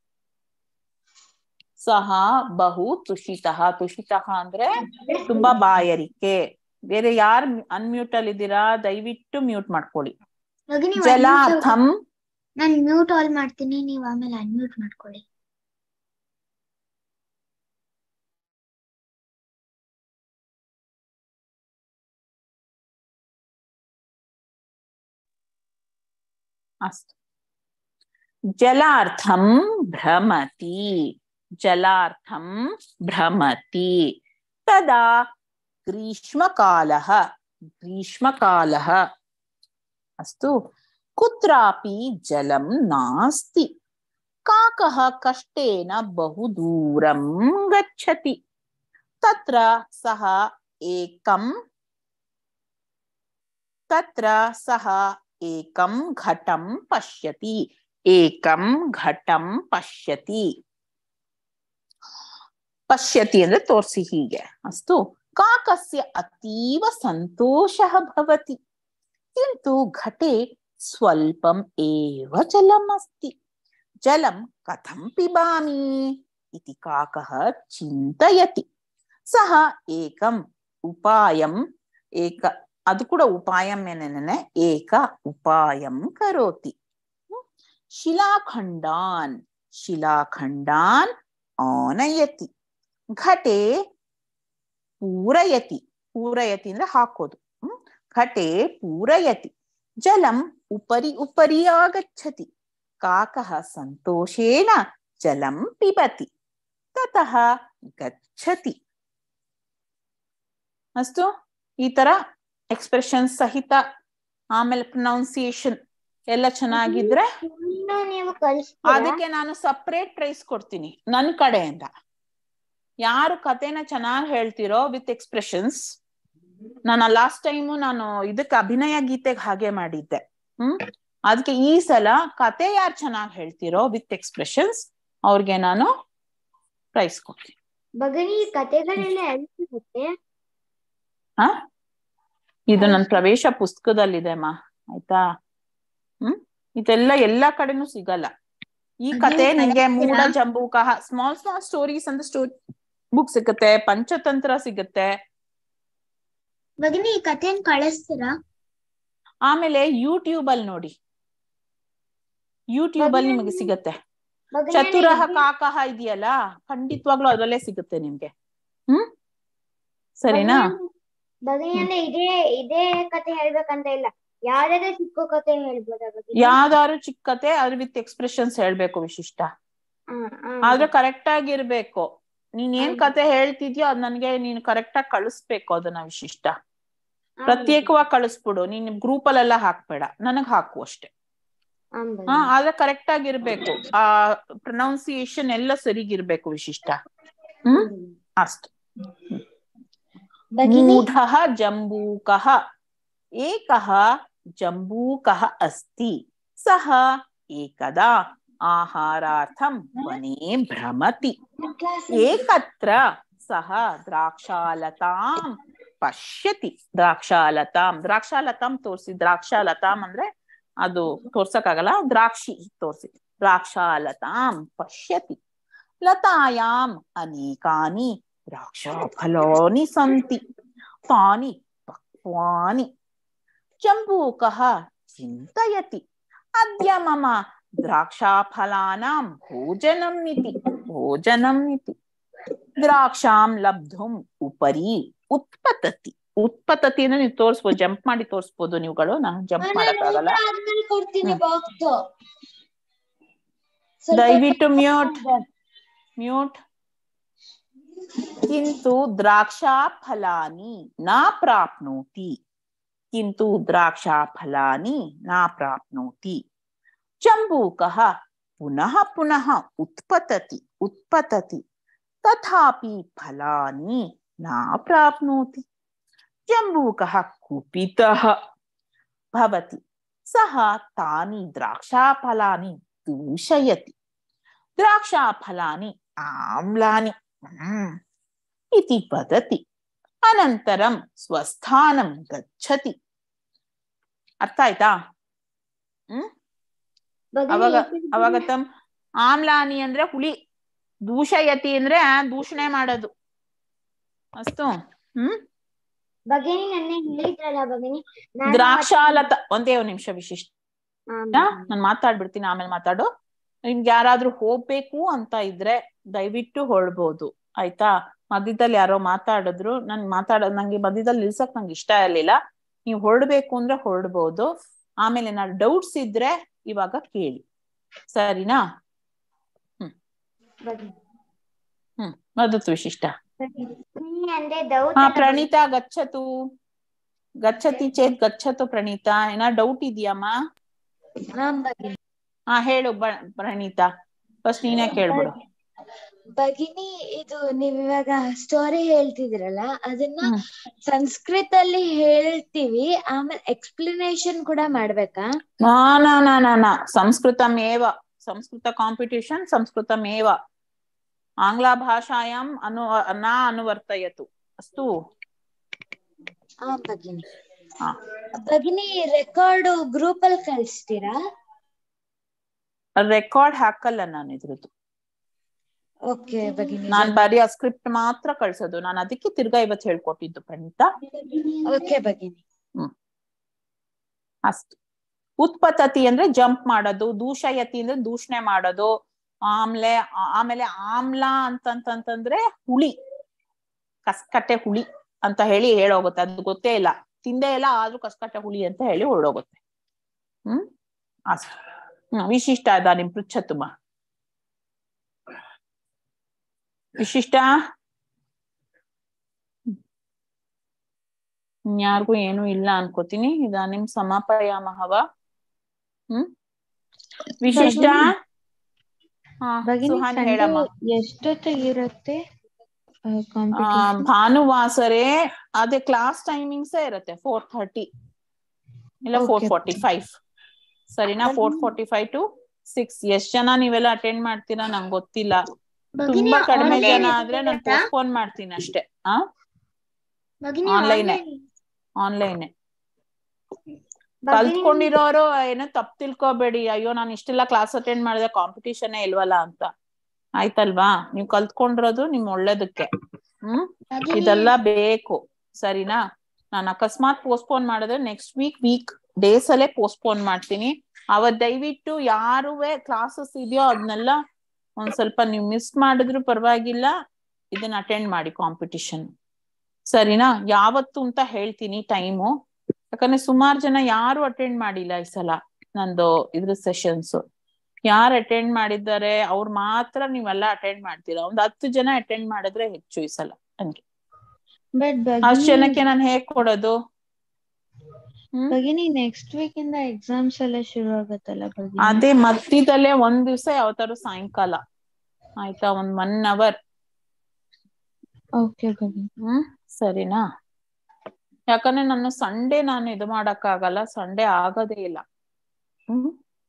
ಸಹ ಬಹು ತುಷಿತಃ ತುಷಿತಃ ಅಂದ್ರೆ ತುಂಬಾ ಬಾಯರಿಕೆ ಬೇರೆ ಯಾರು ಅನ್ಮ್ಯೂಟ್ ಅಲ್ಲಿ ಇದ್ದೀರಾ ದಯವಿಟ್ಟು ಮ್ಯೂಟ್ ಮಾಡ್ಕೊಳ್ಳಿ ಭಗಿನಿ ಜಲಾಥಂ ನಾನು ಮ್ಯೂಟ್ ಆಲ್ ಮಾಡ್ತೀನಿ ನೀವು ಆಮೇಲೆ ಅನ್ಮ್ಯೂಟ್ ಮಾಡ್ಕೊಳ್ಳಿ अस्तु जलार्थं भ्रमति जलार्थं भ्रमति तदा ग्रीष्मकालः ग्रीष्मकालः अस्तु कुत्रापि जलं नास्ति काकः कष्टेन बहु दूरं गच्छति तत्र सः एकं तत्र सः एकं घटं पश्यति एकं घटं पश्यति ಪಶ್ಯತಿ ಅಂದ್ರೆ ತೋರಿಸಿ ಹೀಗೆ ಅಸ್ತು ಕಾಕಸ್ಯ ಅತೀವ ಸಂತೋಷಃ ಭವತಿ किन्तु घटे स्वल्पम् एव जलम् अस्ति जलं कथं पिबामि इति काकः चिन्तयति सः एकम् उपायम् एक ಅದು ಕೂಡ ಉಪಾಯಂ ಏನೇನೆ ಏಕ ಉಪಾಯಂ ಕರೋತಿ ಶಿಲಾಖಂಡಾನ್ ಶಿಲಾಖಂಡಾನ್ ಆನಯತಿ ಘಟೆ ಪೂರಯತಿ ಪೂರಯತಿ ಅಂದ್ರೆ ಹಾಕೋದು ಹ್ಮ್ ಘಟೆ ಪೂರಯತಿ ಜಲಂ ಉಪರಿ ಉಪರಿ ಆಗಚ್ಚತಿ ಕಾಕಃ ಸಂತೋಷೇಣ ಜಲಂ ಪಿಬತಿ ತತಃ ಗಚ್ಚತಿ ಅಷ್ಟು ಈ ತರ ಎಕ್ಸ್ಪ್ರೆಷನ್ ಸಹಿತ ಆಮೇಲೆ ಪ್ರೊನೌನ್ಸಿಯೇಷನ್ ಎಲ್ಲ ಚೆನ್ನಾಗಿದ್ರೆ ಇನ್ನು ನೀವು ಕಳಿಸ್ತೀರಾ ಅದಕ್ಕೆ ನಾನು ಸಪ್ರೇಟ್ ಪ್ರೈಸ್ ಕೊಡ್ತೀನಿ ನನ್ ಕಡೆಯಿಂದ ಯಾರು ಕತೆನ ಚೆನ್ನಾಗಿ ಹೇಳ್ತಿರೋ ವಿತ್ ಎಕ್ಸ್ಪ್ರೆಷನ್ಸ್ ನಾನು ಲಾಸ್ಟ್ ಟೈಮು ನಾನು ಇದಕ್ಕೆ ಅಭಿನಯ ಗೀತೆಗೆ ಹಾಗೆ ಮಾಡಿದ್ದೆ ಹ್ಮ್ ಅದಕ್ಕೆ ಈ ಸಲ ಕತೆ ಯಾರು ಚೆನ್ನಾಗಿ ಹೇಳ್ತಿರೋ ವಿತ್ ಎಕ್ಸ್ಪ್ರೆಷನ್ಸ್ ಅವ್ರಿಗೆ ನಾನು ಪ್ರೈಸ್ ಕೊಡ್ತೀನಿ ಭಗಿನಿ ಈ ಕಥೆಗಳೆಲ್ಲ ಎಲ್ಲಿ ಸಿಗುತ್ತೆ ಹಾ ಇದು ನನ್ನ ಪ್ರವೇಶ ಪುಸ್ತಕದಲ್ಲಿದೆ ಅಮ್ಮ ಆಯ್ತಾ ಹ್ಮ್ ಇದೆಲ್ಲ ಎಲ್ಲಾ ಕಡೆನೂ ಸಿಗಲ್ಲ ಈ ಕತೆ ನಿಂಗೆ ಮೂಡ ಜಂಬೂಕಹ ಸ್ಮಾಲ್ ಸ್ಮಾಲ್ ಸ್ಟೋರೀಸ್ ಅಂತ ಸ್ಟೋರಿ ಬುಕ್ ಸಿಗುತ್ತೆ ಪಂಚತಂತ್ರ ಸಿಗುತ್ತೆ ಭಗಿನಿ ಈ ಕಥೆನ್ ಕಳಿಸ್ತೀರಾ ಆಮೇಲೆ ಯೂಟ್ಯೂಬ್ ಅಲ್ಲಿ ನೋಡಿ ಯೂಟ್ಯೂಬ್ ಅಲ್ಲಿ ನಿಮಗೆ ಸಿಗತ್ತೆ ಭಗಿನಿ ಚತುರಹ ಇದು- ಕಾಕಹ ಇದೆಯಲ್ಲ ಖಂಡಿತವಾಗ್ಲೂ ಅದರಲ್ಲೇ ಸಿಗುತ್ತೆ ನಿಮ್ಗೆ ಹ್ಮ್ ಸರಿನಾ ಭಗಿನಿ ಅಂದ್ರೆ ಇದೇ ಇದೇ ಕತೆ ಹೇಳ್ಬೇಕಂತ ಇಲ್ಲ ಯಾವ್ದಾದ್ರು ಚಿಕ್ಕ ಕತೆ ಹೇಳ್ಬೋದಾ ಭಗಿನಿ ಯಾವ್ದಾದ್ರು ಚಿಕ್ಕ ಕತೆ ಅದ್ರ ವಿತ್ ಎಕ್ಸ್ಪ್ರೆಷನ್ಸ್ ಹೇಳ್ಬೇಕು ವಿಶಿಷ್ಟ ಹಾ, ಹಾ. ಆದ್ರೆ ಕರೆಕ್ಟ್ ಆಗಿರ್ಬೇಕು ನೀನ್ ಏನ್ ಕತೆ ಹೇಳ್ತಿದ್ಯೋ ಅದ್ ನನ್ಗೆ ನೀನ್ ಕರೆಕ್ಟ್ ಆಗಿ ಕಳಿಸ್ಬೇಕು ಅದನ್ನ ವಿಶಿಷ್ಟ ಹಾ, ಪ್ರತ್ಯೇಕವಾಗಿ ಕಳಿಸ್ಬಿಡು ನೀನ್ ಗ್ರೂಪ್ ಅಲ್ಲೆಲ್ಲ ಹಾಕ್ಬೇಡ ನನಗ್ ಹಾಕು ಅಷ್ಟೇ ಹಾ, ಹಾ ಭಗಿನಿ. ಆದ್ರೆ ಕರೆಕ್ಟ್ ಆಗಿರ್ಬೇಕು ಆ ಪ್ರೊನೌನ್ಸಿಯೇಷನ್ ಎಲ್ಲ ಸರಿಗಿರ್ಬೇಕು ವಿಶಿಷ್ಟ ಹ್ಮ್ ಅಷ್ಟು ಮೂಢಃ ಜಂಬೂಕಃ ಏಕಃ ಜಂಬೂಕಃ ಅಸ್ತಿ ಸಹ ಏಕದಾ ಆಹಾರಾರ್ಥಂ ವನೇ ಭ್ರಮತಿ ಏಕತ್ರ ಸಹ ದ್ರಾಕ್ಷಾಲತಾಂ ಪಶ್ಯತಿ ದ್ರಾಕ್ಷಾಲತಾಂ ದ್ರಾಕ್ಷಾಲತಾಂ ತೋರ್ಸಿ ದ್ರಾಕ್ಷಾಲತಾಂ ಅಂದ್ರೆ ಅದು ತೋರ್ಸಕ್ಕಾಗಲ್ಲ ದ್ರಾಕ್ಷಿ ತೋರ್ಸಿ ದ್ರಾಕ್ಷಾಲತಾಂ ಪಶ್ಯತಿ ಲತಾಯಾಂ ಅನೇಕಾನಿ ದ್ರಾಕ್ಷಾಫಲಾನಿ ಸಂತಿ ತಾನಿ ಪಕ್ವಾನಿ ಜಂಬೂಕಃ ಚಿಂತಯತಿ ಅದ್ಯ ಮಮ ದ್ರಾಕ್ಷಾಫಲಾನಾಂ ಭೋಜನಂ ಇತಿ ಭೋಜನಂ ಇತಿ ದ್ರಾಕ್ಷಾಂ ಲಬ್ಧುಂ ಉಪರಿ ಉತ್ಪತತಿ ಉತ್ಪತತಿ ಅಂದ್ರೆ ನೀವು ತೋರಿಸ್ಬೋದು ಜಂಪ್ ಮಾಡಿ ತೋರಿಸ್ಬೋದು ನೀವುಗಳು ನಂಗೆ ಜಂಪ್ ಮಾಡಕ್ಕಾಗಲ್ಲ ಕೊಡ್ತೀನಿ ಹ್ಮ್. ಬಾಕ್ಸ್ ದಯವಿಟ್ಟು ಮ್ಯೂಟ್ ಮ್ಯೂಟ್ किन्तु द्राक्षाफलानि न प्राप्नोति किन्तु द्राक्षाफलानि न प्राप्नोति जम्बूकः पुनः पुनः उत्पतति उत्पतति तथापि फलानि न प्राप्नोति जम्बूकः कुपितः भवति सः तानि द्राक्षाफलानि दूषयति द्राक्षाफलानि आम्लानि ಹ್ಮ್. ಇತಿ ವದತಿ ಅನಂತರಂ ಸ್ವಸ್ಥಾನಂ ಗಚ್ಚತಿ ಅರ್ಥ ಆಯ್ತಾ ಹ್ಮ್ ಭಗಿನಿ, ಅವಾಗ ಈ- ಅವಾಗ ತಮ್ ಆಮ್ಲಾನಿ ಅಂದ್ರೆ ಹುಳಿ ದೂಷಯತಿ ಅಂದ್ರೆ ದೂಷಣೆ ಮಾಡೋದು ಅಷ್ಟು ಹ್ಮ್ ಭಗಿನಿ ನನ್ನೆ ಹೇಳಿದ್ರಲ್ಲ ಭಗಿನಿ ನಾನು ದ್ರಾಕ್ಷಾಲತ ಒಂದೇ ಒಂದ್ ನಿಮಿಷ ವಿಶಿಷ್ಟ ಹಾ, ನಾನು ಮಾತಾಡ್ಬಿಡ್ತೀನಿ ಆಮೇಲೆ ಮಾತಾಡು ನಿಮ್ಗೆ ಯಾರಾದ್ರೂ ಹೋಗ್ಬೇಕು ಅಂತ ಇದ್ರೆ ದಯವಿಟ್ಟು ಹೊಳ್ಬೋದು ಆಯ್ತಾ ಮಧ್ಯದಲ್ಲಿ ಯಾರೋ ಮಾತಾಡಿದ್ರು ನನ್ ಮಾತಾಡೋದ್ ನಂಗೆ ಮಧ್ಯದಲ್ಲಿ ನಿಲ್ಸಕ್ ನಂಗೆ ಇಷ್ಟ ಇರ್ಲಿಲ್ಲ ನೀವು ಹೊರಡ್ಬೇಕು ಅಂದ್ರೆ ಹೊರಡ್ಬೋದು ಆಮೇಲೆ ಏನಾದ್ರು ಡೌಟ್ಸ್ ಇದ್ರೆ ಇವಾಗ ಕೇಳಿ ಸರಿನಾ ಭಗಿನಿ. ಹ್ಮ್ ಮದತ್ತು ವಿಶಿಷ್ಟ ಭಗಿನಿ ಅಂದ್ರೆ ದೌತ್ ಹಾ ಅಲ್ಲ ಪ್ರಣೀತಾ ಗಚ್ಚತು ಗಚ್ಚತಿ ಚೇತ್ ಗಚ್ಚತು ಪ್ರಣೀತಾ ಏನಾ ಡೌಟ್ ಇದೆಯಮ್ಮ ಹಾ ಹೇಳು ಬ- ಪ್ರಣೀತಾ ಫಸ್ಟ್ ನೀನೇ ಕೇಳ್ಬಿಡು ಭಗಿನಿ ಇದು ನೀವ್ ಇವಾಗ ಸ್ಟೋರಿ ಹೇಳ್ತಿದ್ರಲ್ಲ ಅದನ್ನ ಹ್ಮ್. ಸಂಸ್ಕೃತ ಅಲ್ಲಿ ಹೇಳ್ತೀವಿ ಆಮೇಲೆ ಎಕ್ಸ್ಪ್ಲನೇಷನ್ ಕೂಡ ಮಾಡ್ಬೇಕಾ ನಾ ನಾ ನಾ ನಾ ನಾ ಸಂಸ್ಕೃತಮೇವ ಸಂಸ್ಕೃತ ಕಾಂಪಿಟಿಷನ್ ಸಂಸ್ಕೃತಮೇವ ಆಂಗ್ಲ ಭಾಷಾಯಾಂ ಅನು ನ ಅನುವರ್ತಯತು ಅಸ್ತು ಹಾ ಭಗಿನಿ ಹಾ. ಭಗಿನಿ ರೆಕಾರ್ಡ್ ಗ್ರೂಪ್ ಅಲ್ಲಿ ಕಳಿಸ್ತೀರಾ ರೆಕಾರ್ಡ್ ಹಾಕಲ್ಲ ನಾನು ಇದ್ರದ್ದು ಓಕೆ ಭಗಿನಿ ನಾನ್ ಬರೀ ಆ ಸ್ಕ್ರಿಪ್ಟ್ ಮಾತ್ರ ಕಳ್ಸೋದು ನಾನು ಅದಕ್ಕೆ ತಿರ್ಗಾ ಇವತ್ತು ಹೇಳ್ಕೊಟ್ಟಿದ್ದು ಪ್ರಣೀತಾ ಓಕೆ ಭಗಿನಿ ಅಷ್ಟು ಉತ್ಪತತಿ ಅಂದ್ರೆ ಜಂಪ್ ಮಾಡೋದು ದೂಷಯತಿ ಅಂದ್ರೆ ದೂಷಣೆ ಮಾಡೋದು ಆಮ್ಲೆ ಆಮೇಲೆ ಆಮ್ಲ ಅಂತಂತಂತಂದ್ರೆ ಹುಳಿ ಕಸ್ಕಟ್ಟೆ ಹುಳಿ ಅಂತ ಹೇಳಿ ಹೇಳೋಗುತ್ತೆ ಅದು ಗೊತ್ತೇ ಇಲ್ಲ ತಿಂದೇ ಇಲ್ಲ ಆದ್ರೂ ಕಸ್ಕಟ್ಟೆ ಹುಳಿ ಅಂತ ಹೇಳಿ ಹೊರಡೋಗುತ್ತೆ ಹ್ಮ್ ಅಷ್ಟು ಹ್ಮ್ ವಿಶಿಷ್ಟ ಅದ ನಿಮ್ ಪೃಚ್ಛತುಮ ವಿಶಿಷ್ಟ ಯಾರಿಗೂ ಏನು ಇಲ್ಲ ಅನ್ಕೋತೀನಿ ಇದಾನಿಂ ಸಮಾಪಯಾಮಹವ ಹ್ಮ್ ವಿಶಿಷ್ಟ ಹಾ ಭಗಿನಿ ಸುಹಾನ್ ಸಂಡೆ ಹೇಳಮ್ಮ ಎಷ್ಟೊತ್ತಿಗಿರುತ್ತೆ ಆ, ಕಾಂಪಿಟೇಷನ್ ಭಾನುವಾಸರೇ ಅದೇ ಕ್ಲಾಸ್ ಟೈಮಿಂಗ್ಸ್ ಇರುತ್ತೆ ಫೋರ್ ಥರ್ಟಿ ಇಲ್ಲ ಫೋರ್ Okay. ಫೋರ್ಟಿ ಫೈವ್ ಸರಿನಾ four forty five to six ಎಷ್ಟ್ ಜನ ನೀವೆಲ್ಲ ಅಟೆಂಡ್ ಮಾಡ್ತೀರಾ ನಂಗೆ ಗೊತ್ತಿಲ್ಲ ಭಗಿನಿ ತುಂಬಾ ಕಡಿಮೆ online ಜನ ಆದ್ರೆ ನಾನು ಇರುತ್ತಾ? ಪೋಸ್ಟ್ಪೋನ್ ಮಾಡ್ತೀನಿ ಅಷ್ಟೇ ಆ ಭಗಿನಿ online ಏ. online. ಆನ್ಲೈನ್ ಭಗಿನಿ ಕಲ್ತ್ಕೊಂಡಿರೋರು ಏನೋ ತಪ್ಪು ತಿಳ್ಕೊಬೇಡಿ ಅಯ್ಯೋ ನಾನು ಇಷ್ಟೆಲ್ಲ ಕ್ಲಾಸ್ ಅಟೆಂಡ್ ಮಾಡಿದೆ ಕಾಂಪಿಟೇಷನ್ ಇಲ್ವಲ್ಲ ಅಂತ ಆಯ್ತಲ್ವಾ ನೀವ್ ಕಲ್ತ್ಕೊಂಡಿರೋದು ನಿಮ್ ಒಳ್ಳೇದಕ್ಕೆ ಹ್ಮ್ ಭಗಿನಿ ಇದೆಲ್ಲ ಬೇಕು ಸರಿನಾ ನಾನು ಅಕಸ್ಮಾತ್ ಪೋಸ್ಟ್ಪೋನ್ ಮಾಡಿದ್ರೆ ನೆಕ್ಸ್ಟ್ ವೀಕ್ ವೀಕ್ ಡೇಸ್ ಅಲ್ಲೇ ಪೋಸ್ಟ್ಪೋನ್ ಮಾಡ್ತೀನಿ ಅವತ್ ದಯವಿಟ್ಟು ಯಾರುವೆ ಕ್ಲಾಸಸ್ ಇದೆಯೋ ಅದನ್ನೆಲ್ಲ ಒಂದ್ ಸ್ವಲ್ಪ ನೀವು ಮಿಸ್ ಮಾಡಿದ್ರು ಪರವಾಗಿಲ್ಲ ಇದನ್ನ ಅಟೆಂಡ್ ಮಾಡಿ ಕಾಂಪಿಟಿಷನ್ ಸರಿನಾ ಯಾವತ್ತು ಅಂತ ಹೇಳ್ತೀನಿ ಟೈಮು ಯಾಕಂದ್ರೆ ಸುಮಾರು ಜನ ಯಾರು ಅಟೆಂಡ್ ಮಾಡಿಲ್ಲ ಈ ಸಲ ನಂದು ಇದ್ರ ಸೆಷನ್ಸ್ ಯಾರು ಅಟೆಂಡ್ ಮಾಡಿದ್ದಾರೆ ಅವ್ರು ಮಾತ್ರ ನೀವೆಲ್ಲ ಅಟೆಂಡ್ ಮಾಡ್ತೀರಾ ಒಂದ್ ಹತ್ತು ಜನ ಅಟೆಂಡ್ ಮಾಡಿದ್ರೆ ಹೆಚ್ಚು ಈ ಸಲ ಹಂಗೆ ಬಟ್ ಅಷ್ಟ್ ಜನಕ್ಕೆ ನಾನು ಹೇಗ್ ಕೊಡೋದು ಹ್ಮ್ ಭಗಿನಿ ನೆಕ್ಸ್ಟ್ ವೀಕ್ ಇಂದ ಎಕ್ಸಾಮ್ಸ್ ಎಲ್ಲ ಶುರು ಆಗತ್ತಲ್ಲ ಭಗಿನಿ ಅದೇ ಮಧ್ಯದಲ್ಲೇ ಒಂದ್ ದಿವ್ಸ ಯಾವತ್ತಾರು ಸಾಯಂಕಾಲ ಆಯ್ತಾ ಒಂದ್ ಒನ್ ಅವರ್ ಓಕೆ ಭಗಿನಿ ಹ್ಮ್ ಸರಿನಾ ಯಾಕಂದ್ರೆ ನಾನು ಸಂಡೇ ನಾನು ಇದು ಮಾಡಕ್ ಆಗಲ್ಲ ಸಂಡೇ ಆಗೋದೇ ಇಲ್ಲ ಹ್ಮ್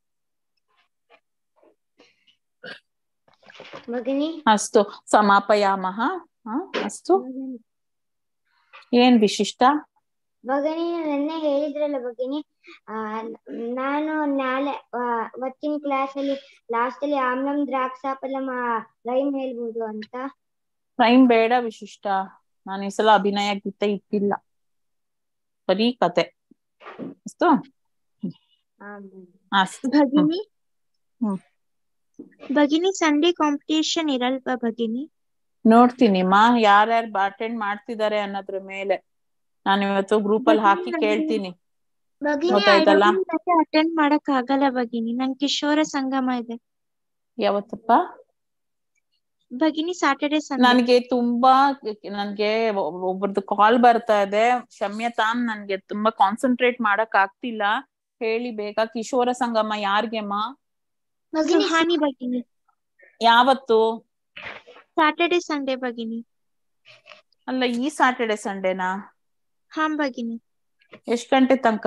ಭಗಿನಿ ಅಸ್ತು ಸಮಾಪಯಾಮಹ ಹ ಅಸ್ತು ಏನ್ ವಿಶಿಷ್ಟ ಭಗಿನಿ ನೆನ್ನೆ ಹೇಳಿದ್ರಲ್ಲ ಭಗಿನಿ ಆ ನಾನು ನಾಳೆ ಆ, ಇವತ್ತಿನ ಕ್ಲಾಸ್ ಅಲ್ಲಿ ಲಾಸ್ಟ್ ಅಲ್ಲಿ ಆಮ್ಲಂ ದ್ರಾಕ್ಷಾಫಲಂ ರೈಮ್ ಹೇಳ್ಬೋದು ಅಂತ ಟೈಮ್ ಬೇಡ ವಿಶಿಷ್ಟ ನಾನು ಈ ಸಲ ಅಭಿನಯ ಗೀತೆ ಇಟ್ಟಿಲ್ಲ ಬರೀ ಕತೆ ಅಸ್ತು ಆ, ಭಗಿನಿ. ಅಸ್ತು ಭಗಿನಿ ಹ್ಮ್. ಭಗಿನಿ ಸಂಡೇ ಕಾಂಪಿಟೇಷನ್ ಇರಲ್ವಾ ಭಗಿನಿ ನೋಡ್ತೀನಿ ಮಾ ಯಾರ್ಯಾರು ಅಟೆಂಡ್ ಮಾಡ್ತಿದ್ದಾರೆ ಅನ್ನೋದ್ರ ಮೇಲೆ ನಾನು ಇವತ್ತು ಗ್ರೂಪ್ ಅಲ್ಲಿ ಹಾಕಿ ಭಗಿನಿ, ಕೇಳ್ತೀನಿ ಭಗಿನಿ ಗೊತ್ತಾಯ್ತಲ್ಲ? ಅಟೆಂಡ್ ಮಾಡಕ್ ಆಗಲ್ಲ ಭಗಿನಿ ನನ್ ಕಿಶೋರ ಸಂಗಮ ಇದೆ ಯಾವತ್ತಪ್ಪ ಭಗಿನಿ ಸಾಟರ್ಡೆ ಸಂಡೇ ನನ್ಗೆ ತುಂಬಾ ನನ್ಗೆ ಒ- ಒಬ್ರದ್ದು ಕಾಲ್ ಬರ್ತಾ ಇದೆ ಕ್ಷಮ್ಯತಾನ್ ನನ್ಗೆ ತುಂಬಾ ಕಾನ್ಸಂಟ್ರೇಟ್ ಮಾಡಕ್ ಆಗ್ತಿಲ್ಲ ಹೇಳಿ ಬೇಗ ಕಿಶೋರ ಸಂಗಮ ಯಾರ್ಗೆಮ್ಮ ಭಗಿನಿ ಸುಹಾನಿ ಭಗಿನಿ ಯಾವತ್ತು ಸಾಟರ್ಡೆ ಸಂಡೇ ಭಗಿನಿ ಅಲ್ಲ ಈ ಸಾಟರ್ಡೆ ಸಂಡೇನಾ ಹಾ ಭಗಿನಿ ಎಷ್ಟ್ ಗಂಟೆ ತನಕ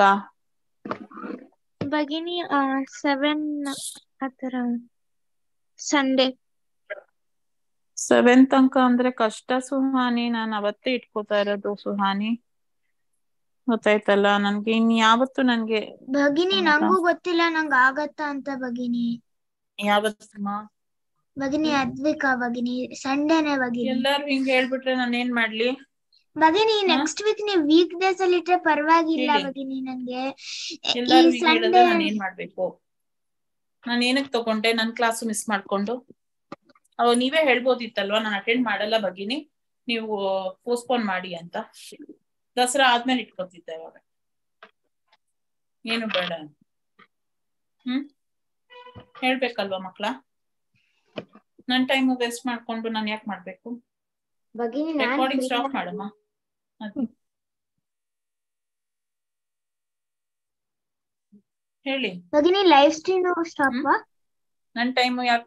ಭಗಿನಿ ಸೆವೆನ್ ಆತರ ಸಂಡೇ ಸೆವೆನ್ ತನಕ ಅಂದ್ರೆ ಕಷ್ಟ ಸುಹಾನಿ ನಾನ್ ಅವತ್ತೇ ಇಟ್ಕೋತಾ ಇರೋದು ಸುಹಾನಿ ಗೊತ್ತಾಯ್ತಲ್ಲ ನನ್ಗೆ ಇನ್ ಯಾವತ್ತು ನನ್ಗೆ ಭಗಿನಿ ಹೌದಾ? ನಂಗೂ ಗೊತ್ತಿಲ್ಲ ನಂಗ್ ಆಗತ್ತಾ ಅಂತ ಭಗಿನಿ ಯಾವತ್ತಮ್ಮ ಭಗಿನಿ ಅದ್ವಿಕಾ ಭಗಿನಿ ಸಂಡೇನೆ ಭಗಿನಿ ಎಲ್ಲಾರು ಹಿಂಗ್ ಹೇಳ್ಬಿಟ್ರೆ ನಾನ್ ಏನ್ ಮಾಡ್ಲಿ ಭಗಿನಿ ಹಾ? ನೆಕ್ಸ್ಟ್ ವೀಕ್ ನೀವು ವೀಕ್ ಡೇಸ್ ಅಲ್ಲಿ ಇಟ್ರೆ ಪರವಾಗಿಲ್ಲ ಹೇಳಿ. ಭಗಿನಿ ನಂಗೆ ಈ ಎಲ್ಲಾರು ಹಿಂಗ್ ಹೇಳಿದ್ರೆ ಸಂಡೇ ನಾನ್ ಏನ್ ಮಾಡ್ಬೇಕು ನಾನ್ ಏನಕ್ ತಗೊಂಡೆ ನನ್ ಕ್ಲಾಸ್ ಮಿಸ್ ಮಾಡ್ಕೊಂಡು ಅವಾಗ ನೀವೇ ಹೇಳ್ಬೋದಿತ್ತಲ್ವಾ ನಾನು ಅಟೆಂಡ್ ಮಾಡಲ್ಲ ಭಗಿನಿ ನೀವು ಪೋಸ್ಟ್ಪೋನ್ ಮಾಡಿ ಅಂತ ದಸರಾ ಆದ್ಮೇಲೆ ಇಟ್ಕೊತಿದ್ದೆ ಅವಾಗ ಏನು ಬೇಡ ಹ್ಮ್ ಹೇಳ್ಬೇಕಲ್ವಾ ಮಕ್ಳ ನನ್ ಟೈಮ್ ವೇಸ್ಟ್ ಮಾಡ್ಕೊಂಡು ನಾನ್ ಯಾಕೆ ಮಾಡ್ಬೇಕು ಭಗಿನಿ ನಾನ್ ರೆಕಾರ್ಡಿಂಗ್ free ಸ್ಟಾಪ್ ಆಗಿ- ಮಾಡಮ್ಮ ಅದ್- ಹೇಳಿ ಭಗಿನಿ ಲೈವ್ ಸ್ಟ್ರೀಮ್ ಸ್ಟಾಪ್ ನನ್ ಟೈಮ್ ಯಾಕೆ